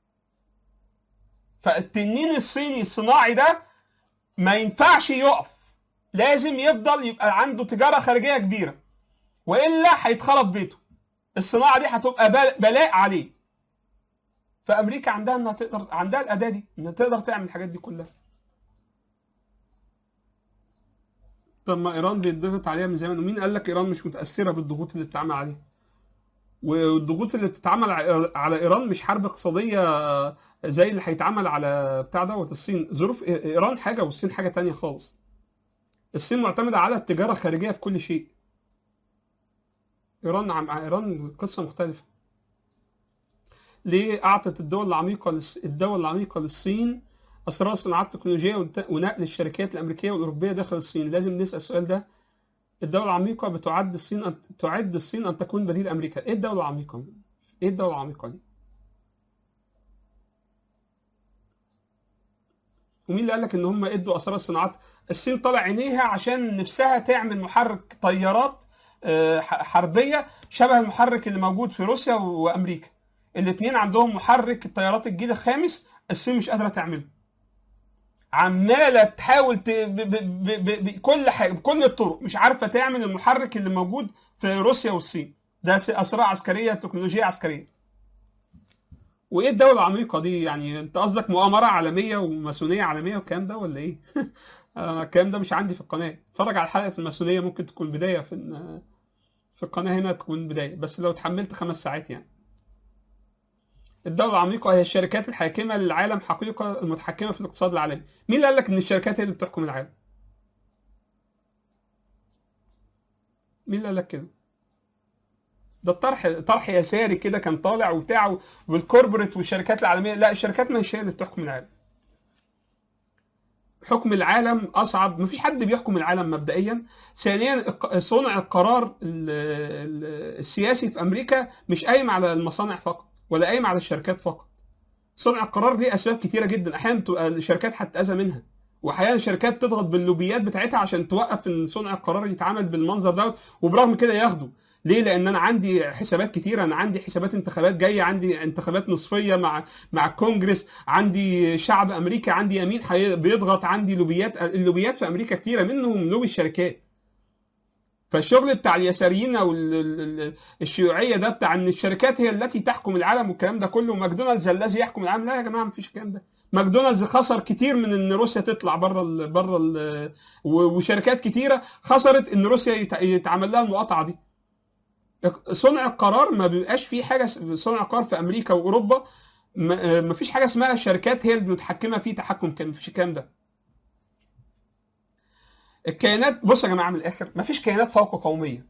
فالتنين الصيني الصناعي ده ما ينفعش يقف لازم يفضل يبقى عنده تجاره خارجيه كبيره والا هيتخرب بيته الصناعه دي هتبقى بل- بلاء عليه فامريكا عندها انها تقدر عندها الاداه دي انها تقدر تعمل الحاجات دي كلها طب ما ايران بيتضغط عليها من زمان ومين قال لك ايران مش متاثره بالضغوط اللي بتتعمل عليها والضغوط اللي بتتعمل ع- على ايران مش حرب اقتصاديه زي اللي هيتعمل على بتاع دوت الصين ظروف ايران حاجه والصين حاجه تانية خالص الصين معتمده على التجاره الخارجيه في كل شيء ايران عم ايران قصه مختلفه ليه اعطت الدول العميقه للص... الدول العميقه للصين اسرار صناعات تكنولوجيه ونت- ونقل الشركات الامريكيه والاوروبيه داخل الصين لازم نسال السؤال ده الدوله العميقه بتعد الصين أن... تعد الصين ان تكون بديل امريكا ايه الدوله العميقه ايه الدوله العميقه دي ومين اللي قال لك ان هم ادوا اسرار الصناعات الصين طالع عينيها عشان نفسها تعمل محرك طيارات آه، ح- حربيه شبه المحرك اللي موجود في روسيا وامريكا الاثنين عندهم محرك الطيارات الجيل الخامس الصين مش قادره تعمله عماله تحاول ت... ب... ب... ب... ب... بكل حاجه بكل الطرق مش عارفه تعمل المحرك اللي موجود في روسيا والصين ده س- اسرار عسكريه تكنولوجيا عسكريه وايه الدوله العميقه دي يعني انت قصدك مؤامره عالميه وماسونيه عالميه والكلام ده ولا ايه أنا الكلام ده مش عندي في القناه اتفرج على حلقه الماسونيه ممكن تكون بدايه في ال- في القناه هنا تكون بدايه بس لو اتحملت خمس ساعات يعني الدولة العميقة هي الشركات الحاكمة للعالم حقيقة المتحكمة في الاقتصاد العالمي. مين اللي قال لك إن الشركات هي اللي بتحكم العالم؟ مين اللي قال لك كده؟ ده الطرح طرح يساري كده كان طالع وبتاع والكوربريت والشركات العالمية، لا الشركات مش هي اللي بتحكم العالم. حكم العالم اصعب مفيش حد بيحكم العالم مبدئيا ثانيا الق- صنع القرار ال- ال- السياسي في امريكا مش قايم على المصانع فقط ولا قايم على الشركات فقط صنع القرار ليه اسباب كتيره جدا احيانا بتبقى الشركات هتتاذى منها واحيانا الشركات تضغط باللوبيات بتاعتها عشان توقف ان صنع القرار يتعمل بالمنظر ده وبرغم كده ياخده ليه؟ لان انا عندي حسابات كتيره انا عندي حسابات انتخابات جايه عندي انتخابات نصفيه مع مع الكونجرس عندي شعب امريكا عندي يمين حي- بيضغط عندي لوبيات اللوبيات في امريكا كتيره منهم لوبي الشركات فالشغل بتاع اليساريين او ال- ال- ال- الشيوعيه ده بتاع ان الشركات هي التي تحكم العالم والكلام ده كله ماكدونالدز الذي يحكم العالم لا يا جماعه مفيش الكلام ده ماكدونالدز خسر كتير من ان روسيا تطلع بره ال بره ال وشركات كتيره خسرت ان روسيا يت- يتعمل لها المقاطعه دي صنع القرار ما بيبقاش فيه حاجه س- صنع القرار في امريكا واوروبا ما ما فيش حاجه اسمها شركات هي اللي متحكمه فيه تحكم كامل مفيش الكلام ده الكيانات بص يا جماعه من الاخر مفيش كيانات فوق قوميه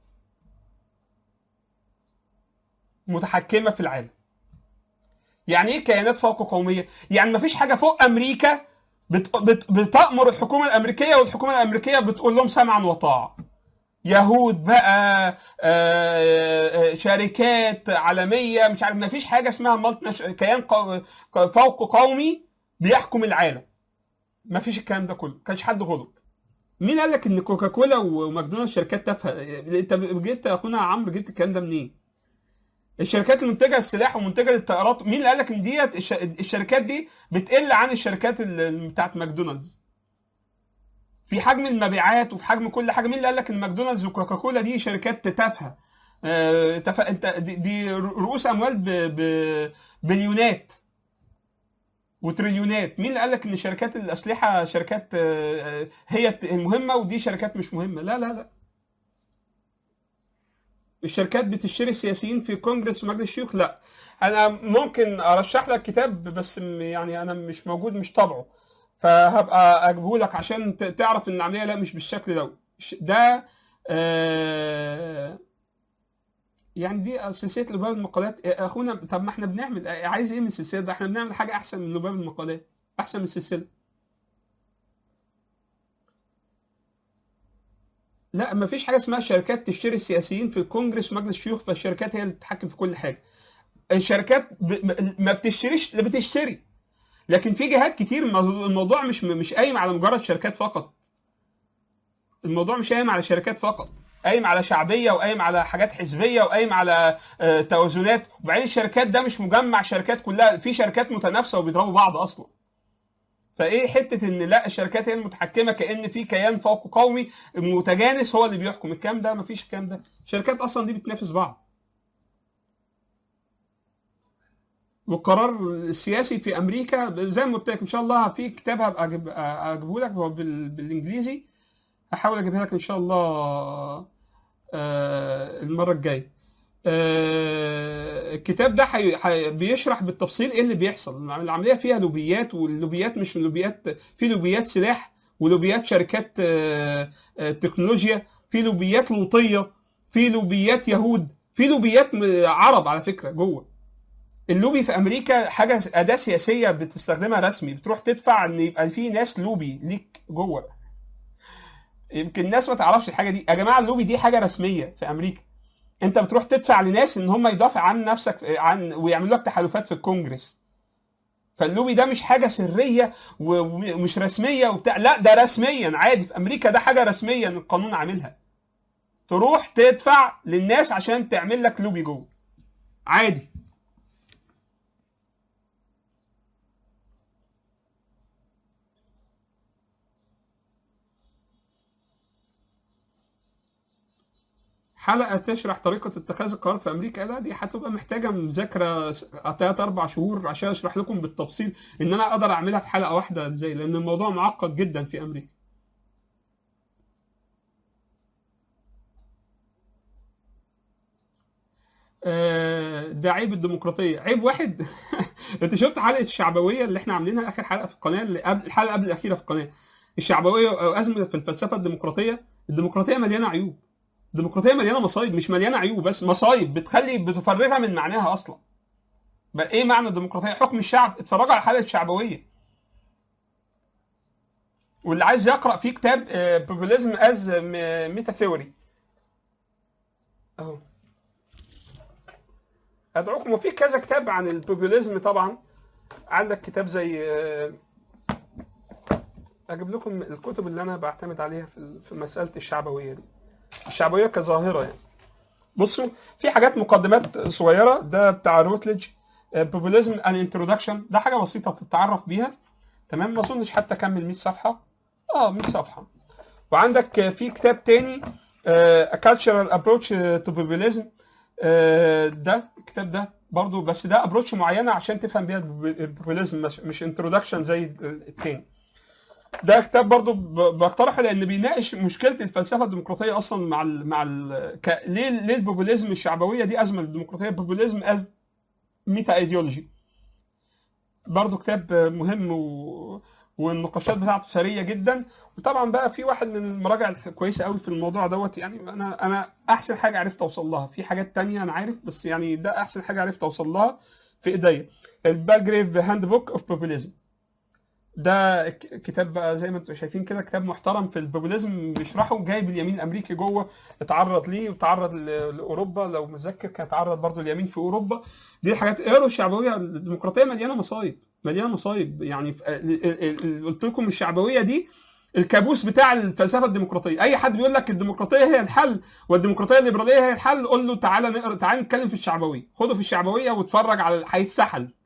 متحكمه في العالم يعني ايه كيانات فوق قوميه يعني مفيش حاجه فوق امريكا بت... بت... بتامر الحكومه الامريكيه والحكومه الامريكيه بتقول لهم سمعا وطاعه يهود بقى آه، آه، شركات عالميه مش عارف مفيش حاجه اسمها مالت نش... كيان قو... فوق قومي بيحكم العالم مفيش الكلام ده كله كانش حد غلط مين قال لك ان كوكاكولا وماكدونالدز شركات تافهه انت جبت يا اخونا عمرو جبت الكلام ده منين الشركات المنتجه للسلاح ومنتجه للطائرات مين اللي قال لك ان ديت الش- الشركات دي بتقل عن الشركات ال- بتاعت ماكدونالدز في حجم المبيعات وفي حجم كل حاجه مين اللي قال لك ان ماكدونالدز وكوكاكولا دي شركات تافهه آه، تافهه انت دي, دي رؤوس اموال ب... ب... بليونات وتريليونات مين اللي قال لك ان شركات الاسلحه شركات آه، آه، هي المهمه ودي شركات مش مهمه لا لا لا الشركات بتشتري السياسيين في كونجرس ومجلس الشيوخ لا انا ممكن ارشح لك كتاب بس م- يعني انا مش موجود مش طابعه فهبقى اجيبه لك عشان ت- تعرف ان العمليه لا مش بالشكل ده ش- ده آه يعني دي سلسله لباب المقالات يا اخونا طب ما احنا بنعمل عايز ايه من السلسله ده احنا بنعمل حاجه احسن من لباب المقالات احسن من السلسله لا ما فيش حاجه اسمها شركات تشتري السياسيين في الكونجرس ومجلس الشيوخ فالشركات هي اللي تتحكم في كل حاجه الشركات ب... م- ما بتشتريش اللي بتشتري لكن في جهات كتير الموضوع- الموضوع مش مش قايم على مجرد شركات فقط الموضوع مش قايم على شركات فقط قايم على شعبيه وقايم على حاجات حزبيه وقايم على آه، توازنات وبعدين الشركات ده مش مجمع شركات كلها في شركات متنافسه وبيضربوا بعض اصلا فايه حته ان لا الشركات هي المتحكمه كان في كيان فوق قومي متجانس هو اللي بيحكم الكلام ده مفيش الكلام ده الشركات اصلا دي بتنافس بعض والقرار السياسي في امريكا زي ما قلت لك ان شاء الله في كتاب هبقى أجيب اجيبه لك هو بال- بالانجليزي هحاول اجيبها لك ان شاء الله آه، المره الجايه آه، الكتاب ده حي... حي... بيشرح بالتفصيل ايه اللي بيحصل العمليه فيها لوبيات واللوبيات مش لوبيات في لوبيات سلاح ولوبيات شركات آه، آه، تكنولوجيا في لوبيات لوطيه في لوبيات يهود في لوبيات م- عرب على فكره جوه اللوبي في امريكا حاجه اداه سياسيه بتستخدمها رسمي بتروح تدفع ان يبقى في ناس لوبي ليك جوه يمكن الناس ما تعرفش الحاجه دي يا جماعه اللوبي دي حاجه رسميه في امريكا انت بتروح تدفع لناس ان هم يدافع عن نفسك عن ويعملوا لك تحالفات في الكونجرس فاللوبي ده مش حاجه سريه و- ومش رسميه وبتاع لا ده رسميا عادي في امريكا ده حاجه رسميا القانون عاملها تروح تدفع للناس عشان تعمل لك لوبي جوه عادي حلقه تشرح طريقه اتخاذ القرار في امريكا لا دي هتبقى محتاجه مذاكره ثلاث اربع شهور عشان اشرح لكم بالتفصيل ان انا اقدر اعملها في حلقه واحده ازاي لان الموضوع معقد جدا في امريكا آه، ده عيب الديمقراطيه عيب واحد انت شفت حلقه الشعبويه اللي احنا عاملينها اخر حلقه في القناه اللي قبل الحلقه قبل الاخيره في القناه الشعبويه او ازمه في الفلسفه الديمقراطيه الديمقراطيه مليانه عيوب الديمقراطيه مليانه مصايب مش مليانه عيوب بس مصايب بتخلي بتفرغها من معناها اصلا بقى ايه معنى الديمقراطيه حكم الشعب اتفرجوا على حلقه الشعبويه واللي عايز يقرا في كتاب بوبوليزم از ميتا ثيوري اهو ادعوكم وفي كذا كتاب عن البوبوليزم طبعا عندك كتاب زي آه، اجيب لكم الكتب اللي انا بعتمد عليها في في مساله الشعبويه دي الشعبويه كظاهره يعني بصوا في حاجات مقدمات صغيره ده بتاع روتلج بوبوليزم ان انترودكشن ده حاجه بسيطه تتعرف بيها تمام ما اظنش حتى كمل 100 صفحه اه 100 صفحه وعندك آه، في كتاب تاني آه، A Cultural Approach to Populism آه، ده الكتاب ده برضو بس ده ابروتش معينه عشان تفهم بيها البوبوليزم مش, مش انترودكشن زي التاني ده كتاب برضو ب- بقترحه لان بيناقش مشكله الفلسفه الديمقراطيه اصلا مع ال مع ال ك... ليه ليه البوبوليزم الشعبويه دي ازمه للديمقراطيه البوبوليزم از ميتا ايديولوجي برضو كتاب مهم و... والنقاشات بتاعته ثريه جدا وطبعا بقى في واحد من المراجع الكويسه قوي في الموضوع دوت يعني انا انا احسن حاجه عرفت اوصل لها في حاجات تانية انا عارف بس يعني ده احسن حاجه عرفت اوصل لها في ايديا البالجريف هاند بوك اوف بوبوليزم ده ك- كتاب بقى زي ما انتم شايفين كده كتاب محترم في البوبوليزم بيشرحه جايب اليمين الامريكي جوه اتعرض ليه وتعرض ل- لاوروبا لو متذكر كان اتعرض برضه اليمين في اوروبا دي الحاجات اقروا الشعبويه الديمقراطيه مليانه مصايب مليانه مصايب يعني في- ال- ال- ال- قلت لكم الشعبويه دي الكابوس بتاع الفلسفه الديمقراطيه اي حد بيقول لك الديمقراطيه هي الحل والديمقراطيه الليبراليه هي الحل قول له تعالى نقرا تعالى نتكلم في الشعبويه خده في الشعبويه واتفرج على هيتسحل